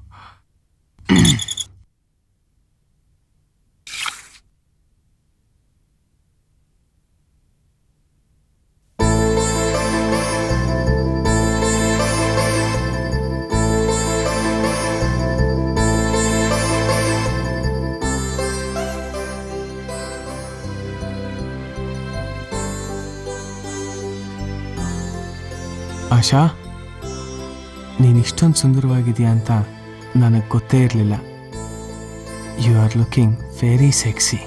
ಆಶಾ ನೀನು ಇಷ್ಟೊಂದು ಸುಂದರವಾಗಿದೆಯಾ ಅಂತ ನನಗೆ ಗೊತ್ತೇ ಇರಲಿಲ್ಲ you are looking very sexy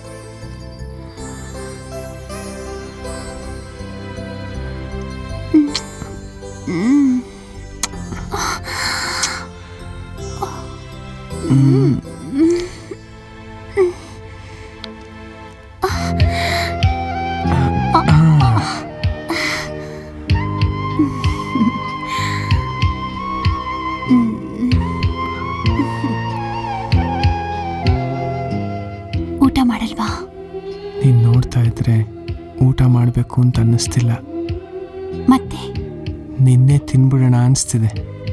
ಊಟ ಮಾಡಲ್ವಾ ನೀನು ನೋಡ್ತಾ ಇದ್ರೆ ಊಟ ಮಾಡಬೇಕು ಅಂತ ಅನ್ನಿಸ್ತಿಲ್ಲ ಮತ್ತೆ ನಿನ್ನೆ ತಿನ್ಬಿಡೋಣ ಅನಿಸ್ತಿದೆ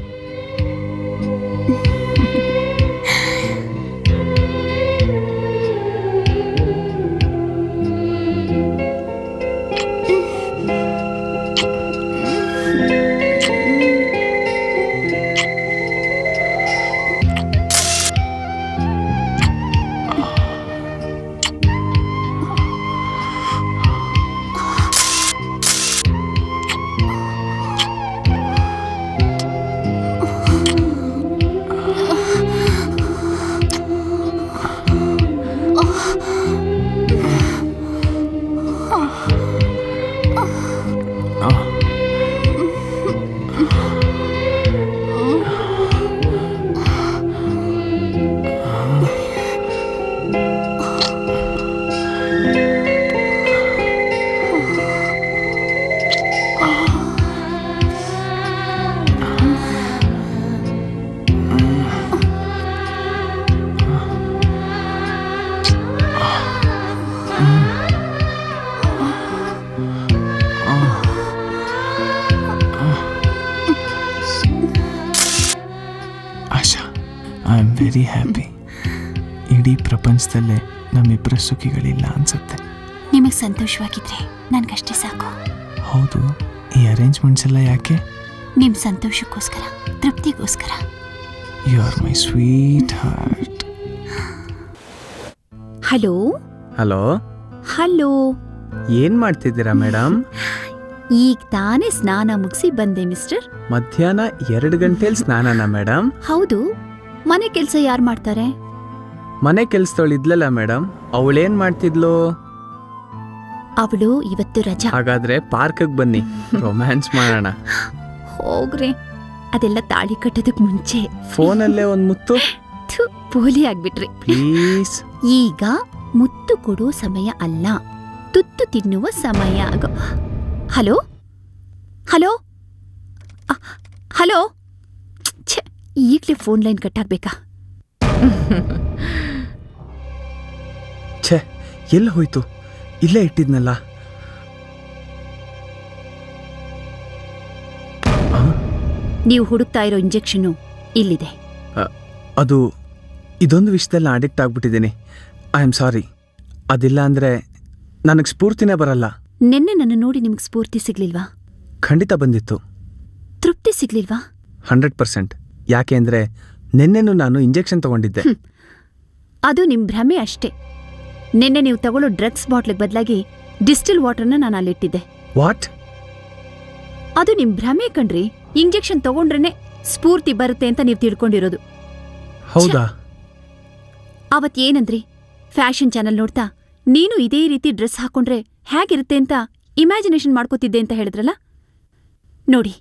Asha I am very happy ಇಡೀ ಪ್ರಪಂಚದಲ್ಲೇ ನಮ್ಮಿಬ್ಬರ ಸುಖಿಗಳಿಲ್ಲ ಅನ್ಸುತ್ತೆ ನಿಮಗೆ ಸಂತೋಷವಾಗಿದ್ರೆ ನನ್ಗಷ್ಟೇ ಸಾಕು ಹೌದು ಈ ಅರೇಂಜ್ಮೆಂಟ್ಸ್ ಎಲ್ಲ ಯಾಕೆ ನಿಮ್ಮ ಸಂತೋಷಕ್ಕೋಸ್ಕರ ತೃಪ್ತಿಗೋಸ್ಕರ you are my sweetheart hello hello hello ಏನು ಮಾಡ್ತಿದ್ದೀರಾ ಮೇಡಮ್ ಈಗ ತಾನೇ ಸ್ನಾನ ಮುಗಿಸಿ ಬಂದೆ ಮಿಸ್ಟರ್ ಮಧ್ಯಾಹ್ನ ಎರಡು ಗಂಟೆಲಿ ಸ್ನಾನನ ಮೇಡಮ್ ಹೌದು ಮನೆ ಕೆಲಸ ಯಾರು ಮಾಡ್ತಾರೆ ಮನೆ ಕೆಲ್ಸದವಳು ಇದ್ಲಲ್ಲ ಮೇಡಮ್ ಅವಳೇನ್ ಮಾಡ್ತಿದ್ಲು ಅವಳು ಇವತ್ತು ರಜಾ ಹಾಗಾದ್ರೆ ಪಾರ್ಕ್ಗೆ ಬನ್ನಿ ರೊಮ್ಯಾನ್ಸ್ ಮಾಡೋಣ ಹೋಗ್ರೆ ಅದೆಲ್ಲ ತಾಳಿ ಕಟ್ಟೋದಕ್ ಮುಂಚೆ ಫೋನಲ್ಲೇ ಒಂದ್ ಮುತ್ತು ಥು, ಪೋಲಿ ಆಗ್ಬಿಟ್ರಿ ಪ್ಲೀಸ್ ಈಗ ಮುತ್ತು ಕೊಡೋ ಸಮಯ ಅಲ್ಲ ತುತ್ತು ತಿನ್ನುವ ಸಮಯ ಆಗೋ ಹಲೋ ಹಲೋ ಅ, ಹಲೋ ಛೆ ಈಗಲೇ ಫೋನ್ ಲೈನ್ ಕಟ್ಟಾಗ್ಬೇಕಾ ಛೇ ಎಲ್ಲ ಹೋಯ್ತು ಇಲ್ಲೇ ಇಟ್ಟಿದ್ನಲ್ಲ ಆ? ನೀವು ಹುಡುಕ್ತಾ ಇರೋ ಇಂಜೆಕ್ಷನ್ನು ಇಲ್ಲಿದೆ ಅ, ಅದು ಇದೊಂದು ವಿಷಯದಲ್ಲಿ ನಾನು ಅಡಿಕ್ಟ್ ಆಗ್ಬಿಟ್ಟಿದ್ದೀನಿ ಐ ಆಮ್ ಸಾರಿ ಅದಿಲ್ಲ ಅಂದರೆ ನನಗೆ ಸ್ಫೂರ್ತಿನೇ ಬರಲ್ಲ ನಿನ್ನೆ ನನ್ನ ನೋಡಿ ನಿಮ್ಗೆ ಸ್ಫೂರ್ತಿ ಸಿಗ್ಲಿಲ್ವಾ ಖಂಡಿತ ಬಂದಿತ್ತು ತೃಪ್ತಿ ಸಿಗ್ಲಿಲ್ವಾ ಹಂಡ್ರೆಡ್ ಪರ್ಸೆಂಟ್ ಯಾಕೆ ಅಂದರೆ ನಿನ್ನೆನೂ ನಾನು ಇಂಜೆಕ್ಷನ್ ತಗೊಂಡಿದ್ದೆ ಹ್ಮ್. ಅದು ನಿಮ್ ಭ್ರಮೆ ಅಷ್ಟೇ ನಿನ್ನೆ ನೀವು ತಗೊಳ್ಳೋ ಡ್ರಗ್ಸ್ ಬಾಟ್ಲಿಗೆ ಬದಲಾಗಿ ಡಿಸ್ಟಿಲ್ ವಾಟರ್ನ ನಾನು ಅಲ್ಲಿಟ್ಟಿದ್ದೆ ವಾಟ್ ಅದು ನಿಮ್ ಭ್ರಮೆ ಕಣ್ರಿ ಇಂಜೆಕ್ಷನ್ ತಗೊಂಡ್ರೇನೆ ಸ್ಫೂರ್ತಿ ಬರುತ್ತೆ ಅಂತ ನೀವು ತಿಳ್ಕೊಂಡಿರೋದು ಹೌದಾ ಅವತ್ ಏನಂದ್ರಿ ಫ್ಯಾಷನ್ ಚಾನಲ್ ನೋಡ್ತಾ ನೀನು ಇದೇ ರೀತಿ ಡ್ರೆಸ್ ಹಾಕೊಂಡ್ರೆ ಹೇಗಿರುತ್ತೆ ಅಂತ ಇಮ್ಯಾಜಿನೇಷನ್ ಮಾಡ್ಕೋತಿದ್ದೆ ಅಂತ ಹೇಳಿದ್ರಲ್ಲ ನೋಡಿ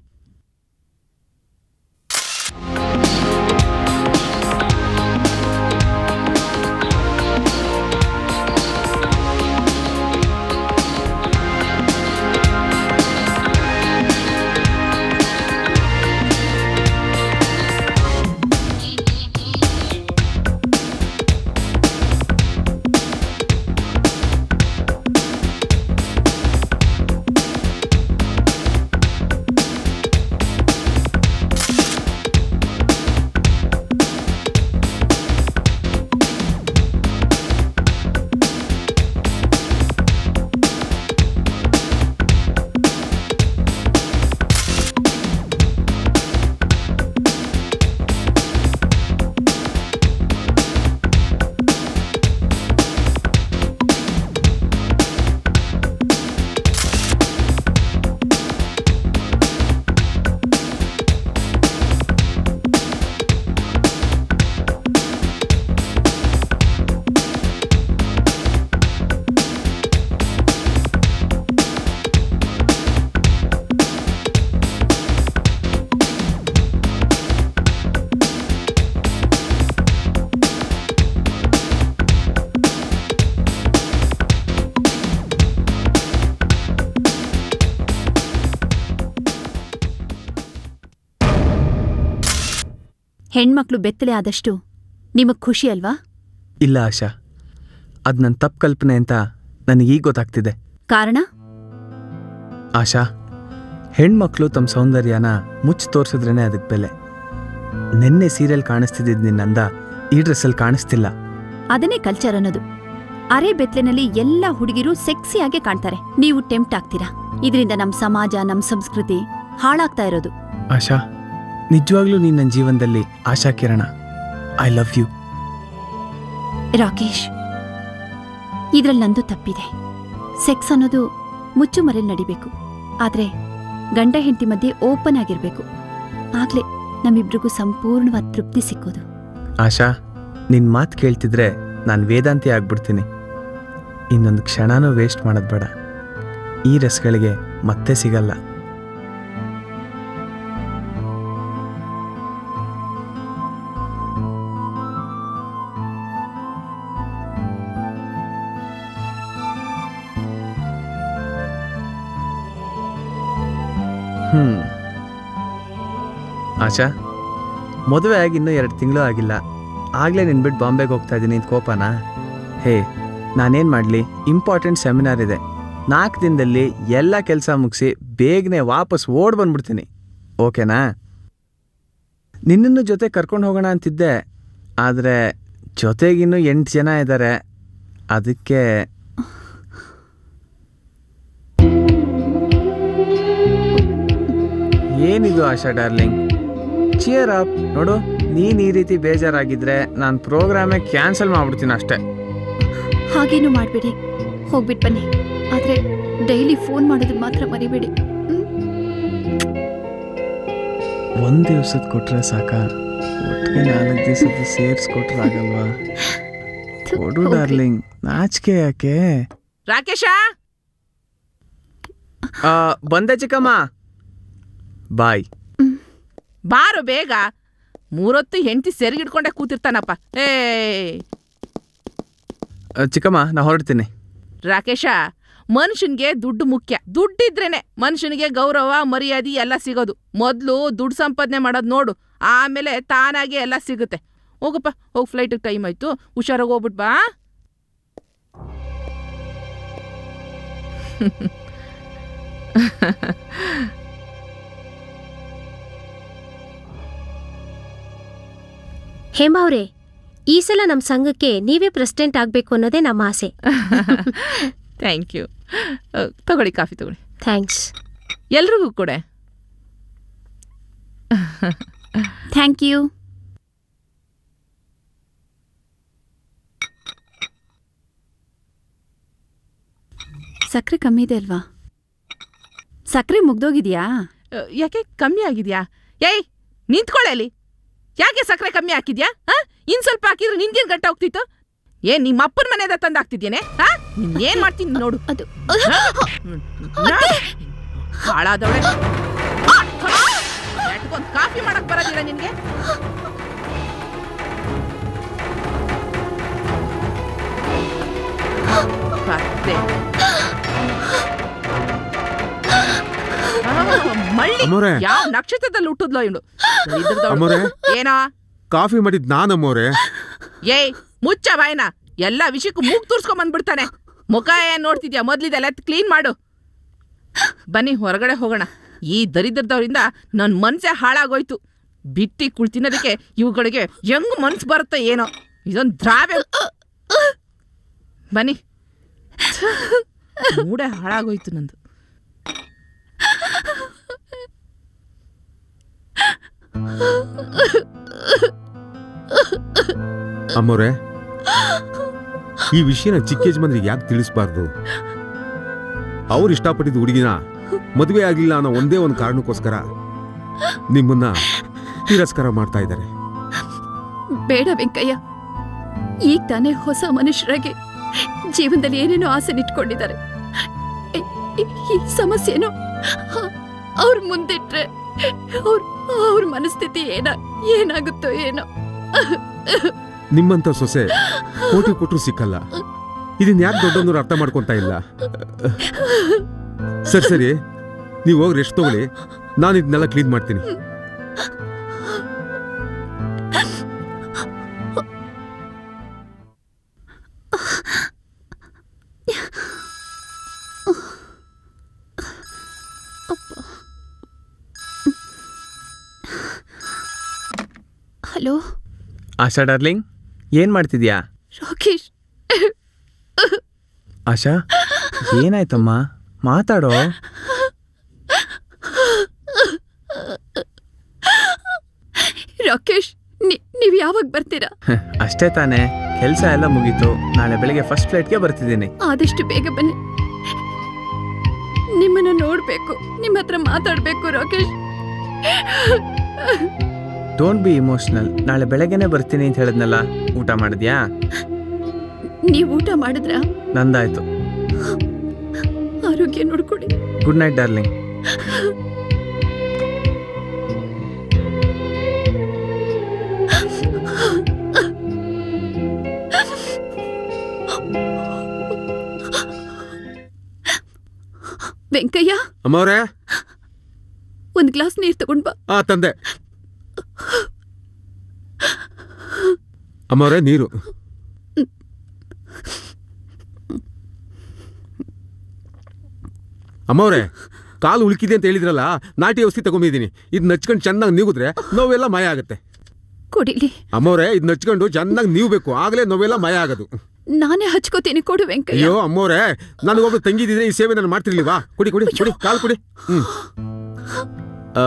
ಹೆಣ್ಮಕ್ಳು ಬೆತ್ತಲೆ ಆದಷ್ಟು ನಿಮಗ್ ಖುಷಿ ಅಲ್ವಾ ಇಲ್ಲ ಆಶಾ ಅದು ನನ್ನ ತಪ್ಪು ಕಲ್ಪನೆ ಅಂತ ನನಗೀಗ ಗೊತ್ತಾಗ್ತಿದೆ ಕಾರಣ ಆಶಾ ಹೆಣ್ಮಕ್ಳು ತಮ್ಮ ಸೌಂದರ್ಯನ ಮುಚ್ಚಿ ತೋರಿಸಿದ್ರೇ ಅದಕ್ಕೆ ಬೆಲೆ ನಿನ್ನೆ ಸೀರಿಯಲ್ ಕಾಣಿಸ್ತಿದ್ದಿದ್ದು ನಿನ್ನಂದ ಈ ಡ್ರೆಸ್ಸಲ್ಲಿ ಕಾಣಿಸ್ತಿಲ್ಲ ಅದನ್ನೇ ಕಲ್ಚರ್ ಅನ್ನೋದು ಅರೆ ಬೆತ್ತಲೆನಲ್ಲಿ ಎಲ್ಲ ಹುಡುಗಿರು ಸೆಕ್ಸಿಯಾಗೆ ಕಾಣ್ತಾರೆ ನೀವು ಟೆಂಪ್ಟ್ ಆಗ್ತೀರಾ ಇದರಿಂದ ನಮ್ ಸಮಾಜ ನಮ್ ಸಂಸ್ಕೃತಿ ಹಾಳಾಗ್ತಾ ಇರೋದು ಆಶಾ ನಿಜವಾಗ್ಲೂ ನೀನು ನನ್ನ ಜೀವನದಲ್ಲಿ ಆಶಾ ಕಿರಣ ಐ ಲವ್ ಯು ರಾಕೇಶ್ ಇದ್ರಲ್ಲಿ ನಂದು ತಪ್ಪಿದೆ ಸೆಕ್ಸ್ ಅನ್ನೋದು ಮುಚ್ಚುಮರೆಲ್ ನಡಿಬೇಕು ಆದ್ರೆ ಗಂಡ ಹೆಂಡತಿ ಮಧ್ಯೆ ಓಪನ್ ಆಗಿರ್ಬೇಕು ಆಗ್ಲೇ ನಮ್ಮಿಬ್ರಿಗೂ ಸಂಪೂರ್ಣವಾದ ತೃಪ್ತಿ ಸಿಕ್ಕೋದು ಆಶಾ ನಿನ್ನ ಮಾತು ಕೇಳ್ತಿದ್ರೆ ನಾನು ವೇದಾಂತಿ ಆಗ್ಬಿಡ್ತೀನಿ ಇನ್ನೊಂದು ಕ್ಷಣನೂ ವೇಸ್ಟ್ ಮಾಡೋದು ಬೇಡ ಈ ರಸ್ಗಳಿಗೆ ಮತ್ತೆ ಸಿಗಲ್ಲ ಹ್ಮ್ ಆಶಾ ಮದುವೆ ಆಗಿ ಇನ್ನೂ ಎರಡು ತಿಂಗಳು ಆಗಿಲ್ಲ ಆಗಲೇ ನಿನ್ನ ಬಿಟ್ಟು ಬಾಂಬೆಗೆ ಹೋಗ್ತಾ ಇದ್ದೀನಿ ಇದು ಕೋಪನಾ ಹೇ ನಾನೇನು ಮಾಡಲಿ ಇಂಪಾರ್ಟೆಂಟ್ ಸೆಮಿನಾರ್ ಇದೆ ನಾಲ್ಕು ದಿನದಲ್ಲಿ ಎಲ್ಲ ಕೆಲಸ ಮುಗಿಸಿ ಬೇಗನೆ ವಾಪಸ್ ಓಡ್ ಬಂದ್ಬಿಡ್ತೀನಿ ಓಕೆನಾ ನಿನ್ನನ್ನು ಜೊತೆ ಕರ್ಕೊಂಡು ಹೋಗೋಣ ಅಂತಿದ್ದೆ ಆದರೆ ಜೊತೆಗಿನ್ನೂ ಎಂಟು ಜನ ಇದ್ದಾರೆ ಅದಕ್ಕೆ ಏನಿದು ಆಶಾ ಡಾರ್ಲಿಂಗ್ ಚಿಯರ್ ಅಪ್ ನೋಡು ನೀನ್ ಈ ರೀತಿ ಬೇಜಾರಾಗಿದ್ರೆ ನಾನು ಪ್ರೋಗ್ರಾಮೇ ಕ್ಯಾನ್ಸಲ್ ಮಾಡ್ಬಿಡ್ತೀನಿ ಅಷ್ಟೇ ಹಾಗೇನು ಮಾಡಬೇಡಿ ಹೋಗ್ಬಿಟ್ ಬನ್ನಿ ಆದ್ರೆ ಡೈಲಿ ಫೋನ್ ಮಾಡೋದನ್ನ ಮಾತ್ರ ಮರಿಬೇಡಿ ಒಂದ್ ದಿವ್ಸದ ಕೊಟ್ರೆ ಸಾಕ ಒಟ್ಟಿಗೆ ನಾಲ್ಕು ದಿವಸದ ಸೇರಿಸ್ಕೊಟ್ರೆ ಆಗಲ್ವಾ ಕೊಡು ಡಾರ್ಲಿಂಗ್ ನಾಚಿಕೆ ಯಾಕೆ ರಾಕೇಶ ಆ, ಬಂದೆ ಚಿಕ್ಕಮ್ಮ ಬಾಯ್ ಬಾರು ಬೇಗ ಮೂರೊತ್ತು ಹೆಂಡತಿ ಸೆರಗಿಡ್ಕೊಂಡೆ ಕೂತಿರ್ತಾನಪ್ಪ ಏ ಆ, ಚಿಕ್ಕಮ್ಮ ನಾ ಹೊರಡ್ತೀನಿ ರಾಕೇಶ ಮನುಷ್ಯನ್ಗೆ ದುಡ್ಡು ಮುಖ್ಯ ದುಡ್ಡಿದ್ರೇನೆ ಮನುಷ್ಯನಿಗೆ ಗೌರವ ಮರ್ಯಾದೆ ಎಲ್ಲ ಸಿಗೋದು ಮೊದಲು ದುಡ್ಡು ಸಂಪಾದನೆ ಮಾಡೋದು ನೋಡು ಆಮೇಲೆ ತಾನಾಗೆ ಎಲ್ಲ ಸಿಗುತ್ತೆ ಹೋಗಪ್ಪ ಹೋಗಿ ಫ್ಲೈಟಿಗೆ ಟೈಮ್ ಆಯ್ತು ಹುಷಾರಾಗಿ ಹೋಗ್ಬಿಟ್ ಬಾ ಹೇಮಾ ಅವರೇ ಈ ಸಲ ನಮ್ಮ ಸಂಘಕ್ಕೆ ನೀವೇ ಪ್ರೆಸಿಡೆಂಟ್ ಆಗಬೇಕು ಅನ್ನೋದೇ ನಮ್ಮ ಆಸೆ ಥ್ಯಾಂಕ್ ಯು ತಗೊಳ್ಳಿ ಕಾಫಿ ತಗೊಳ್ಳಿ ಥ್ಯಾಂಕ್ಸ್ ಎಲ್ರಿಗೂ ಕೊಡೆ ಥ್ಯಾಂಕ್ ಯು ಸಕ್ಕರೆ ಕಮ್ಮಿ ಇದೆ ಅಲ್ವಾ ಸಕ್ಕರೆ ಮುಗ್ದೋಗಿದ್ಯಾ ಅಹ್, ಯಾಕೆ ಕಮ್ಮಿ ಆಗಿದ್ಯಾ ಏಯ್ ನಿಂತ್ಕೊಳ್ಳೆ ಅಲ್ಲಿ ಯಾಕೆ ಸಕ್ಕರೆ ಕಮ್ಮಿ ಹಾಕಿದ್ಯಾ ಹಾ ಇನ್ ಸ್ವಲ್ಪ ಹಾಕಿದ್ರೆ ನಿನ್ಗೇನ್ ಗಂಟ ಹೋಗ್ತಿತ್ತು ಏನ್ ನಿಮ್ಮ ಅಪ್ಪನ ಮನೆದ ತಂದು ಹಾಕ್ತಿದ್ಯೇನೆ ಹಾ ನೀನ್ ಏನ್ ಮಾಡ್ತೀನಿ ನೋಡು ಅದು ಹಾಳಾದವಳೆ ನೆಟ್ಗೊಂದ್ ಕಾಫಿ ಮಾಡಕ್ ಬರೋದಿಲ್ಲ ನಿನ್ಗೆ ಕತ್ತೆ. ಆ, ಮಳ್ಳಿ ಅಮ್ಮೋರೆ. ಯಾವ ನಕ್ಷತ್ರದಲ್ಲಿ ಹುಟ್ಟುದ್ಲೋ ಇವಳು ಅಮ್ಮೋರೆ. ಏನೋ ಕಾಫಿ ಮಾಡಿದ್ ನಾನಮ್ಮೋರೆ ಏಯ್ ಮುಚ್ಚ ಬಾಯ್ನ ಎಲ್ಲ ವಿಷಯಕ್ಕೂ ಮೂಗ್ ತೂರ್ಸ್ಕೊಂಡ್ ಬಂದ್ಬಿಡ್ತಾನೆ ಮುಖ ಏನ್ ನೋಡ್ತಿದ್ಯಾ ಮೊದ್ಲಿದೆಲ್ಲ ಕ್ಲೀನ್ ಮಾಡು ಬನ್ನಿ ಹೊರಗಡೆ ಹೋಗೋಣ ಈ ದರಿದ್ರದವರಿಂದ ನನ್ ಮನ್ಸೇ ಹಾಳಾಗೋಯ್ತು ಬಿಟ್ಟಿ ಕುಳ್ ತಿನ್ನೋದಕ್ಕೆ ಇವುಗಳಿಗೆ ಹೆಂಗ್ ಮನ್ಸ್ ಬರುತ್ತೆ ಏನೋ ಇದೊಂದ್ ದ್ರಾವೆ ಬನ್ನಿ ಮೂಡೆ ಹಾಳಾಗೋಯ್ತು ನಂದು ಅಮ್ಮೋರೆ ಈ ವಿಷಯನ ಚಿಕ್ಕ ಯಜಮಾನ್ರಿಗೆ ಯಾಕೆ ತಿಳಿಸ್ಬಾರ್ದು ಅವ್ರು ಇಷ್ಟಪಟ್ಟಿದ್ದ ಹುಡುಗಿನ ಮದುವೆ ಆಗಿಲ್ಲ ಅನ್ನೋ ಒಂದೇ ಒಂದು ಕಾರಣಕ್ಕೋಸ್ಕರ ನಿಮ್ಮನ್ನ ತಿರಸ್ಕಾರ ಮಾಡ್ತಾ ಇದ್ದಾರೆ ಬೇಡ ವೆಂಕಯ್ಯ ಈಗ ತಾನೇ ಹೊಸ ಮನುಷ್ಯರಾಗಿ ಜೀವನದಲ್ಲಿ ಏನೇನೋ ಆಸೆ ಇಟ್ಕೊಂಡಿದ್ದಾರೆ ಈ- ಈ- ಈ ಸಮಸ್ಯೆನೋ ಅವ್ರ ಮುಂದಿಟ್ರೆ ಅವ್ರ ಅವ್ರ ಮನಸ್ಥಿತಿ ಏನ ಏನಾಗುತ್ತೋ ಏನೋ ನಿಮ್ಮಂತ ಸೊಸೆ ಕೋಟಿ ಕೊಟ್ರು ಸಿಕ್ಕಲ್ಲ ಇದನ್ನ ಯಾಕೆ ದೊಡ್ಡೊಂದವ್ರು ಅರ್ಥ ಮಾಡ್ಕೊಂತ ಇಲ್ಲ ಸರಿ ಸರಿ ನೀವು ಹೋಗಿ ರೆಸ್ಟ್ ತಗೊಳ್ಳಿ ನಾನು ಇದನ್ನೆಲ್ಲ ಕ್ಲೀನ್ ಮಾಡ್ತೀನಿ ಹಲೋ ಆಶಾ ಡಾರ್ಲಿಂಗ್ ಏನ್ ಮಾಡ್ತಿದ್ಯಾ ರಾಕೇಶ್ ಆಶಾ ಏನಾಯ್ತಮ್ಮ ಮಾತಾಡೋ ರಾಕೇಶ್ ನಿ- ನೀವ್ ಯಾವಾಗ ಬರ್ತೀರಾ ಅಷ್ಟೇ ತಾನೇ ಕೆಲಸ ಎಲ್ಲ ಮುಗೀತು ನಾಳೆ ಬೆಳಿಗ್ಗೆ ಫಸ್ಟ್ ಫ್ಲೈಟ್ಗೆ ಬರ್ತಿದ್ದೀನಿ ಆದಷ್ಟು ಬೇಗ ಬನ್ನಿ ನಿಮ್ಮನ್ನ ನೋಡ್ಬೇಕು ನಿಮ್ಮ ಹತ್ರ ಮಾತಾಡ್ಬೇಕು ರಾಕೇಶ್ ಡೋಂಟ್ ಬಿ ಇಮೋಷನಲ್ ನಾಳೆ ಬೆಳಗ್ಗೆನೆ ಬರ್ತೀನಿ ಅಂತ ಹೇಳಿದ್ನಲ್ಲ ಊಟ ಮಾಡಿದ್ಯಾ ನೀವ್ ಊಟ ಮಾಡಿದ್ರ ನಂದಾಯ್ತು ಆರೋಗ್ಯ ನೋಡ್ಕೊಡಿ ಗುಡ್ ನೈಟ್ ಡಾರ್ಲಿಂಗ್ ವೆಂಕಯ್ಯ ಅಮ್ಮವ್ರೆ ಒಂದ್ ಗ್ಲಾಸ್ ನೀರ್ ತಗೊಂಡ್ ಬಾ ಆ ತಂದೆ ಅಮ್ಮವ್ರೆ ನೀರು ಅಮ್ಮವ್ರೆ ಕಾಲು ಉಳುಕಿದೆ ಅಂತ ಹೇಳಿದ್ರಲ್ಲ ನಾಟಿ ಔಷಧಿ ತಗೊಂಡಿದ್ದೀನಿ ಇದು ನಚ್ಕೊಂಡು ಚೆನ್ನಾಗಿ ನೀಗಿದ್ರೆ ನೋವೆಲ್ಲ ಮಾಯ ಆಗುತ್ತೆ ಕೊಡಿಲಿ ಅಮ್ಮವ್ರೆ ಇದು ನಚ್ಕೊಂಡು ಚೆನ್ನಾಗಿ ನೀವಬೇಕು ಆಗಲೇ ನೋವೆಲ್ಲ ಮಾಯ ಆಗೋದು ನಾನೇ ಹಚ್ಕೋತೀನಿ ಕೊಡು ವೆಂಕಯ್ಯ ಅಯ್ಯೋ ಅಮ್ಮವ್ರೆ ನನಗೊಬ್ರು ತಂಗಿದಿದ್ರೆ ಈ ಸೇವೆ ನಾನು ಮಾಡ್ತಿರ್ಲಿಲ್ವಾ ಕುಡಿ ಕುಡಿ ಕುಡಿ ಕಾಲು ಕುಡಿ ಹ್ಮ್ ಆ,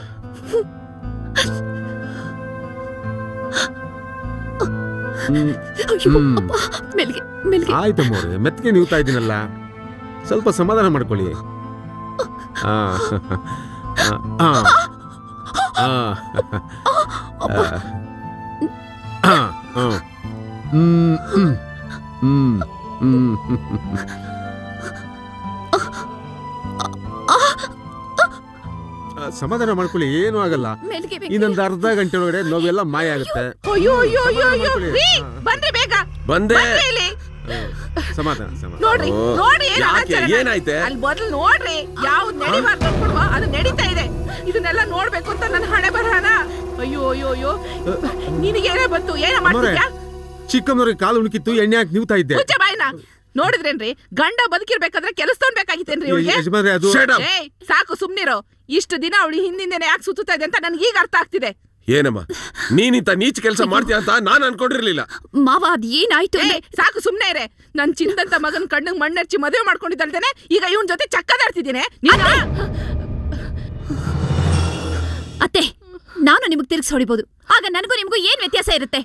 ಹ್ಮ್. ಅಯ್ಯೋ, ಹ್ಮ್. ಅಪ್ಪ, ಮೆಲ್ಗೆ ಮೆಲ್ಗೆ ಆಯ್ತಮ್ಮವ್ರೆ ಮೆತ್ತಗೆ ನೀವ್ತಾ ಇದ್ದೀನಲ್ಲ ಸ್ವಲ್ಪ ಸಮಾಧಾನ ಮಾಡ್ಕೊಳ್ಳಿ ಆ, ಆ, ಆ, ಆ, ಆ, ಆ, ಆ. ಹ್ಮ್, ಹ್ಮ್, ಹ್ಮ್, ಹ್ಮ್, ಹ್ಮ್. ಆ, ಸಮಾಧಾನ ಮಾಡ್ಕೊಳ್ಳಿ ಏನೂ ಆಗಲ್ಲ ಮೆಲ್ಗೆ ವೆಂಕಯ್ಯ. ಇನ್ನೊಂದು ಅರ್ಧ ಗಂಟೆ ಒಳಗಡೆ ನೋವೆಲ್ಲ ಮಾಯ ಆಗುತ್ತೆ ಅಯ್ಯೋ ಅಯ್ಯೋ ಅಯ್ಯೋ ಅಯ್ಯೋ ರೀ, ಬನ್ರಿ ಬೇಗ ಬಂದೆ ಬನ್ರಿ ಇಲ್ಲಿ. ಸಮಾಧಾನ ಸಮಾಧಾನ ನೋಡ್ರಿ ಓ, ನೋಡಿ ಏನ್ ಯಾಕೆ? ಅನಾಚಾರ ಏನಾಯ್ತೆ? ಅಲ್ಲಿ ಮೊದಲು ನೋಡ್ರಿ ಯಾವ್ದು ನಡಿಬಾರ್ದು ಅನ್ಕೊಡ್ವಾ ಅದು ನಡೀತಾ ಇದೆ ಇದನ್ನೆಲ್ಲ ನೋಡ್ಬೇಕು ಅಂತ ನನ್ನ ಹಣೆ ಬರಹನ ಅಯ್ಯೋ ಅಯ್ಯೋ ಅಯ್ಯೋ ನಿನಗೇನೇ ಬಂತು ಏನ ಅಮ್ಮವ್ರೆ ಮಾಡ್ತಿದ್ಯಾ ಚಿಕ್ಕಮ್ಮನವ್ರಿಗೆ ಕಾಲು ಉಳುಕಿತ್ತು ಎಣ್ಣೆ ಹಾಕಿ ನೀವ್ತಾ ಇದ್ದೆ ಮುಚ್ಚ ಬಾಯ್ನ ನೋಡಿದ್ರೇನ್ರಿ ಗಂಡ ಬದುಕಿರ್ಬೇಕಾದ್ರೆ ಕೆಲಸದವನ್ ಬೇಕಾಗಿತ್ತೇನ್ರಿ ಇವಳಿಗೆ ಯಜ- ಯಜಮಾನ್ರೆ, ಅದು- Shut up. ಏಯ್ ಸಾಕು ಸುಮ್ನಿರೋ ಇಷ್ಟು ದಿನ ಅವಳು ಹಿಂದಿಂದೇನೆ ಯಾಕೆ ಸುತ್ತುತ್ತಾ ಇದೆ ಅಂತ ನನಗೆ ಈಗ ಅರ್ಥ ಆಗ್ತಿದೆ ಏನಮ್ಮ ನೀನಿಂತ ನೀಚ ಕೆಲಸ ಮಾಡ್ತೀಯ ಅಂತ ನಾನು ಅನ್ಕೊಂಡಿರ್ಲಿಲ್ಲ ಮಾವ ಅದ್ ಏನಾಯ್ತು ಏ, ಸಾಕು ಸುಮ್ನೆ ಇರೆ ನನ್ ಚಿನ್ನದಂತ ಮಗನ್ ಕಣ್ಣಿಗೆ ಮಣ್ಣೆರ್ಚಿ ಮದುವೆ ಮಾಡ್ಕೊಂಡಿದ್ದಲ್ದೇನೆ ಈಗ ಇವನ್ ಜೊತೆ ಚಕ್ಕದಾಡ್ತಿದ್ದೀನಿ ನೀನು ಅತ್ತೆ ನಾನು ನಿಮಗ್ ತಿರ್ಗಿಸ್ ಹೊಡಿಬೋದು ಆಗ ನನಗೂ ನಿಮಗೂ ಏನ್ ವ್ಯತ್ಯಾಸ ಇರುತ್ತೆ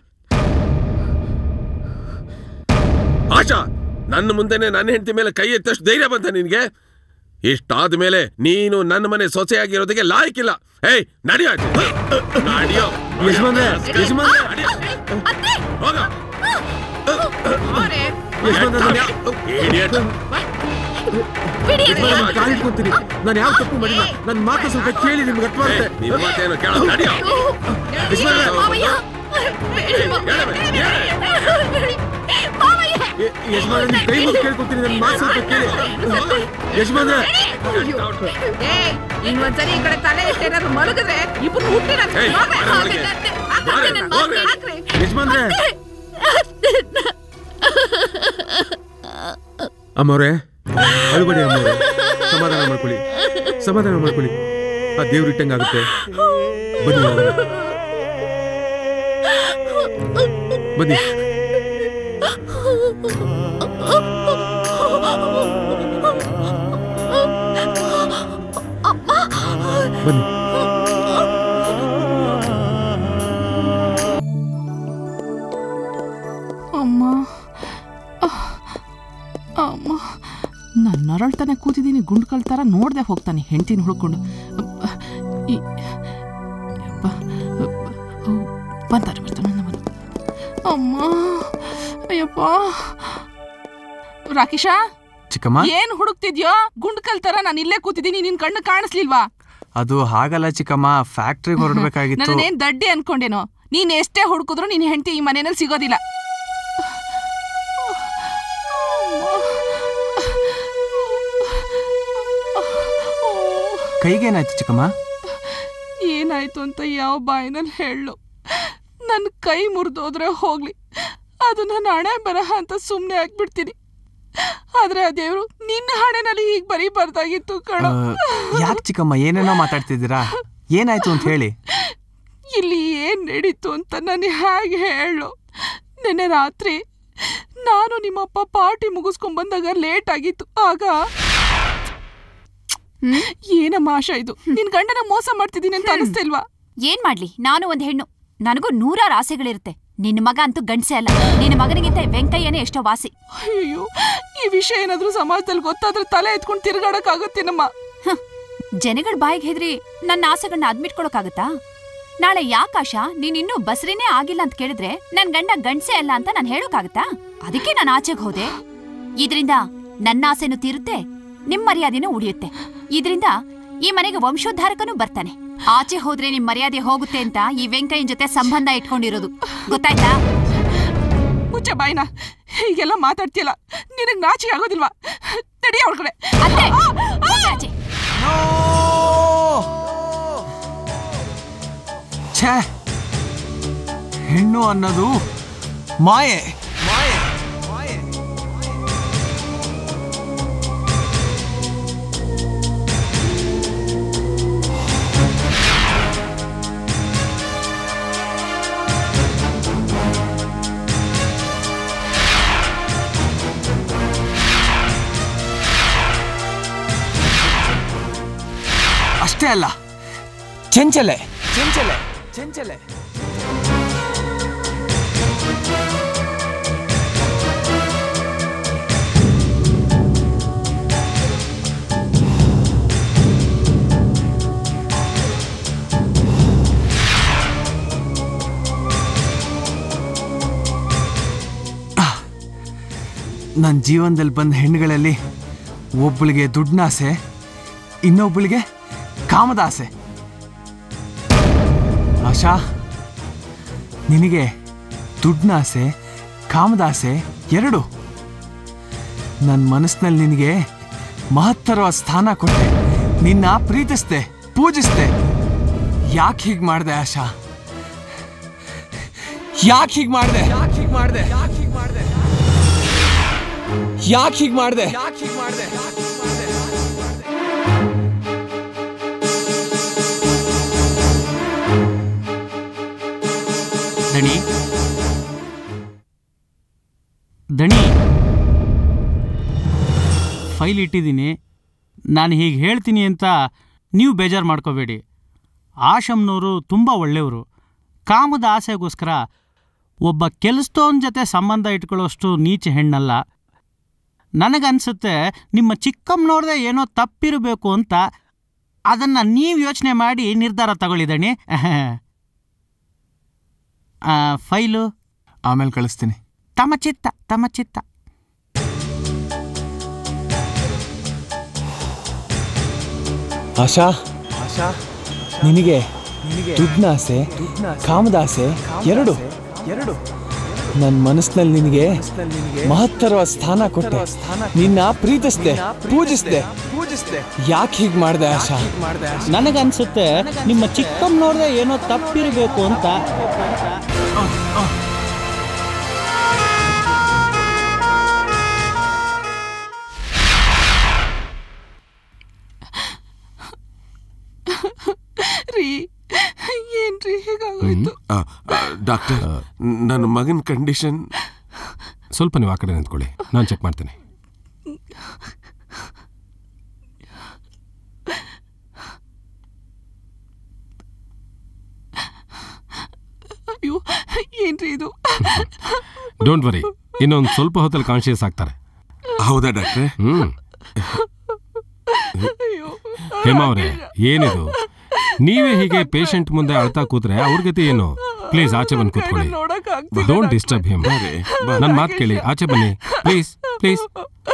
ಆಶಾ ನನ್ನ ಮುಂದೆನೆ ನನ್ನ ಹೆಂಡತಿ ಮೇಲೆ ಕೈ ಎತ್ತಷ್ಟು ಧೈರ್ಯ ಬಂತ ನಿನ್ಗೆ ಇಷ್ಟಾದ ಮೇಲೆ ನೀನು ನನ್ನ ಮನೆ ಸೊಸೆಯಾಗಿರೋದಕ್ಕೆ ಲಾಯಕ್ಕಿಲ್ಲ ಏಯ್ ನಡಿಯೋ ಆಚೆ. ನಡಿಯೋ ಯಜಮಾನ್ರೆ, ಯಜಮಾನ್ರೆ. ನಡಿಯೋ. ಹೋಗ ಯಜಮಾನ್ರೆ, ನಾನು ಯಾ- Idiot. ಯಜಮಾನ್ರೆ, ನಾನು ಕಾಲಿಟ್ಕೊಂತೀನಿ ನಾನು ಯಾವ ತಪ್ಪು ಮಾಡಿಲ್ಲ ನನ್ನ ಮಾತು ಸ್ವಲ್ಪ ಕೇಳಿ ನಿಮ್ಗೆ ಅರ್ಥ ಆಗುತ್ತೆ ನಿನ್ ಮಾತೇನು ಕೇಳೋ ನಡಿಯೋ ಯಜಮಾನ್ರೆ, ಯ- ಯಜಮಾನ್ರೆ ನಿಮ್ ಕೈ ಮುಗಿದು ಕೇಳ್ಕೊತೀನಿ ನನ್ನ ಮಾತು ಸ್ವಲ್ಪ ಕೇಳಿ ಯಜಮಾನ್ರೆ ಏಯ್ ನೀನ್ ಒಂದ್ಸರಿ ಈ ಕಡೆ ತಲೆ ಎತ್ತಿ ಏನಾದ್ರು ಮಲಗಿದ್ರೆ ಇಬ್ರು ಹುಟ್ಟಿ ನನ್ ಏಯ್, ಹೋಗ್ರೆ, ಬಾರೆ ಹಾಗೆ ಒಳಗೆ. ನನ್ಗೆ- ಬಾರೆ, ಹಾಕ್ರಿ, ನನ್ ಮಾತ್ಗೆ ಹೋಗ್ರೆ. ಹಾಕ್ರಿ. ಯಜಮಾನ್ರೆ ಅಮ್ಮವ್ರೆ ಅಳುಬಡಿ ಅಮ್ಮವ್ರೆ ಸಮಾಧಾನ ಮಾಡ್ಕೊಳ್ಳಿ ಸಮಾಧಾನ ಮಾಡ್ಕೊಳ್ಳಿ ಆ ದೇವ್ರು ಇಟ್ಟಂಗಾಗುತ್ತೆ ಬನ್ನಿ ಹೋಗೋಣ. ಬನ್ನಿ ಬನ್ನಿ ಅಮ್ಮ ಅಹ್, ಅಮ್ಮ ನನ್ನ ಅರಳ್ತಾನೆ ಕೂತಿದ್ದೀನಿ ಗುಂಡು ಕಳ್ತಾರ ನೋಡ್ದೆ ಹೋಗ್ತಾನೆ ಹೆಂಡ್ತಿನ ಹುಡ್ಕೊಂಡು ಅಬ್ಬ, ಈ ಯಪ್ಪ, ಅಬ್ಬ, ಓ, ಬರ್ತಾರೆ ಬರ್ತಾನೆ ನನ್ನ ಮನೆ ಅಮ್ಮ ಅಯ್ಯಪ್ಪ ರಾಕೇಶ ಚಿಕ್ಕಮ್ಮ ಏನ್ ಹುಡುಕ್ತಿದ್ಯೋ ಗುಂಡು ಕಲ್ತಾರ ನಾನು ಇಲ್ಲೇ ಕೂತಿದ್ದೀನಿ ನಿನ್ ಕಣ್ಣು ಕಾಣಿಸ್ಲಿಲ್ವಾ ಅದು ಹಾಗಲ್ಲ ಚಿಕ್ಕಮ್ಮ ಫ್ಯಾಕ್ಟ್ರಿಗೆ ಹೊರಡ್ಬೇಕಾಗಿತ್ತು ನನ್ನೇನ್ ದಡ್ಡಿ ಅನ್ಕೊಂಡೇನೋ ನೀನ್ ಎಷ್ಟೇ ಹುಡುಕಿದ್ರು ನಿನ್ ಹೆಂಡತಿ ಈ ಮನೆಯಲ್ಲಿ ಸಿಗೋದಿಲ್ಲ ಕೈಗೇನಾಯ್ತು ಚಿಕ್ಕಮ್ಮ ಏನಾಯ್ತು ಅಂತ ಯಾವ ಬಾಯಿನಲ್ಲಿ ಹೇಳು ನನ್ನ ಕೈ ಮುರಿದೋದ್ರೆ ಹೋಗ್ಲಿ ಅದು ನನ್ನ ಹಣೆ ಬರಹ ಅಂತ ಸುಮ್ಮನೆ ಆಗ್ಬಿಡ್ತೀನಿ ಆದ್ರೆ ಆ ದೇವ್ರು ನಿನ್ನ ಹಣೆನಲ್ಲಿ ಹೀಗೆ ಬರೀಬಾರ್ದಾಗಿತ್ತು ಕಣ ಯಾಕೆ ಚಿಕ್ಕಮ್ಮ ಏನೇನೋ ಮಾತಾಡ್ತಿದ್ದೀರಾ ಏನಾಯ್ತು ಅಂತ ಹೇಳಿ ಇಲ್ಲಿ ಏನ್ ನಡೀತು ಅಂತ ನಾನು ಹೇಗೆ ಹೇಳು ನಿನ್ನೆ ರಾತ್ರಿ ನಾನು ನಿಮ್ಮಪ್ಪ ಪಾರ್ಟಿ ಮುಗಿಸ್ಕೊಂಡ್ ಬಂದಾಗ ಲೇಟ್ ಆಗಿತ್ತು ಆಗ ಏನಮ್ಮ ಆಶಾ ಇದು ನಿನ್ ಗಂಡನ ಮೋಸ ಮಾಡ್ತಿದ್ದೀನಿ ಅಂತ ಅನಿಸ್ತಿಲ್ವಾ ಏನ್ ಮಾಡ್ಲಿ ನಾನು ಒಂದ್ ಹೆಣ್ಣು ನನಗೂ ನೂರಾರು ಆಸೆಗಳಿರುತ್ತೆ ನಿನ್ನ ಮಗ ಅಂತೂ ಗಂಡ್ಸೆ ಅಲ್ಲ ನಿನ್ನ ಮಗನಿಗಿಂತ ವೆಂಕಯ್ಯನೇ ಎಷ್ಟೋ ವಾಸಿ ಅಯ್ಯೋ ಈ ವಿಷಯ ಏನಾದ್ರೂ ಸಮಾಜದಲ್ಲಿ ಗೊತ್ತಾದ್ರೆ ತಲೆ ಎತ್ಕೊಂಡು ತಿರ್ಗಾಡಕ್ ಆಗುತ್ತೇನಮ್ಮ ಜನಗಳ ಬಾಯಿಗೆ ಹೆದ್ರಿ ನನ್ನ ಆಸೆಗಳನ್ನ ಅದ್ಮಿಟ್ಕೊಳಕ್ಕಾಗತ್ತಾ ನಾಳೆ ಯಾಕಾಶ ನೀನ್ ಇನ್ನೂ ಬಸ್ರಿನೇ ಆಗಿಲ್ಲ ಅಂತ ಕೇಳಿದ್ರೆ ನನ್ ಗಂಡ ಗಂಡ್ಸೆ ಅಲ್ಲ ಅಂತ ನಾನು ಹೇಳೋಕ್ಕಾಗತ್ತಾ ಅದಕ್ಕೆ ನಾನು ಆಚೆಗೆ ಹೋದೆ ಇದರಿಂದ ನನ್ನ ಆಸೆನೂ ತೀರುತ್ತೆ ನಿಮ್ ಮರ್ಯಾದೆನೂ ಉಳಿಯುತ್ತೆ ಇದರಿಂದ ಈ ಮನೆಗೆ ವಂಶೋದ್ಧಾರಕನೂ ಬರ್ತಾನೆ ಆಚೆ ಹೋದ್ರೆ ನಿಮ್ ಮರ್ಯಾದೆ ಹೋಗುತ್ತೆ ಅಂತ ಈ ವೆಂಕಯ್ಯನ್ ಜೊತೆ ಸಂಬಂಧ ಇಟ್ಕೊಂಡಿರೋದು ಗೊತ್ತಾಯ್ತಾ ಮುಚ್ಚ ಬಾಯ್ನ ಹೀಗೆಲ್ಲ ಮಾತಾಡ್ತಿಯಲ್ಲ ನಿನಗ್ ನಾಚಿಕೆ ಆಗೋದಿಲ್ವಾ ನಡಿ ಅವಳ ಕಡೆ ಅತ್ತೆ ಹೋಗಿ ಆಚೆ ಛೇ ಹೆಣ್ಣು ಅನ್ನೋದು ಮಾಯೆ ಅಷ್ಟೇ ಅಲ್ಲ ಚೆಂಚಲೆ ಚೆಂಚಲೆ ಚೆಂಚಲೆ ನನ್ನ ಜೀವನದಲ್ಲಿ ಬಂದ ಹೆಣ್ಣುಗಳಲ್ಲಿ ಒಬ್ಬಳಿಗೆ ದುಡ್ಡಿನಾಸೆ ಇನ್ನೊಬ್ಬಳಿಗೆ ಕಾಮದ ಆಸೆ ಆಶಾ ನಿನಗೆ ದುಡ್ಡಿನಾಸೆ ಕಾಮದಾಸೆ ಎರಡು ನನ್ನ ಮನಸ್ಸಿನಲ್ಲಿ ನಿನಗೆ ಮಹತ್ತರವಾದ ಸ್ಥಾನ ಕೊಟ್ಟೆ ನಿನ್ನ ಪ್ರೀತಿಸ್ದೆ ಪೂಜಿಸ್ದೆ ಯಾಕೆ ಹೀಗೆ ಮಾಡಿದೆ ಆಶಾ ಯಾಕೆ ಹೀಗೆ ಮಾಡಿದೆ ಯಾಕೆ ಹೀಗೆ ಮಾಡಿದೆ ಯಾಕೆ ಹೀಗೆ ಮಾಡಿದೆ ಯಾಕೆ ಹೀಗೆ ಮಾಡಿದೆ ಯಾಕೆ ಹೀಗೆ ಮಾಡಿದೆ ಫೈಲ್ ಇಟ್ಟಿದ್ದೀನಿ ನಾನು ಹೀಗೆ ಹೇಳ್ತೀನಿ ಅಂತ ನೀವು ಬೇಜಾರು ಮಾಡ್ಕೋಬೇಡಿ ಆಶಮ್ನವರು ತುಂಬ ಒಳ್ಳೆಯವರು ಕಾಮದ ಆಸೆಗೋಸ್ಕರ ಒಬ್ಬ ಕೆಲಸದವನ ಜೊತೆ ಸಂಬಂಧ ಇಟ್ಕೊಳ್ಳೋಷ್ಟು ನೀಚ ಹೆಣ್ಣಲ್ಲ ನನಗನ್ಸುತ್ತೆ ನಿಮ್ಮ ಚಿಕ್ಕಮ್ಮನವ್ರದೇ ಏನೋ ತಪ್ಪಿರಬೇಕು ಅಂತ ಅದನ್ನು ನೀವು ಯೋಚನೆ ಮಾಡಿ ನಿರ್ಧಾರ ತಗೊಳ್ಳಿದಣಿ ಫೈಲು ಆಮೇಲೆ ಕಳಿಸ್ತೀನಿ ತಮ್ಮ ಚಿತ್ತ ತಮ್ಮ ಚಿತ್ತ ಆಶಾ ಆಶಾ ನಿನಗೆ ದುಡ್ಡಿನ ಆಸೆ ಕಾಮದ ಆಸೆ ಎರಡು ಎರಡು ನನ್ನ ಮನಸ್ಸಿನಲ್ಲಿ ನಿನಗೆ ಮಹತ್ತರವಾದ ಸ್ಥಾನ ಕೊಟ್ಟೆ ನಿನ್ನ ಪ್ರೀತಿಸ್ದೆ ಪೂಜಿಸ್ದೆ ಪೂಜಿಸ್ದೆ ಯಾಕೆ ಹೀಗೆ ಮಾಡ್ದೆ ಆಶಾ ನನಗನ್ಸುತ್ತೆ ನಿಮ್ಮ ಚಿಕ್ಕಮ್ಮನವ್ರದೇ ಏನೋ ತಪ್ಪಿರಬೇಕು ಅಂತ ರೀ ಏನ್ರಿ ಹೇಗಾಗೋಯ್ತು ಆ, ಆ, ಡಾಕ್ಟರ್ ನನ್ನ ಮಗನ ಕಂಡೀಷನ್ ಸ್ವಲ್ಪ ನೀವು ಆ ಕಡೆ ನಿಂತ್ಕೊಳ್ಳಿ ನಾನು ಚೆಕ್ ಮಾಡ್ತೀನಿ ಅಯ್ಯೋ ಏನ್ರಿ ಇದು ಡೋಂಟ್ ವರಿ ಇನ್ನೊಂದು ಸ್ವಲ್ಪ ಹೊತ್ತಲ್ಲಿ ಕಾನ್ಶಿಯಸ್ ಆಗ್ತಾರೆ ಹೌದಾ ಡಾಕ್ಟ್ರೆ ಹ್ಮ್ ಹೇಮಾ ಅವರೇ ಏನಿದು ನೀವೇ ಹೀಗೆ ಪೇಷಂಟ್ ಮುಂದೆ ಅಳ್ತಾ ಕೂತ್ರೆ ಅವ್ರ ಗತಿ ಏನು ಪ್ಲೀಸ್ ಆಚೆ ಬಂದು ಕೂತ್ಕೊಳ್ಳಿ ಡೋಂಟ್ ಡಿಸ್ಟರ್ಬ್ ಹಿಮ್ ನನ್ನ ಮಾತು ಕೇಳಿ ಆಚೆ ಬನ್ನಿ ಪ್ಲೀಸ್ ಪ್ಲೀಸ್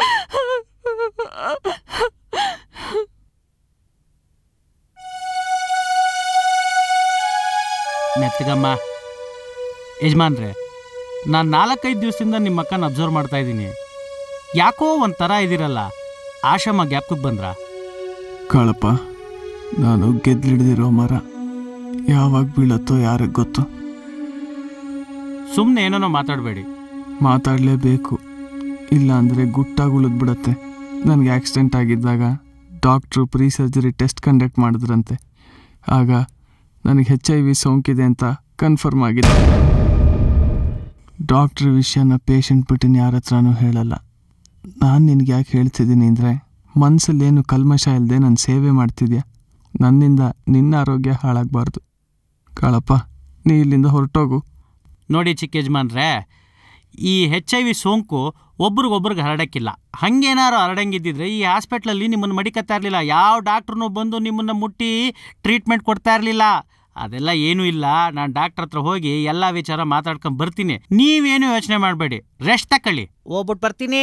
ಮೆತ್ತಗಮ್ಮ ಯಜಮಾನ್ರೆ ನಾನು ನಾಲ್ಕೈದು ದಿವಸದಿಂದ ನಿಮ್ಮ ಅಕ್ಕನ ಅಬ್ಸರ್ವ್ ಮಾಡ್ತಾ ಇದ್ದೀನಿ ಯಾಕೋ ಒಂಥರ ಇದ್ದೀರಲ್ಲ ಆಶಮ್ಮ ಗ್ಯಾಪ್ಕಕ್ಕೆ ಬಂದ್ರ ಕಾಳಪ್ಪ ನಾನು ಗೆದ್ಲಿಡ್ದಿರೋ ಮರ ಯಾವಾಗ ಬೀಳತ್ತೋ ಯಾರಿಗೆ ಗೊತ್ತು ಸುಮ್ಮನೆ ಏನೇನೋ ಮಾತಾಡಬೇಡಿ ಮಾತಾಡಲೇಬೇಕು ಇಲ್ಲ ಅಂದರೆ ಗುಟ್ಟಾಗಿ ಉಳಿದ್ಬಿಡತ್ತೆ ನನಗೆ ಆಕ್ಸಿಡೆಂಟ್ ಆಗಿದ್ದಾಗ ಡಾಕ್ಟ್ರು ಪ್ರೀ ಸರ್ಜರಿ ಟೆಸ್ಟ್ ಕಂಡಕ್ಟ್ ಮಾಡಿದ್ರಂತೆ ಆಗ ನನಗೆ ಹೆಚ್ ಐ ವಿ ಸೋಂಕಿದೆ ಅಂತ ಕನ್ಫರ್ಮ್ ಆಗಿದೆ ಡಾಕ್ಟ್ರ್ ವಿಷಯನ ಪೇಷಂಟ್ ಬಿಟ್ಟು ಯಾರ ಹತ್ರನೂ ಹೇಳಲ್ಲ ನಾನು ನಿನಗೆ ಯಾಕೆ ಹೇಳ್ತಿದ್ದೀನಿ ಅಂದರೆ ಮನಸ್ಸಲ್ಲೇನು ಕಲ್ಮಶ ಇಲ್ಲದೆ ನಾನು ಸೇವೆ ಮಾಡ್ತಿದ್ಯಾ ನನ್ನಿಂದ ನಿನ್ನ ಆರೋಗ್ಯ ಹಾಳಾಗಬಾರ್ದು ಕಾಳಪ್ಪ ನೀ ಇಲ್ಲಿಂದ ಹೊರಟೋಗು ನೋಡಿ ಚಿಕ್ಕ ಯಜಮಾನ್ರೆ ಈ ಹೆಚ್ ಐ ವಿ ಸೋಂಕು ಒಬ್ರಿಗೊಬ್ರಿಗೆ ಹರಡಕ್ಕಿಲ್ಲ ಹಂಗೇನಾರು ಹರಡಂಗಿದ್ದಿದ್ರೆ ಈ ಹಾಸ್ಪಿಟ್ಲಲ್ಲಿ ನಿಮ್ಮನ್ನು ಮಡಿಕತ್ತಾ ಇರಲಿಲ್ಲ ಯಾವ ಡಾಕ್ಟ್ರು ಬಂದು ನಿಮ್ಮನ್ನು ಮುಟ್ಟಿ ಟ್ರೀಟ್ಮೆಂಟ್ ಕೊಡ್ತಾ ಇರಲಿಲ್ಲ ಅದೆಲ್ಲ ಏನೂ ಇಲ್ಲ ನಾನು ಡಾಕ್ಟ್ರ್ ಹತ್ರ ಹೋಗಿ ಎಲ್ಲ ವಿಚಾರ ಮಾತಾಡ್ಕೊಂಡು ಬರ್ತೀನಿ ನೀವೇನು ಯೋಚನೆ ಮಾಡಬೇಡಿ ರೆಸ್ಟ್ ತಕೊಳ್ಳಿ ಹೋಗ್ಬಿಟ್ಟು ಬರ್ತೀನಿ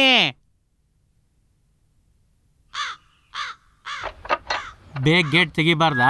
ಬೇಗ ಗೇಟ್ ತೆಗಿಬಾರ್ದಾ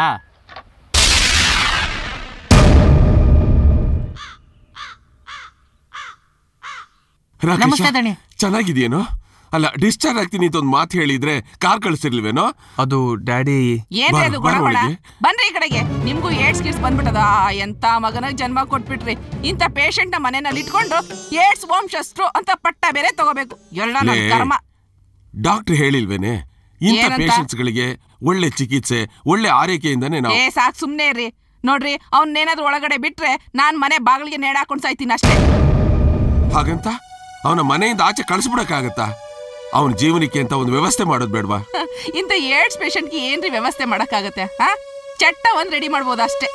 ರಾಕೇಶ, ನಮಸ್ತೆ ದಣಿ. ಚೆನ್ನಾಗಿದೆಯೇನೋ ಅಲ್ಲ ಡಿಸ್ಚಾರ್ಜ್ ಆಗ್ತೀನಿ ಅಂತ ಒಂದು ಮಾತು ಹೇಳಿದ್ರೆ ಕಾರ್ ಕಳಿಸಿರ್ಲಿಲ್ವೇನೋ ಅದು ಡ್ಯಾಡಿ ಏನ್ರಿ ಅದು ಬರ್- ಬರ್ ಗೊಳಗೊಳ ಒಳಗೆ. ಬನ್ರಿ ಈ ಕಡೆಗೆ ನಿಮ್ಗೂ ಏಡ್ಸ್ ಗಿಡ್ಸ್ ಬಂದ್ಬಿಟ್ಟದ ಆ, ಎಂತ ಮಗನ ಜನ್ಮ ಕೊಟ್ಬಿಟ್ರಿ ಇಂಥ ಪೇಷಂಟ್ ನ ಮನೆಯಲ್ಲಿ ಇಟ್ಕೊಂಡು ಏಡ್ಸ್ ವಂಶಸ್ಥರು ಅಂತ ಪಟ್ಟ ಬೇರೆ ತಗೋಬೇಕು ಎಲ್ಲ ನನ್ ಲೇ, ಕರ್ಮ ಡಾಕ್ಟರ್ ಹೇಳಿಲ್ವೇನೆ ಇಂಥ ಏನಂತ? ಪೇಷಂಟ್ಸ್ ಗಳಿಗೆ ಒಳ್ಳೆ ಚಿಕಿತ್ಸೆ ಒಳ್ಳೆ ಆರೈಕೆಯಿಂದಾನೆ ನಾವು ಏ ಸಾಕ್ ಸುಮ್ನೆ ಇರ್ರಿ ನೋಡ್ರಿ ಅವ್ನೇನಾದ್ರೂ ಒಳಗಡೆ ಬಿಟ್ರೆ ನಾನ್ ಮನೆ ಬಾಗಿಲಿಗೆ ನೇಡಾಕೊಂಡ್ ಸಾಯ್ತೀನಿ ಅಷ್ಟೇ ಹಾಗಂತ ಅವನ ಮನೆಯಿಂದ ಆಚೆ ಕಳಿಸ್ಬಿಡಕ್ಕಾಗತ್ತಾ ಅವನ ಜೀವನಕ್ಕೆ ಅಂತ ಒಂದು ವ್ಯವಸ್ಥೆ ಮಾಡೋದು ಬೇಡವಾ ಇಂಥ ಏಡ್ಸ್ ಪೇಷಂಟ್ಗೆ ಏನ್ರಿ ವ್ಯವಸ್ಥೆ ಮಾಡಕ್ಕಾಗತ್ತೆ ಹಾ ಚಟ್ಟ ಒಂದ್ ರೆಡಿ ಮಾಡ್ಬೋದು ಅಷ್ಟೇ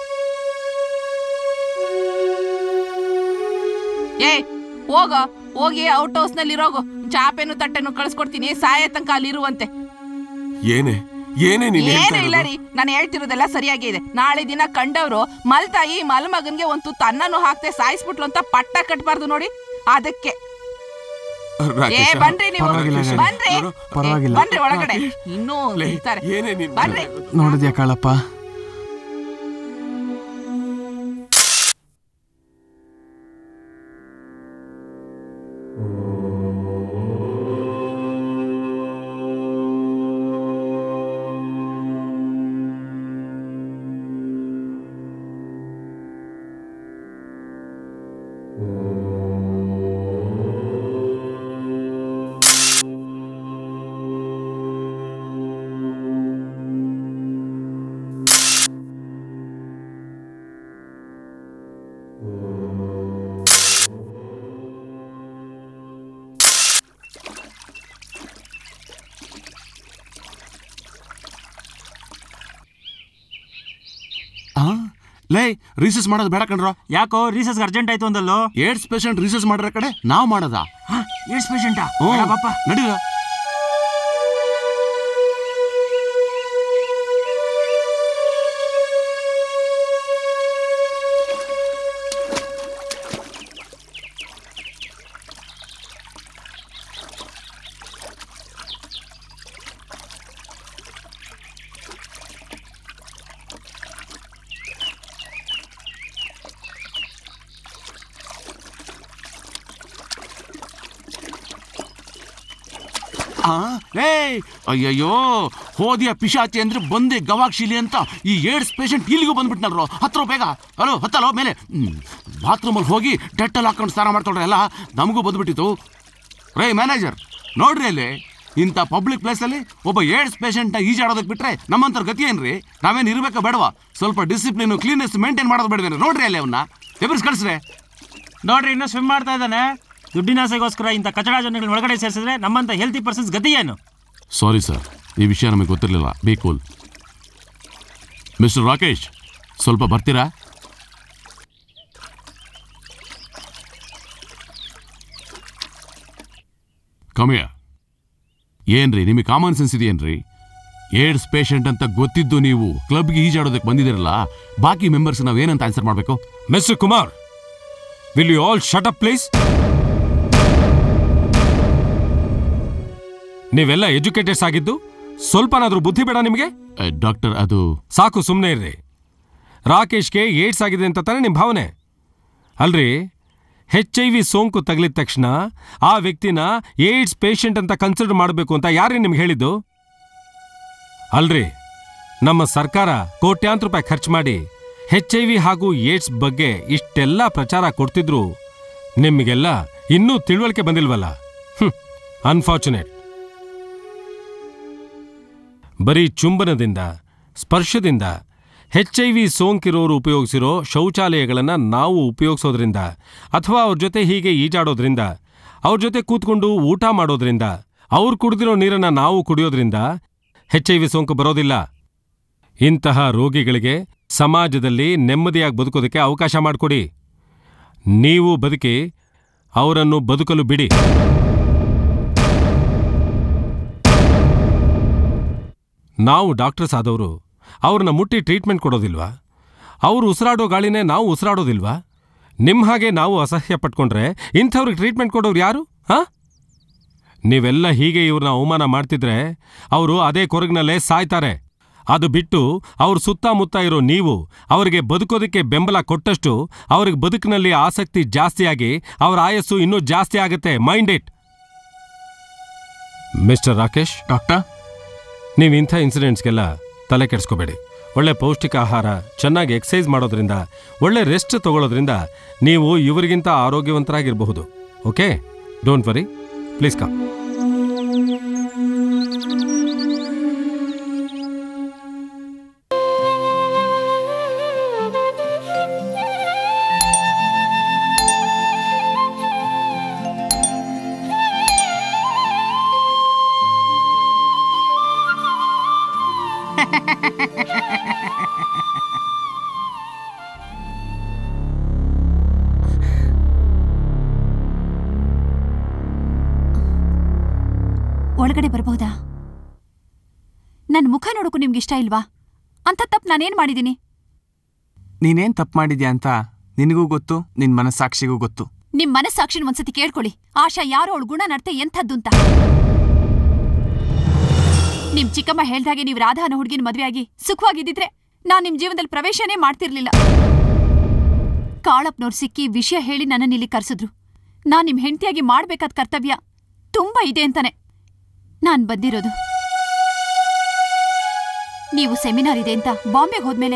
ಏ ಹೋಗ ಹೋಗಿ ಔಟ್ ಹೌಸ್ ನಲ್ಲಿ ಇರೋಗು ಚಾಪೆನು ತಟ್ಟೆನು ಕಳ್ಸ್ಕೊಡ್ತೀನಿ ಸಾಯ ತನಕ ಅಲ್ಲಿರುವಂತೆ ಏನೇ ಏನೇ ನೀನ್ ಹೇಳ್ತಾ ಏನು ಇಲ್ಲ ಇರೋದು? ರೀ ನಾನು ಹೇಳ್ತಿರೋದೆಲ್ಲ ಸರಿಯಾಗಿ ಇದೆ ನಾಳೆ ದಿನ ಕಂಡವ್ರು ಮಲ್ತಾಯಿ ಮಲ್ಮಗನ್ಗೆ ಒಂದು ತುತ್ತು ಅನ್ನನೂ ಹಾಕ್ತೆ ಸಾಯಿಸ್ಬಿಟ್ಲು ಅಂತ ಪಟ್ಟ ಕಟ್ಬಾರ್ದು ನೋಡಿ ಅದಕ್ಕೆ ಏ ರಾಕೇಶ, ಬನ್ರಿ ನೀವು ಪರವಾಗಿಲ್ಲ ಗಣೇಶ್. ಬನ್ರಿ ಪರವಾಗಿಲ್ಲ. ಏ, ಬನ್ರಿ ಒಳಗಡೆ ಇನ್ನೂ ಲೇ, ಇರ್ತಾರೆ ಏನೇ ನೀನ್ ಬನ್ರಿ ನೋಡಿದ್ಯಾ ಕಾಳಪ್ಪ ಲೇ ರೀಸಸ್ ಮಾಡೋದು ಬೇಡ ಕಣ್ರೋ ಯಾಕೋ ರೀಸಸ್ ಅರ್ಜೆಂಟ್ ಆಯ್ತು ಅಂದಲ್ಲೋ ಏಡ್ಸ್ ಪೇಷಂಟ್ ರೀಸಸ್ ಮಾಡಿರೋ ಕಡೆ ನಾವು ಮಾಡೋದ ಏಡ್ಸ್ ಪೇಷಂಟಾ ಬಾಪ ನಡೀರ ಆ, ಏಯ್ ಅಯ್ಯಯ್ಯೋ ಹೋದಿಯ ಪಿಶಾಚಿ ಅಂದ್ರೆ ಬಂದೆ ಗವಾಕ್ಷಿಲಿ ಅಂತ ಈ ಏಡ್ಸ್ ಪೇಷಂಟ್ ಇಲ್ಲಿಗೂ ಬಂದ್ಬಿಟ್ನಲ್ರೋ ಹತ್ರ ಬೇಗ ಹಲೋ ಹತ್ತಲೋ ಮೇಲೆ ಬಾತ್ರೂಮಲ್ಲಿ ಹೋಗಿ ಟೆಟ್ಟಲ್ಲಿ ಹಾಕೊಂಡು ಸ್ನಾನ ಮಾಡ್ಕೊಳ್ರಿ ಎಲ್ಲ ನಮಗೂ ಬಂದ್ಬಿಟ್ಟಿತ್ತು ರೇ ಮ್ಯಾನೇಜರ್ ನೋಡ್ರಿ ಅಲ್ಲಿ ಇಂಥ ಪಬ್ಲಿಕ್ ಪ್ಲೇಸಲ್ಲಿ ಒಬ್ಬ ಏಡ್ಸ್ ಪೇಷಂಟ್ನ ಈಜಾಡೋದಕ್ಕೆ ಬಿಟ್ರೆ ನಮ್ಮಂತರ ಗತಿ ಏನ್ರಿ ನಾವೇನು ಇರ್ಬೇಕಾ ಬೇಡವಾ ಸ್ವಲ್ಪ ಡಿಸಿಪ್ಲಿನ್ ಕ್ಲೀನೆಸ್ ಮೇಂಟೈನ್ ಮಾಡೋದು ಬೇಡವೇನು ನೋಡ್ರಿ ಅಲ್ಲಿ ಅವನ್ನ ಎಬ್ರಿಸ್ ಕಳಿಸ್ರೆ ನೋಡ್ರಿ ಇನ್ನೂ ಸ್ವಿಮ್ ಮಾಡ್ತಾ ಇದ್ದಾನೆ ದುಡ್ಡಿನ ಆಸೆಗೋಸ್ಕರ ಇಂಥ ಕಚಡ ಜನಗಳನ್ನ ಒಳಗಡೆ ಸೇರಿಸಿದ್ರೆ ನಮ್ಮಂತ ಹೆಲ್ತಿ ಪರ್ಸನ್ಸ್ ಗತಿ ಏನು ಸಾರಿ ಸರ್ ಈ ವಿಷಯ ನಮಗೆ ಗೊತ್ತಿರಲಿಲ್ಲ ಬಿ ಕೂಲ್ ಮಿಸ್ಟರ್ ರಾಕೇಶ್ ಸ್ವಲ್ಪ ಬರ್ತೀರಾ ಕಮಿಯ ಏನ್ರಿ ನಿಮಗೆ ಕಾಮನ್ ಸೆನ್ಸ್ ಇದೆಯೇನ್ರಿ ಏಡ್ಸ್ ಪೇಷಂಟ್ ಅಂತ ಗೊತ್ತಿದ್ದು ನೀವು ಕ್ಲಬ್ಗೆ ಈಜಾಡೋದಕ್ಕೆ ಬಂದಿದ್ದೀರಲ್ಲ ಬಾಕಿ ಮೆಂಬರ್ಸ್ ನಾವೇನಂತ ಆನ್ಸರ್ ಮಾಡಬೇಕು mister Kumar will you all shut up please ನೀವೆಲ್ಲ ಎಜುಕೇಟೆಡ್ಸ್ ಆಗಿದ್ದು ಸ್ವಲ್ಪನಾದ್ರೂ ಬುದ್ಧಿ ಬೇಡ ನಿಮಗೆ ಡಾಕ್ಟರ್ ಅದು ಸಾಕು ಸುಮ್ಮನೆ ಇರ್ರಿ ರಾಕೇಶ್ಗೆ ಏಡ್ಸ್ ಆಗಿದೆ ಅಂತ ತಾನೇ ನಿಮ್ಮ ಭಾವನೆ ಅಲ್ರಿ ಹೆಚ್ ಐ ವಿ ಸೋಂಕು ತಗಲಿದ ತಕ್ಷಣ ಆ ವ್ಯಕ್ತಿನ ಏಡ್ಸ್ ಪೇಷಂಟ್ ಅಂತ ಕನ್ಸಿಡರ್ ಮಾಡಬೇಕು ಅಂತ ಯಾರೇ ನಿಮ್ಗೆ ಹೇಳಿದ್ದು ಅಲ್ರಿ ನಮ್ಮ ಸರ್ಕಾರ ಕೋಟ್ಯಾಂತರ ರೂಪಾಯಿ ಖರ್ಚು ಮಾಡಿ ಹೆಚ್ ಐ ವಿ ಹಾಗೂ ಏಡ್ಸ್ ಬಗ್ಗೆ ಇಷ್ಟೆಲ್ಲ ಪ್ರಚಾರ ಕೊಡ್ತಿದ್ರು ನಿಮಗೆಲ್ಲ ಇನ್ನೂ ತಿಳುವಳಿಕೆ ಬಂದಿಲ್ವಲ್ಲ ಅನ್ಫಾರ್ಚುನೇಟ್ ಬರೀ ಚುಂಬನದಿಂದ ಸ್ಪರ್ಶದಿಂದ ಹೆಚ್ ಐ ವಿ ಸೋಂಕಿರೋರು ಉಪಯೋಗಿಸಿರೋ ಶೌಚಾಲಯಗಳನ್ನು ನಾವು ಉಪಯೋಗಿಸೋದ್ರಿಂದ ಅಥವಾ ಅವ್ರ ಜೊತೆ ಹೀಗೆ ಈಜಾಡೋದ್ರಿಂದ ಅವ್ರ ಜೊತೆ ಕೂತ್ಕೊಂಡು ಊಟ ಮಾಡೋದ್ರಿಂದ ಅವ್ರು ಕುಡಿದಿರೋ ನೀರನ್ನು ನಾವು ಕುಡಿಯೋದ್ರಿಂದ ಹೆಚ್ ಐ ವಿ ಸೋಂಕು ಬರೋದಿಲ್ಲ ಇಂತಹ ರೋಗಿಗಳಿಗೆ ಸಮಾಜದಲ್ಲಿ ನೆಮ್ಮದಿಯಾಗಿ ಬದುಕೋದಕ್ಕೆ ಅವಕಾಶ ಮಾಡಿಕೊಡಿ ನೀವು ಬದುಕಿ ಅವರನ್ನು ಬದುಕಲು ಬಿಡಿ ನಾವು ಡಾಕ್ಟರ್ಸ್ ಆದವರು ಅವ್ರನ್ನ ಮುಟ್ಟಿ ಟ್ರೀಟ್ಮೆಂಟ್ ಕೊಡೋದಿಲ್ವಾ ಅವರು ಉಸಿರಾಡೋ ಗಾಳಿನೇ ನಾವು ಉಸಿರಾಡೋದಿಲ್ವಾ ನಿಮ್ಮ ಹಾಗೆ ನಾವು ಅಸಹ್ಯ ಪಟ್ಕೊಂಡ್ರೆ ಇಂಥವ್ರಿಗೆ ಟ್ರೀಟ್ಮೆಂಟ್ ಕೊಡೋರು ಯಾರು ಹಾ ನೀವೆಲ್ಲ ಹೀಗೆ ಇವ್ರನ್ನ ಅವಮಾನ ಮಾಡ್ತಿದ್ರೆ ಅವರು ಅದೇ ಕೊರಗಿನಲ್ಲೇ ಸಾಯ್ತಾರೆ ಅದು ಬಿಟ್ಟು ಅವ್ರ ಸುತ್ತಮುತ್ತ ಇರೋ ನೀವು ಅವರಿಗೆ ಬದುಕೋದಕ್ಕೆ ಬೆಂಬಲ ಕೊಟ್ಟಷ್ಟು ಅವ್ರಿಗೆ ಬದುಕಿನಲ್ಲಿ ಆಸಕ್ತಿ ಜಾಸ್ತಿಯಾಗಿ ಅವರ ಆಯಸ್ಸು ಇನ್ನೂ ಜಾಸ್ತಿ ಆಗುತ್ತೆ mind it mister Rakesh doctor ನೀವು ಇಂಥ ಇನ್ಸಿಡೆಂಟ್ಸ್ಗೆಲ್ಲ ತಲೆ ಕೆಡಿಸ್ಕೋಬೇಡಿ ಒಳ್ಳೆ ಪೌಷ್ಟಿಕ ಆಹಾರ ಚೆನ್ನಾಗಿ ಎಕ್ಸಸೈಸ್ ಮಾಡೋದ್ರಿಂದ ಒಳ್ಳೆ ರೆಸ್ಟ್ ತಗೊಳ್ಳೋದ್ರಿಂದ ನೀವು ಇವರಿಗಿಂತ ಆರೋಗ್ಯವಂತರಾಗಿರಬಹುದು okay don't worry please come ಒಳಗಡೆ ಬರಬಹುದಾ ನನ್ನ ಮುಖ ನೋಡೋಕು ನಿಮ್ಗೆ ಇಷ್ಟ ಇಲ್ವಾ ಅಂತ ತಪ್ಪು ನಾನೇನ್ ಮಾಡಿದ್ದೀನಿ ನೀನೇನ್ ತಪ್ಪು ಮಾಡಿದ್ಯಾ ಅಂತ ನಿನಗೂ ಗೊತ್ತು ನಿನ್ ಮನಸ್ಸಾಕ್ಷಿಗೂ ಗೊತ್ತು ನಿಮ್ ಮನಸ್ಸಾಕ್ಷಿನ ಒಂದ್ಸತಿ ಕೇಳ್ಕೊಳ್ಳಿ ಆಶಾ ಯಾರೋ ಅವಳ ಗುಣ ನಡತೆ ಎಂಥದ್ದು ಅಂತ ನಿಮ್ ಚಿಕ್ಕಮ್ಮ ಹೇಳ್ದಾಗೆ ನೀವು ರಾಧಾ ಅನ್ನೋ ಹುಡುಗಿನ ಮದ್ವೆಯಾಗಿ ಸುಖವಾಗಿದ್ದಿದ್ರೆ ನಾನ್ ನಿಮ್ ಜೀವನದಲ್ಲಿ ಪ್ರವೇಶನೇ ಮಾಡ್ತಿರ್ಲಿಲ್ಲ ಕಾಳಪ್ನವ್ರು ಸಿಕ್ಕಿ ವಿಷಯ ಹೇಳಿ ನನ್ನನ್ನ ಇಲ್ಲಿ ಕರ್ಸಿದ್ರು ನಾನ್ ನಿಮ್ ಹೆಂಡತಿಯಾಗಿ ಮಾಡ್ಬೇಕಾದ ಕರ್ತವ್ಯ ತುಂಬಾ ಇದೆ ಅಂತಾನೆ ನಾನ್ ಬಂದಿರೋದು ನೀವು ಸೆಮಿನಾರ್ ಇದೆ ಅಂತ ಬಾಂಬೆಗೆ ಹೋದ್ಮೇಲೆ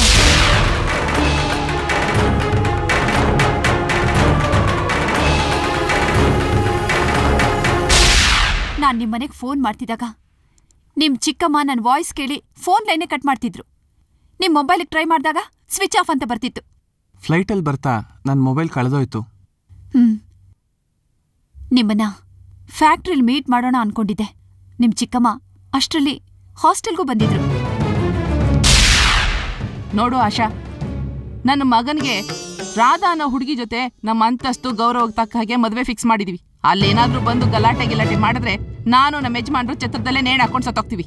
ನಾನ್ ನಿಮ್ ಮನೆಗ್ ಫೋನ್ ಮಾಡ್ತಿದ್ದಾಗ ನಿಮ್ ಚಿಕ್ಕಮ್ಮ ನನ್ ವಾಯ್ಸ್ ಕೇಳಿ ಫೋನ್ ಲೈನೇ ಕಟ್ ಮಾಡ್ತಿದ್ರು ನಿಮ್ ಮೊಬೈಲಿಗೆ ಟ್ರೈ ಮಾಡಿದಾಗ ಸ್ವಿಚ್ ಆಫ್ ಅಂತ ಬರ್ತಿತ್ತು ಫ್ಲೈಟಲ್ಲಿ ಬರ್ತಾ ನನ್ನ ಮೊಬೈಲ್ ಕಳೆದೋಯ್ತು ಹ್ಮ್ ನಿಮ್ಮನ್ನ ಫ್ಯಾಕ್ಟ್ರಿಲ್ ಮೀಟ್ ಮಾಡೋಣ ಅನ್ಕೊಂಡಿದ್ದೆ ನಿಮ್ ಚಿಕ್ಕಮ್ಮ ಅಷ್ಟ್ರಲ್ಲಿ ಹಾಸ್ಟೆಲ್ಗೂ ಬಂದಿದ್ರು ನೋಡು ಆಶಾ ನನ್ನ ಮಗನಿಗೆ ರಾಧಾ ಅನ್ನೋ ಹುಡುಗಿ ಜೊತೆ ನಮ್ಮ ಅಂತಸ್ತು ಗೌರವಕ್ಕೆ ತಕ್ಕ ಹಾಗೆ ಮದುವೆ ಫಿಕ್ಸ್ ಮಾಡಿದೀವಿ ಅಲ್ಲೇನಾದ್ರೂ ಬಂದು ಗಲಾಟೆ ಗಿಲಾಟೆ ಮಾಡಿದ್ರೆ ನಾನು ನಮ್ಮ ಯಜಮಾನ್ರು ಛತ್ರದಲ್ಲೇ ನೇಣು ಹಾಕೊಂಡು ಸತ್ತೋಗ್ತೀವಿ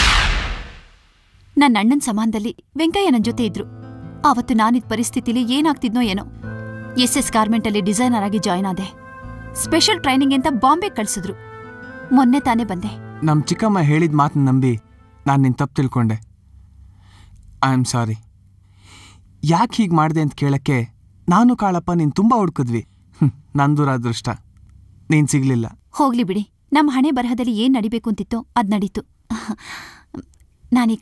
ನನ್ನ ಅಣ್ಣನ ಸಮಾನದಲ್ಲಿ ವೆಂಕಯ್ಯ ನನ್ನ ಜೊತೆ ಇದ್ರು ಆವತ್ತು ನಾನಿದ್ ಪರಿಸ್ಥಿತಿಲಿ ಏನಾಗ್ತಿದ್ನೋ ಏನೋ ಎಸ್ ಎಸ್ ಗಾರ್ಮೆಂಟಲ್ಲಿ ಡಿಸೈನರ್ ಆಗಿ ಜಾಯ್ನ್ ಆದೆ ಸ್ಪೆಷಲ್ ಟ್ರೈನಿಂಗ್ ಅಂತ ಬಾಂಬೆ ಕಳ್ಸಿದ್ರು ಮೊನ್ನೆ ತಾನೇ ಬಂದೆ ನಮ್ಮ ಚಿಕ್ಕಮ್ಮ ಹೇಳಿದ ಮಾತನ್ನ ನಂಬಿ ನಾನು ನಿನ್ನ ತಪ್ಪು ತಿಳ್ಕೊಂಡೆ ಐ ಆಮ್ ಸಾರಿ ಯಾಕೆ ಹೀಗೆ ಮಾಡಿದೆ ಅಂತ ಕೇಳಕ್ಕೆ ನಾನು ಕಾಳಪ್ಪ ನೀನು ತುಂಬ ಹುಡ್ಕಿದ್ವಿ ಹ್ಮ್, ನಂದೂರ ಅದೃಷ್ಟ ನೀನು ಸಿಗಲಿಲ್ಲ ಹೋಗ್ಲಿ ಬಿಡಿ ನಮ್ಮ ಹಣೆ ಬರಹದಲ್ಲಿ ಏನ್ ನಡಿಬೇಕು ಅಂತಿತ್ತೋ ಅದ್ ನಡೀತು ನಾನೀಗ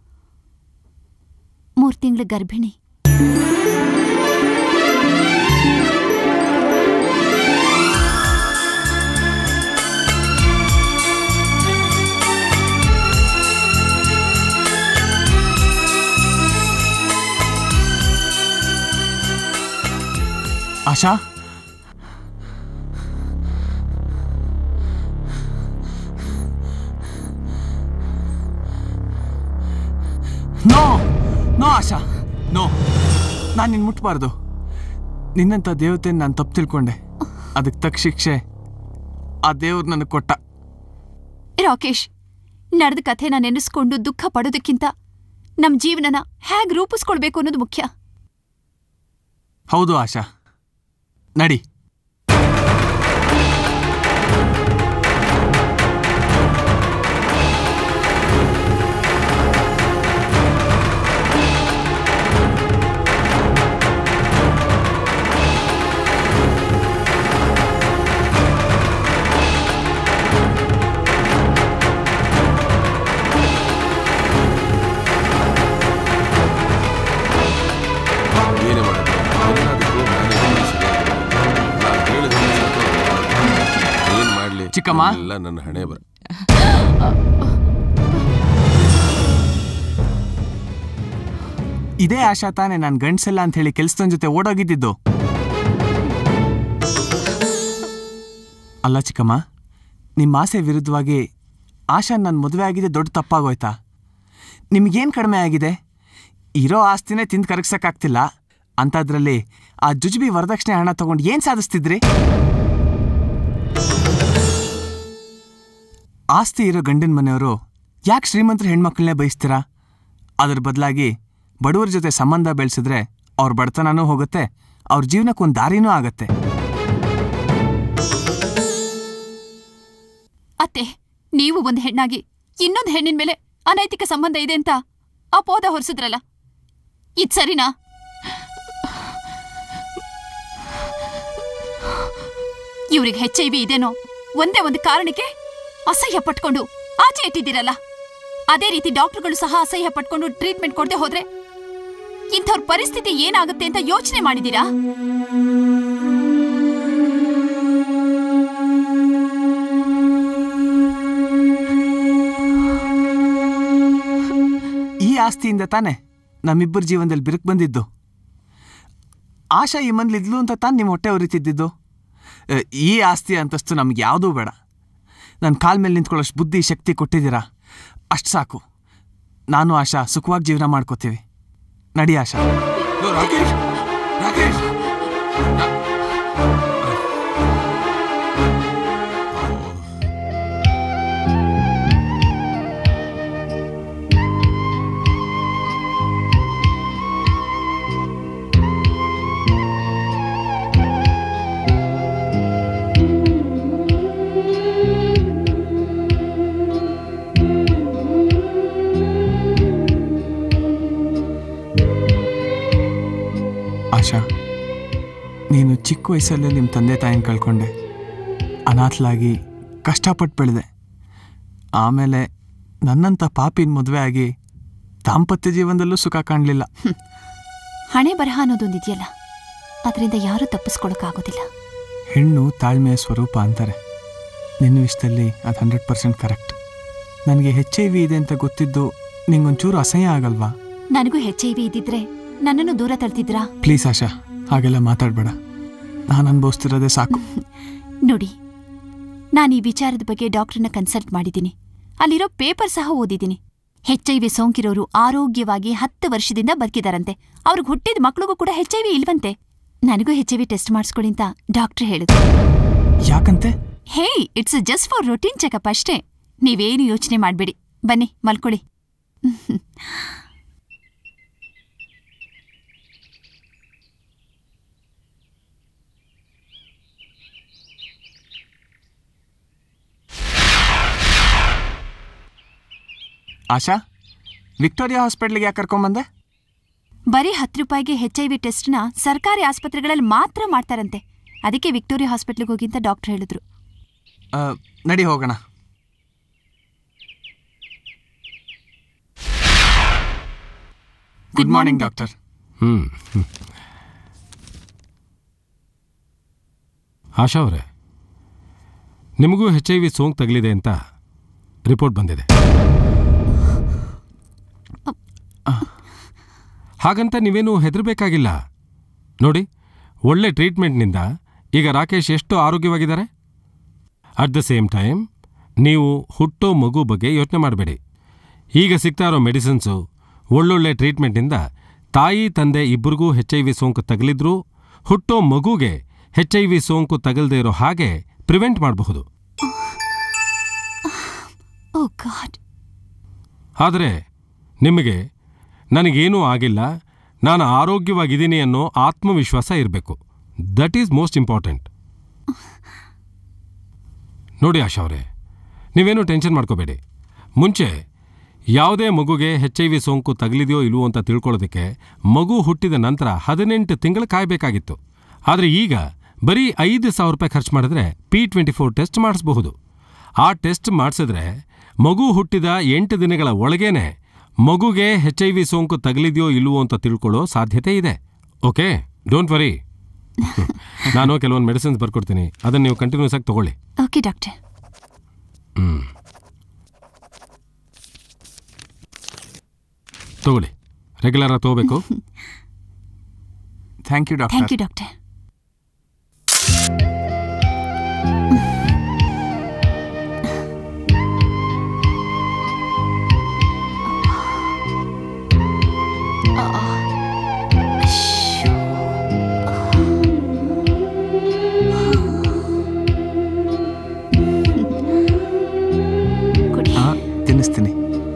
ಮೂರ್ ತಿಂಗಳ ಗರ್ಭಿಣಿ Asha no no Asha no ನಾನು ನಿನ್ನ ಮುಟ್ಬಾರ್ದು ನಿನ್ನಂಥ ದೇವತೆ ನಾನು ತಪ್ಪು ತಿಳ್ಕೊಂಡೆ ಅದಕ್ಕೆ ತಕ್ಕ ಶಿಕ್ಷೆ ಆ ದೇವ್ರು ನನಗೆ ಕೊಟ್ಟ ರಾಕೇಶ್ ನಡೆದ ಕಥೆನ ನೆನೆಸ್ಕೊಂಡು ದುಃಖ ಪಡೋದಕ್ಕಿಂತ ನಮ್ ಜೀವನನ ಹೇಗ್ ರೂಪಿಸ್ಕೊಳ್ಬೇಕು ಅನ್ನೋದು ಮುಖ್ಯ ಹೌದು ಆಶಾ ನಡಿ ಏನೇ ಮಾಡೋದು ಎಲ್ಲದಕ್ಕೂ management ಸರಿಯಾಗಿರ್ಬೇಕು. ನಾನ್ ಹೇಳಿದ್ರೆ ಸಾಕು ಅವ್ರು ಏನ್ ಮಾಡ್ಲಿ ಚಿಕ್ಕಮ್ಮ? ಎಲ್ಲ ನನ್ನ ಹಣೆ ಬರ ಇದೇ ಆಶಾ ತಾನೇ ನಾನು ಗಂಡ್ಸಲ್ಲ ಅಂತ ಹೇಳಿ ಕೆಲ್ಸದನ್ ಜೊತೆ ಓಡೋಗಿದ್ದಿದ್ದು ಅಲ್ಲ ಚಿಕ್ಕಮ್ಮ ನಿಮ್ಮ ಆಸೆ ವಿರುದ್ಧವಾಗಿ ಆಶಾ ನನ್ನ ಮದುವೆ ಆಗಿದೆ ದೊಡ್ಡ ತಪ್ಪಾಗೋಯ್ತಾ ನಿಮಗೇನು ಕಡಿಮೆ ಆಗಿದೆ ಇರೋ ಆಸ್ತಿನೇ ತಿಂದು ಕರಗ್ಸಕ್ಕಾಗ್ತಿಲ್ಲ ಅಂಥದ್ರಲ್ಲಿ ಆ ಜುಜುಬಿ ವರದಕ್ಷಿಣೆ ಹಣ ತಗೊಂಡು ಏನು ಸಾಧಿಸ್ತಿದ್ರಿ ಆಸ್ತಿ ಇರೋ ಗಂಡನ ಮನೆಯವರು ಯಾಕೆ ಶ್ರೀಮಂತರ ಹೆಣ್ಮಕ್ಳನ್ನೇ ಬಯಸ್ತೀರಾ ಅದ್ರ ಬದಲಾಗಿ ಬಡವರ ಜೊತೆ ಸಂಬಂಧ ಬೆಳೆಸಿದ್ರೆ ಅವ್ರ ಬಡತನನೂ ಹೋಗುತ್ತೆ ಅವ್ರ ಜೀವನಕ್ಕೆ ಒಂದು ದಾರಿನೂ ಆಗತ್ತೆ ಅತ್ತೆ ನೀವು ಒಂದು ಹೆಣ್ಣಾಗಿ ಇನ್ನೊಂದು ಹೆಣ್ಣಿನ ಮೇಲೆ ಅನೈತಿಕ ಸಂಬಂಧ ಇದೆ ಅಂತ ಅಪೋದ ಹೊರಿಸಿದ್ರಲ್ಲ ಇದ್ ಸರಿನಾ ಇವ್ರಿಗೆ ಹೆಚ್ ಐ ವಿ ಇದೇನೋ ಒಂದೇ ಒಂದು ಕಾರಣಕ್ಕೆ ಅಸಹ್ಯ ಪಟ್ಕೊಂಡು ಆಚೆ ಇಟ್ಟಿದ್ದೀರಲ್ಲ ಅದೇ ರೀತಿ ಡಾಕ್ಟರ್ಗಳು ಸಹ ಅಸಹ್ಯ ಪಟ್ಕೊಂಡು ಟ್ರೀಟ್ಮೆಂಟ್ ಕೊಡದೆ ಹೋದ್ರೆ ಇಂಥವ್ರ ಪರಿಸ್ಥಿತಿ ಏನಾಗುತ್ತೆ ಅಂತ ಯೋಚನೆ ಮಾಡಿದೀರಾ ಈ ಆಸ್ತಿಯಿಂದ ತಾನೇ ನಮ್ಮಿಬ್ಬರ ಜೀವನದಲ್ಲಿ ಬಿರುಕು ಬಂದಿದ್ದು ಆಶಾ ಈ ಮನೇಲಿದ್ಲು ಅಂತ ತಾನು ನಿಮ್ಮ ಹೊಟ್ಟೆ ಉರಿತಿದ್ದಿದ್ದು ಅ, ಈ ಆಸ್ತಿ ಅಂತಸ್ತು ನಮ್ಗೆ ಯಾವುದೂ ಬೇಡ ನನ್ನ ಕಾಲ ಮೇಲೆ ನಿಂತ್ಕೊಳ್ಳೋಷ್ಟು ಬುದ್ಧಿ ಶಕ್ತಿ ಕೊಟ್ಟಿದ್ದೀರಾ ಅಷ್ಟು ಸಾಕು ನಾನು ಆಶಾ ಸುಖವಾಗಿ ಜೀವನ ಮಾಡ್ಕೋತೀವಿ ನಡಿ ಆಶಾ ರಾಕೇಶ್ ರಾಕೇಶ್ ಆಶಾ ನೀನು ಚಿಕ್ಕ ವಯಸ್ಸಲ್ಲೇ ನಿಮ್ಮ ತಂದೆ ತಾಯಿನ ಕಳ್ಕೊಂಡೆ ಅನಾಥಲಾಗಿ ಕಷ್ಟಪಟ್ಟು ಬೆಳೆದೆ ಆಮೇಲೆ ನನ್ನಂಥ ಪಾಪಿನ ಮದುವೆ ಆಗಿ ದಾಂಪತ್ಯ ಜೀವನದಲ್ಲೂ ಸುಖ ಕಾಣಲಿಲ್ಲ ಹಣೆ ಬರಹ ಅನ್ನೋದೊಂದಿದೆಯಲ್ಲ ಅದರಿಂದ ಯಾರೂ ತಪ್ಪಿಸ್ಕೊಳಕ್ಕಾಗೋದಿಲ್ಲ ಹೆಣ್ಣು ತಾಳ್ಮೆಯ ಸ್ವರೂಪ ಅಂತಾರೆ ನಿನ್ನ ವಿಷಯದಲ್ಲಿ ಅದು ಹಂಡ್ರೆಡ್ ಪರ್ಸೆಂಟ್ ಕರೆಕ್ಟ್ ನನಗೆ ಹೆಚ್ ಐ ವಿ ಇದೆ ಅಂತ ಗೊತ್ತಿದ್ದು ನಿಂಗೊಂಚೂರು ಅಸಹ್ಯ ಆಗಲ್ವಾ ನನಗೂ ಹೆಚ್ ಐ ವಿ ಇದ್ದಿದ್ರೆ ನನ್ನನ್ನು ದೂರ ತಳ್ತಿದ್ರಾ ಪ್ಲೀಸ್ ಆಶಾ ಹಾಗೆಲ್ಲ ಮಾತಾಡಬೇಡ ನಾನು ಅನುಭವಿಸ್ತಿರೋದೇ ಸಾಕು ನೋಡಿ ನಾನು ಈ ವಿಚಾರದ ಬಗ್ಗೆ ಡಾಕ್ಟರ್ನ ಕನ್ಸಲ್ಟ್ ಮಾಡಿದ್ದೀನಿ ಅಲ್ಲಿರೋ ಪೇಪರ್ ಸಹ ಓದಿದ್ದೀನಿ ಹೆಚ್ ಐ ವಿ ಸೋಂಕಿರೋರು ಆರೋಗ್ಯವಾಗಿ ಹತ್ತು ವರ್ಷದಿಂದ ಬದುಕಿದಾರಂತೆ ಅವ್ರಿಗೆ ಹುಟ್ಟಿದ ಮಕ್ಳಿಗೂ ಕೂಡ ಹೆಚ್ ಐ ವಿ ಇಲ್ವಂತೆ ನನಗೂ ಹೆಚ್ ಐ ವಿ ಟೆಸ್ಟ್ ಮಾಡಿಸ್ಕೊಡಿ ಅಂತ ಡಾಕ್ಟರ್ ಹೇಳಿದ್ರು ಯಾಕಂತೆ hey it's just for routine checkup ಅಷ್ಟೇ ನೀವೇನು ಯೋಚನೆ ಮಾಡಬೇಡಿ ಬನ್ನಿ ಮಲ್ಕೊಳ್ಳಿ ಆಶಾ ವಿಕ್ಟೋರಿಯಾ ಹಾಸ್ಪಿಟ್ಲಿಗೆ ಯಾಕೆ ಕರ್ಕೊಂಬಂದೆ ಬರೀ ಹತ್ತು ರೂಪಾಯಿಗೆ ಹೆಚ್ ಐ ವಿ ಟೆಸ್ಟ್ನ ಸರ್ಕಾರಿ ಆಸ್ಪತ್ರೆಗಳಲ್ಲಿ ಮಾತ್ರ ಮಾಡ್ತಾರಂತೆ ಅದಕ್ಕೆ ವಿಕ್ಟೋರಿಯಾ ಹಾಸ್ಪಿಟ್ಲಿಗೆ ಹೋಗಿ ಅಂತ ಡಾಕ್ಟರ್ ಹೇಳಿದ್ರು ಆ, ನಡಿ ಹೋಗೋಣ good morning doctor hmm hmm. Asha ಅವರೇ ನಿಮಗೂ ಹೆಚ್ ಐ ವಿ ಸೋಂಕು ತಗಲಿದೆ ಅಂತ ರಿಪೋರ್ಟ್ ಬಂದಿದೆ ಹಾಗಂತ ನೀವೇನು ಹೆದರಬೇಕಾಗಿಲ್ಲ ನೋಡಿ ಒಳ್ಳೆ ಟ್ರೀಟ್ಮೆಂಟ್ನಿಂದ ಈಗ ರಾಕೇಶ್ ಎಷ್ಟು ಆರೋಗ್ಯವಾಗಿದ್ದಾರೆ ಅಟ್ ದ ಸೇಮ್ ಟೈಮ್ ನೀವು ಹುಟ್ಟೋ ಮಗು ಬಗ್ಗೆ ಯೋಚನೆ ಮಾಡಬೇಡಿ ಈಗ ಸಿಗ್ತಾ ಇರೋ ಮೆಡಿಸಿನ್ಸು ಒಳ್ಳೊಳ್ಳೆ ಟ್ರೀಟ್ಮೆಂಟ್ನಿಂದ ತಾಯಿ ತಂದೆ ಇಬ್ಬರಿಗೂ ಹೆಚ್ ಐ ವಿ ಸೋಂಕು ತಗಲಿದ್ರೂ ಹುಟ್ಟೋ ಮಗುಗೆ ಹೆಚ್ ಐ ವಿ ಸೋಂಕು ತಗಲ್ದೇ ಇರೋ ಹಾಗೆ ಪ್ರಿವೆಂಟ್ ಮಾಡಬಹುದು ಓ ಗಾಡ್ ಆದರೆ ನಿಮಗೆ ನನಗೇನೂ ಆಗಿಲ್ಲ ನಾನು ಆರೋಗ್ಯವಾಗಿದ್ದೀನಿ ಅನ್ನೋ ಆತ್ಮವಿಶ್ವಾಸ ಇರಬೇಕು ದಟ್ ಈಸ್ ಮೋಸ್ಟ್ ಇಂಪಾರ್ಟೆಂಟ್ ನೋಡಿ ಆಶಾ ಅವರೇ ನೀವೇನು ಟೆನ್ಷನ್ ಮಾಡ್ಕೋಬೇಡಿ ಮುಂಚೆ ಯಾವುದೇ ಮಗುಗೆ ಹೆಚ್ ಐ ವಿ ಸೋಂಕು ತಗಲಿದೆಯೋ ಇಲ್ವೋ ಅಂತ ತಿಳ್ಕೊಳ್ಳೋದಕ್ಕೆ ಮಗು ಹುಟ್ಟಿದ ನಂತರ ಹದಿನೆಂಟು ತಿಂಗಳು ಕಾಯಬೇಕಾಗಿತ್ತು ಆದರೆ ಈಗ ಬರೀ ಐದು ಸಾವಿರ ರೂಪಾಯಿ ಖರ್ಚು ಮಾಡಿದ್ರೆ ಪಿ ಟ್ವೆಂಟಿ ಫೋರ್ ಟೆಸ್ಟ್ ಮಾಡಿಸಬಹುದು ಆ ಟೆಸ್ಟ್ ಮಾಡಿಸಿದ್ರೆ ಮಗು ಹುಟ್ಟಿದ ಎಂಟು ದಿನಗಳ ಒಳಗೇನೆ ಮಗುಗೆ ಹೆಚ್ ಐ ವಿ ಸೋಂಕು ತಗಲಿದೆಯೋ ಇಲ್ವೋ ಅಂತ ತಿಳ್ಕೊಳ್ಳೋ ಸಾಧ್ಯತೆ ಇದೆ ಓಕೆ ಡೋಂಟ್ ವರಿ ನಾನು ಕೆಲವೊಂದು ಮೆಡಿಸಿನ್ಸ್ ಬರ್ಕೊಡ್ತೀನಿ ಅದನ್ನು ನೀವು ಕಂಟಿನ್ಯೂಸ್ ಆಗಿ ತಗೊಳ್ಳಿ ಓಕೆ ಡಾಕ್ಟರ್ ಹ್ಮ್ ತಗೊಳ್ಳಿ ರೆಗ್ಯುಲರ್ ಆಗಿ ತಗೋಬೇಕು thank you doctor thank you doctor ಆ, ತಿನ್ನಿಸ್ತೀನಿ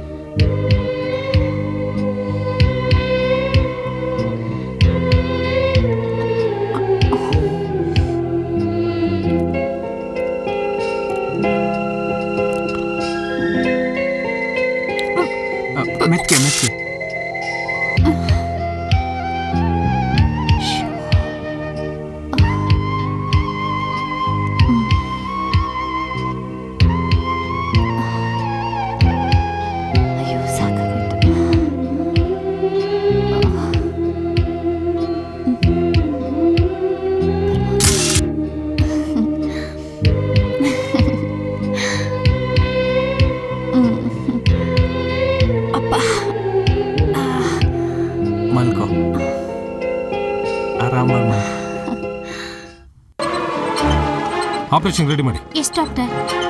ಆ, ಮೆತ್ಗೆ ಮೆತ್ಗೆ ಅಯ್ಯೋ ಸಾಕಾಗೋಯ್ತು ಅಪ್ಪ ಮಲ್ಕೋ ಆರಾಮಾಗಿ ಮಲ್ಕೋ ಆಪರೇಷನ್ ರೆಡಿ ಮಾಡಿ ಎಸ್ ಡಾಕ್ಟರ್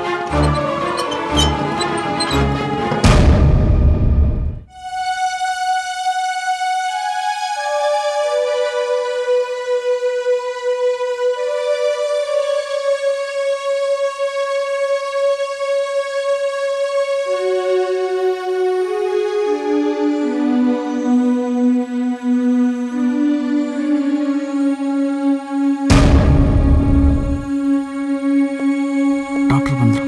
ಡಾಕ್ಟರ್ ಬಂದರು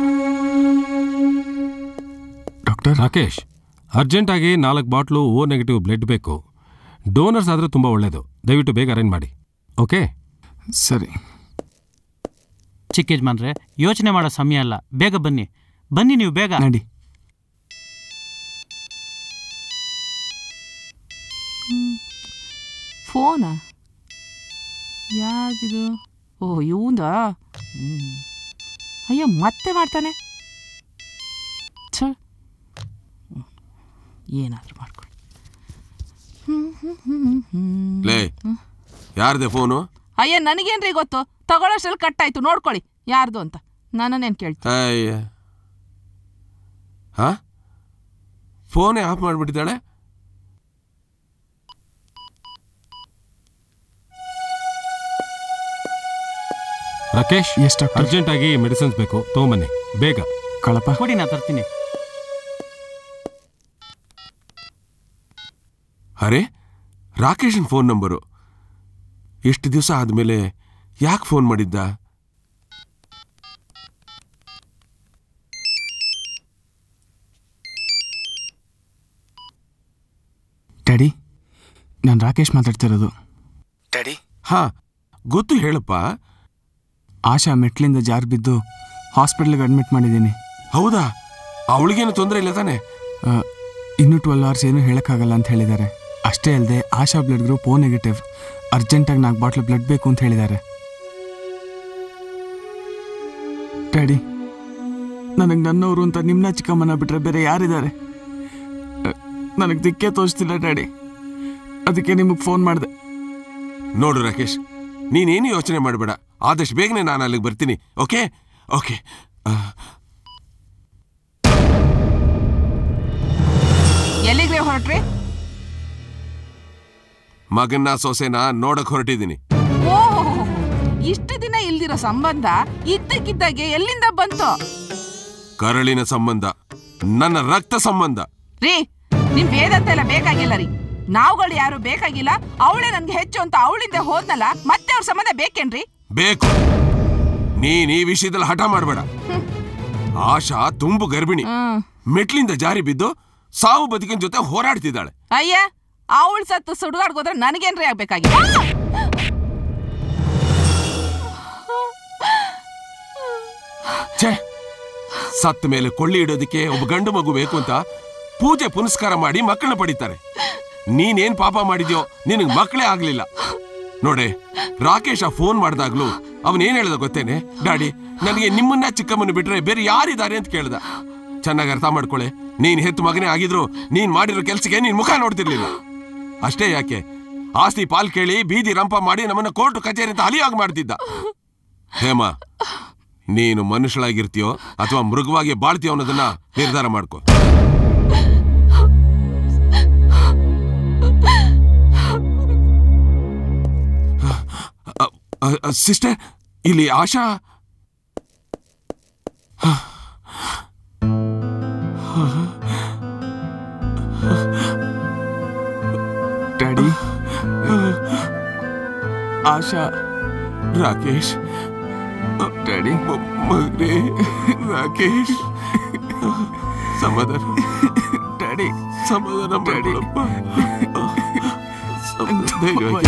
ಡಾಕ್ಟರ್ ರಾಕೇಶ್ ಅರ್ಜೆಂಟಾಗಿ ನಾಲ್ಕು ಬಾಟ್ಲು ಓ ನೆಗೆಟಿವ್ ಬ್ಲಡ್ ಬೇಕು ಡೋನರ್ಸ್ ಆದರೆ ತುಂಬ ಒಳ್ಳೆಯದು ದಯವಿಟ್ಟು ಬೇಗ ಅರೇಂಜ್ ಮಾಡಿ ಓಕೆ ಸರಿ ಚಿಕ್ಕ ಯಜಮಾನ್ರೆ ಯೋಚನೆ ಮಾಡೋ ಸಮಯ ಅಲ್ಲ ಬೇಗ ಬನ್ನಿ ಬನ್ನಿ ನೀವು ಬೇಗ ನಡಿ ಫೋನಾ ಯಾವ್ದಿದು ಓ ಇವಂದ ಅಯ್ಯೋ ಮತ್ತೆ ಮಾಡ್ತಾನೆ ಛ ಏನಾದರೂ ಮಾಡ್ಕೊಳ್ಳಿ ಲೇ ಯಾರ್ದೆ ಫೋನು ಅಯ್ಯ ನನಗೇನ್ರಿ ಗೊತ್ತು ತಗೊಳ್ಳೋಷ್ಟ್ರಲ್ಲಿ ಕಟ್ಟಾಯ್ತು ನೋಡ್ಕೊಳ್ಳಿ ಯಾರ್ದು ಅಂತ ನನ್ನನ್ನೇನು ಕೇಳ್ತೀನಿ ಅಯ್ಯ ಹಾ ಫೋನೇ ಆಫ್ ಮಾಡಿಬಿಟ್ಟಿದ್ದಾಳೆ ರಾಕೇಶ್ ಎಷ್ಟು ಅರ್ಜೆಂಟ್ ಆಗಿ ಮೆಡಿಸಿನ್ಸ್ ಬೇಕು ತಗೊಂಬನ್ನಿ ಬೇಗ ಕಳಪ ಕೊಡಿ ನಾ ತರ್ತೀನಿ ಅರೆ ರಾಕೇಶನ್ ಫೋನ್ ನಂಬರು ಎಷ್ಟು ದಿವಸ ಆದಮೇಲೆ ಯಾಕೆ ಫೋನ್ ಮಾಡಿದ್ದ ಡ್ಯಾಡಿ ನಾನು ರಾಕೇಶ್ ಮಾತಾಡ್ತಿರೋದು ಡ್ಯಾಡಿ ಹಾ ಗೊತ್ತು ಹೇಳಪ್ಪ ಆಶಾ ಮೆಟ್ಲಿಂದ ಜಾರ್ ಬಿದ್ದು ಹಾಸ್ಪಿಟ್ಲಿಗೆ ಅಡ್ಮಿಟ್ ಮಾಡಿದ್ದೀನಿ ಹೌದಾ ಅವಳಿಗೇನು ತೊಂದರೆ ಇಲ್ಲ ತಾನೆ ಆ, ಇನ್ನೂ ಟ್ವೆಲ್ ಅವರ್ಸ್ ಏನೂ ಹೇಳೋಕ್ಕಾಗಲ್ಲ ಅಂತ ಹೇಳಿದ್ದಾರೆ ಅಷ್ಟೇ ಅಲ್ಲದೆ Asha blood group O negative ಅರ್ಜೆಂಟಾಗಿ ನಾಲ್ಕು ಬಾಟ್ಲು ಬ್ಲಡ್ ಬೇಕು ಅಂತ ಹೇಳಿದ್ದಾರೆ ಡ್ಯಾಡಿ ನನಗೆ ನನ್ನವರು ಅಂತ ನಿಮ್ಮನ್ನ ಚಿಕ್ಕಮ್ಮನ ಬಿಟ್ಟರೆ ಬೇರೆ ಯಾರಿದ್ದಾರೆ ನನಗೆ ದಿಕ್ಕೇ ತೋರಿಸ್ತಿಲ್ಲ ಡ್ಯಾಡಿ ಅದಕ್ಕೆ ನಿಮಗೆ ಫೋನ್ ಮಾಡಿದೆ ನೋಡು ರಾಕೇಶ್ ನೀನೇನು ಯೋಚನೆ ಮಾಡಬೇಡ ಆದಷ್ಟು ಬೇಗನೆ ನಾನು ಅಲ್ಲಿಗೆ ಬರ್ತೀನಿ ಓಕೆ ಓಕೆ ಎಲ್ಲಿಗ್ರೆ ಹೊರಟ್ರಿ ಮಗನ್ನ ಸೊಸೆನ ನೋಡಕ್ ಹೊರಟಿದ್ದೀನಿ ಓಹೋ ಇಷ್ಟು ದಿನ ಇಲ್ದಿರೋ ಸಂಬಂಧ ಇದ್ದಕ್ಕಿದ್ದಾಗೆ ಎಲ್ಲಿಂದ ಬಂತು ಕರಳಿನ ಸಂಬಂಧ ನನ್ನ ರಕ್ತ ಸಂಬಂಧ ರೀ ನಿಮ್ ವೇದಂತ ಎಲ್ಲ ಬೇಕಾಗಿಲ್ಲ ರೀ ನಾವುಗಳು ಯಾರು ಬೇಕಾಗಿಲ್ಲ ಅವಳೇ ನನ್ಗೆ ಹೆಚ್ಚು ಅಂತ ಅವಳಿಂದ ಹೋದ್ನಲ್ಲ ಮತ್ತೆ ಅವ್ರ ಸಂಬಂಧ ಬೇಕೇನ್ರಿ ಬೇಕು ನೀನ್ ಈ ವಿಷಯದಲ್ಲಿ ಹಠ ಮಾಡಬೇಡ ಆಶಾ ತುಂಬು ಗರ್ಭಿಣಿ ಮೆಟ್ಲಿಂದ ಜಾರಿ ಬಿದ್ದು ಸಾವು ಬದುಕಿನ ಜೊತೆ ಹೋರಾಡ್ತಿದ್ದಾಳೆ ಅಯ್ಯ ಅವಳು ಸತ್ತು ಸುಡುಗಾಡ್ಗೋದ್ರೆ ನನಗೇನ್ರಿ ಆಗ್ಬೇಕಾಗಿಲ್ಲ ಛೇ ಸತ್ತ ಮೇಲೆ ಕೊಳ್ಳಿ ಇಡೋದಕ್ಕೆ ಒಬ್ಬ ಗಂಡು ಮಗು ಬೇಕು ಅಂತ ಪೂಜೆ ಪುನಸ್ಕಾರ ಮಾಡಿ ಮಕ್ಕಳನ್ನ ಪಡಿತಾರೆ ನೀನೇನ್ ಪಾಪ ಮಾಡಿದ್ಯೋ ನಿನಗ್ ಮಕ್ಕಳೇ ಆಗ್ಲಿಲ್ಲ ನೋಡೆ ರಾಕೇಶ ಫೋನ್ ಮಾಡ್ದಾಗ್ಲೂ ಅವನೇನ್ ಹೇಳ್ದ ಗೊತ್ತೇನೆ ಡ್ಯಾಡಿ ನನಗೆ ನಿಮ್ಮನ್ನ ಚಿಕ್ಕಮ್ಮನ ಬಿಟ್ರೆ ಬೇರೆ ಯಾರಿದ್ದಾರೆ ಅಂತ ಕೇಳ್ದ ಚೆನ್ನಾಗಿ ಅರ್ಥ ಮಾಡ್ಕೊಳ್ಳೆ ನೀನ್ ಹೆತ್ತು ಮಗನೇ ಆಗಿದ್ರು ನೀನ್ ಮಾಡಿರೋ ಕೆಲ್ಸಕ್ಕೆ ನೀನ್ ಮುಖ ನೋಡ್ತಿರ್ಲಿಲ್ಲ ಅಷ್ಟೇ ಯಾಕೆ ಆಸ್ತಿ ಪಾಲ್ ಕೇಳಿ ಬೀದಿ ರಂಪ ಮಾಡಿ ನಮ್ಮನ್ನ ಕೋರ್ಟ್ ಕಚೇರಿ ಅಂತ ಅಲಿಯಾಗಿ ಮಾಡ್ತಿದ್ದ ಹೇಮಾ ನೀನು ಮನುಷ್ಯಳಾಗಿರ್ತೀಯೋ ಅಥವಾ ಮೃಗವಾಗಿ ಬಾಳ್ತೀಯೋ ಅನ್ನೋದನ್ನ ನಿರ್ಧಾರ ಮಾಡ್ಕೋ ಸಿಸ್ಟರ್ ಇಲ್ಲಿ ಆಶಾ ಡ್ಯಾಡಿ ಆಶಾ ರಾಕೇಶ್ ಡ್ಯಾಡಿ ಮಗನೇ ರಾಕೇಶ್ ಸಮಾಧಾನ ಡ್ಯಾಡಿ ಸಮಾಧಾನ ಮಾಡ್ಕೊಳಪ್ಪ ಸಮ- ಧೈರ್ಯವಾಗಿ.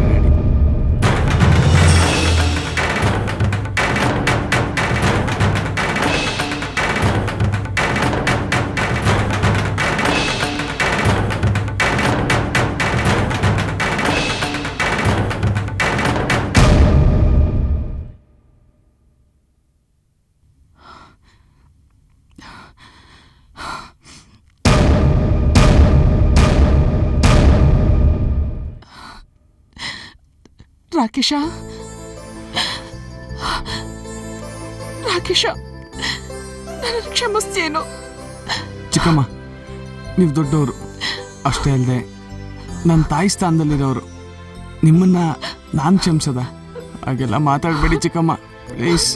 ರಾಕೇಶ ರಾಕೇಶ ನನ್ನ ಕ್ಷಮಿಸ್ತೀಯೇನೋ ಚಿಕ್ಕಮ್ಮ ನೀವು ದೊಡ್ಡವರು ಅಷ್ಟೇ ಅಲ್ಲದೆ ನನ್ನ ತಾಯಿ ಸ್ಥಾನದಲ್ಲಿರೋರು ನಿಮ್ಮನ್ನ ನಾನು ಕ್ಷಮಿಸದ ಹಾಗೆಲ್ಲ ಮಾತಾಡಬೇಡಿ ಚಿಕ್ಕಮ್ಮ ಪ್ಲೀಸ್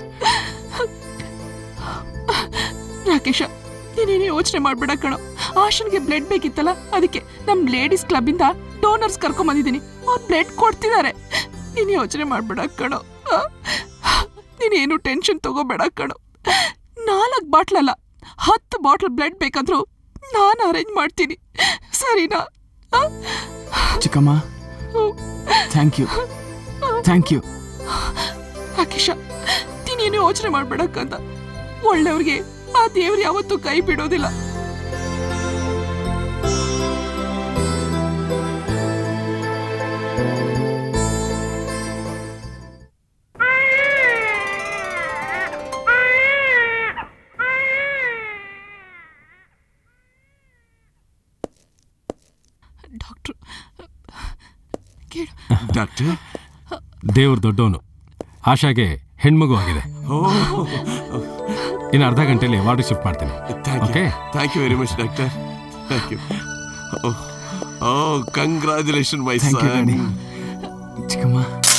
ರಾಕೇಶ ನೀನೇನು ಯೋಚನೆ ಮಾಡ್ಬೇಡ ಕಣೋ ಆಶನ್ಗೆ ಬ್ಲಡ್ ಬೇಕಿತ್ತಲ್ಲ ಅದಕ್ಕೆ ನಮ್ ಲೇಡೀಸ್ ಕ್ಲಬ್ ಇಂದ ಡೋನರ್ಸ್ ಕರ್ಕೊಂಡ್ ಬಂದಿದ್ದೀನಿ ಅವ್ರು ಬ್ಲಡ್ ಕೊಡ್ತಿದ್ದಾರೆ ನೀನು ಯೋಚನೆ ಮಾಡ್ಬೇಡ ಕಣೋ ಆ? ನೀನೇನು ಟೆನ್ಷನ್ ತಗೋಬೇಡ ಕಣೋ ನಾಲ್ಕು ಬಾಟ್ಲಲ್ಲ ಹತ್ತು ಬಾಟ್ಲ್ ಬ್ಲಡ್ ಬೇಕಂದ್ರು ನಾನು ಅರೇಂಜ್ ಮಾಡ್ತೀನಿ ಸರಿನಾ ಆ? ಚಿಕ್ಕಮ್ಮ ಥ್ಯಾಂಕ್ ಯು ಥ್ಯಾಂಕ್ ಯು ರಾಕೇಶ ನೀನೇನು ಯೋಚನೆ ಮಾಡ್ಬೇಡ ಕಂದ ಒಳ್ಳೆಯವ್ರಿಗೆ ಆ ದೇವ್ರು ಯಾವತ್ತೂ ಕೈ ಬಿಡೋದಿಲ್ಲ ಡಾಕ್ಟ್ರು ಕೇಳು ಡಾಕ್ಟರ್ ದೇವ್ರ ದೊಡ್ಡವನು ಆಶಾಗೆ ಹೆಣ್ಮಗು ಆಗಿದೆ ಇನ್ನು ಅರ್ಧ ಗಂಟೆಯಲ್ಲಿ ವಾರ್ಡ್ ಶಿಫ್ಟ್ ಮಾಡ್ತೀನಿ thank okay you thank you very much doctor thank you oh congratulation my Thank you, son Daddy. ಚಿಕ್ಕಮ್ಮ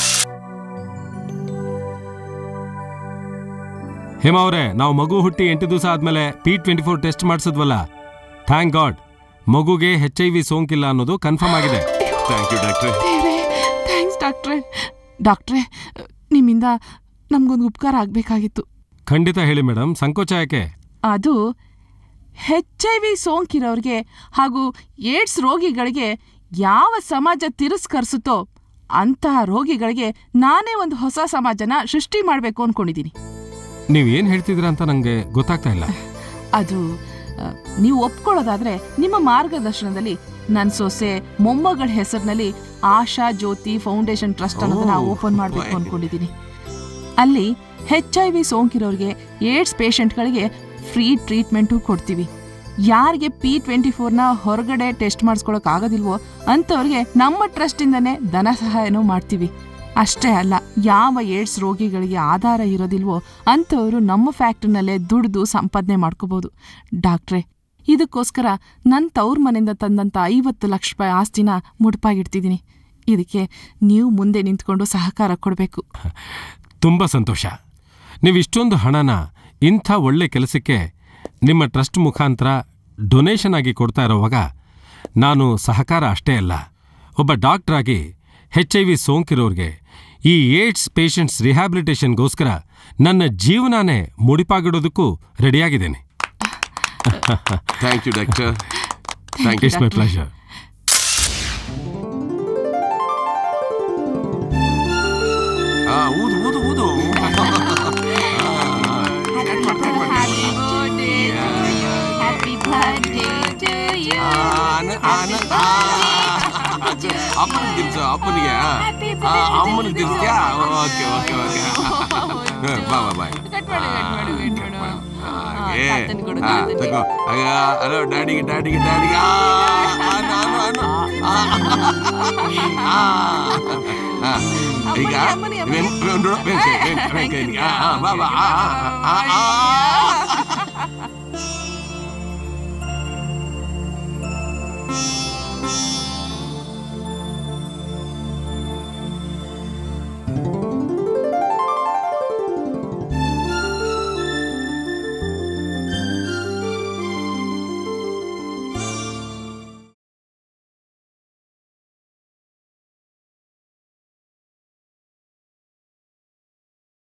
ಹೇಮ ಅವರೇ ನಾವು ಮಗು ಹುಟ್ಟಿ ಎಂಟು ದಿವಸ ಆದ್ಮೇಲೆ ಪಿ ಟ್ವೆಂಟಿ ಫೋರ್ ಟೆಸ್ಟ್ ಮಾಡಿಸಿದ್ವಲ್ಲ ಥ್ಯಾಂಕ್ ಗಾಡ್ ಮಗುಗೆ ಹೆಚ್ ಐ ವಿ ಸೋಂಕಿಲ್ಲ ಅನ್ನೋದು ಕನ್ಫರ್ಮ್ ಆಗಿದೆ ಥ್ಯಾಂಕ್ ಯು ಡಾಕ್ಟ್ರೆ ಥ್ಯಾಂಕ್ಸ್ ಡಾಕ್ಟ್ರೆ ಡಾಕ್ಟ್ರೆ ನಿಮ್ಮಿಂದ ನಮ್ಗೊಂದು ಉಪಕಾರ ಆಗಬೇಕಾಗಿತ್ತು ಖಂಡಿತ ಹೇಳಿ ಮೇಡಮ್ ಸಂಕೋಚ ಯಾಕೆ ಅದು ಹೆಚ್ ಐ ವಿ ಸೋಂಕಿರೋರಿಗೆ ಹಾಗೂ ಏಡ್ಸ್ ರೋಗಿಗಳಿಗೆ ಯಾವ ಸಮಾಜ ತಿರಸ್ಕರಿಸುತ್ತೋ ಅಂತಹ ರೋಗಿಗಳಿಗೆ ನಾನೇ ಒಂದು ಹೊಸ ಸಮಾಜನ ಸೃಷ್ಟಿ ಮಾಡಬೇಕು ಅನ್ಕೊಂಡಿದ್ದೀನಿ ನೀವು ಏನು ಹೇಳ್ತಿದ್ದೀರಾ ಅಂತ ನನಗೆ ಗೊತ್ತಾಗ್ತಾ ಇಲ್ಲ ಅದು ಆ, ನೀವು ಒಪ್ಕೊಳ್ಳೋದಾದ್ರೆ ನಿಮ್ಮ ಮಾರ್ಗದರ್ಶನದಲ್ಲಿ ನನ್ನ ಸೊಸೆ ಮೊಮ್ಮಗಳ ಹೆಸರಿನಲ್ಲಿ ಆಶಾ ಜ್ಯೋತಿ ಫೌಂಡೇಶನ್ ಟ್ರಸ್ಟ್ ಅನ್ನೋದನ್ನ ಓ, ಓಪನ್ ಮಾಡಬೇಕು ಅನ್ಕೊಂಡಿದ್ದೀನಿ ಅಲ್ಲಿ ಹೆಚ್ ಐ ವಿ ಸೋಂಕಿರೋರಿಗೆ ಏಡ್ಸ್ ಪೇಷಂಟ್ಗಳಿಗೆ ಫ್ರೀ ಟ್ರೀಟ್ಮೆಂಟು ಕೊಡ್ತೀವಿ ಯಾರಿಗೆ ಪಿ ಟ್ವೆಂಟಿ ಫೋರ್ನ ಹೊರಗಡೆ ಟೆಸ್ಟ್ ಮಾಡಿಸ್ಕೊಳಕ್ ಆಗೋದಿಲ್ವೋ ಅಂಥವ್ರಿಗೆ ನಮ್ಮ ಟ್ರಸ್ಟಿಂದನೇ ಧನ ಸಹಾಯನೂ ಮಾಡ್ತೀವಿ ಅಷ್ಟೇ ಅಲ್ಲ ಯಾವ ಏಡ್ಸ್ ರೋಗಿಗಳಿಗೆ ಆಧಾರ ಇರೋದಿಲ್ವೋ ಅಂಥವರು ನಮ್ಮ ಫ್ಯಾಕ್ಟ್ರಿನಲ್ಲೇ ದುಡಿದು ಸಂಪಾದನೆ ಮಾಡ್ಕೋಬೋದು ಡಾಕ್ಟ್ರೆ ಇದಕ್ಕೋಸ್ಕರ ನನ್ನ ತವ್ರ ಮನೆಯಿಂದ ತಂದಂಥ ಐವತ್ತು ಲಕ್ಷ ರೂಪಾಯಿ ಆಸ್ತಿನ ಮುಡುಪಾಗಿಡ್ತಿದ್ದೀನಿ ಇದಕ್ಕೆ ನೀವು ಮುಂದೆ ನಿಂತ್ಕೊಂಡು ಸಹಕಾರ ಕೊಡಬೇಕು ತುಂಬ ಸಂತೋಷ ನೀವು ಇಷ್ಟೊಂದು ಹಣನ ಇಂಥ ಒಳ್ಳೆ ಕೆಲಸಕ್ಕೆ ನಿಮ್ಮ ಟ್ರಸ್ಟ್ ಮುಖಾಂತರ ಡೊನೇಷನ್ ಆಗಿ ಕೊಡ್ತಾ ಇರೋವಾಗ ನಾನು ಸಹಕಾರ ಅಷ್ಟೇ ಅಲ್ಲ ಒಬ್ಬ ಡಾಕ್ಟರ್ ಆಗಿ ಹೆಚ್ ಐ ವಿ ಸೋಂಕಿರೋರಿಗೆ ಈ ಏಡ್ಸ್ ಪೇಷಂಟ್ಸ್ ರಿಹ್ಯಾಬಿಲಿಟೇಷನ್ಗೋಸ್ಕರ ನನ್ನ ಜೀವನಾನೇ ಮುಡಿಪಾಗಿಡೋದಕ್ಕೂ ರೆಡಿಯಾಗಿದ್ದೇನೆ thank you doctor thank you it's my pleasure ಹಾ ಊದು ಊದು ಊದು ಅಪ್ಪನಿಗೆ ತಿನ್ಸು ಅಪ್ಪನಿಗೆ ಆ. ಆ, ಅಮ್ಮನಿಗೆ ತಿನ್ಸ್ತೀಯಾ ಓಕೆ ಓಕೆ ಓಕೆ ಬಾ ಬಾ ಬಾಯ್ ಏ ಹಾ ತಗೋ ಆಗ ಹಲೋ ಡ್ಯಾಡಿಗೆ ಡ್ಯಾಡಿಗೆ ಡ್ಯಾಡಿಗೆ ಆ, ಆ, ನಾನು ನಾನು ಆ, ಆ, ಆ. ಈಗ ವೆಂ- ವೆಂ- ನೋಡು, ವೆಂ- ವೆಂ- ವೆಂ- ವೆಂ- ಕೈಲಿ. ಆ, ಆ, ಬಾ ಬಾ ಆ, ಆ, ಆ, ಆ,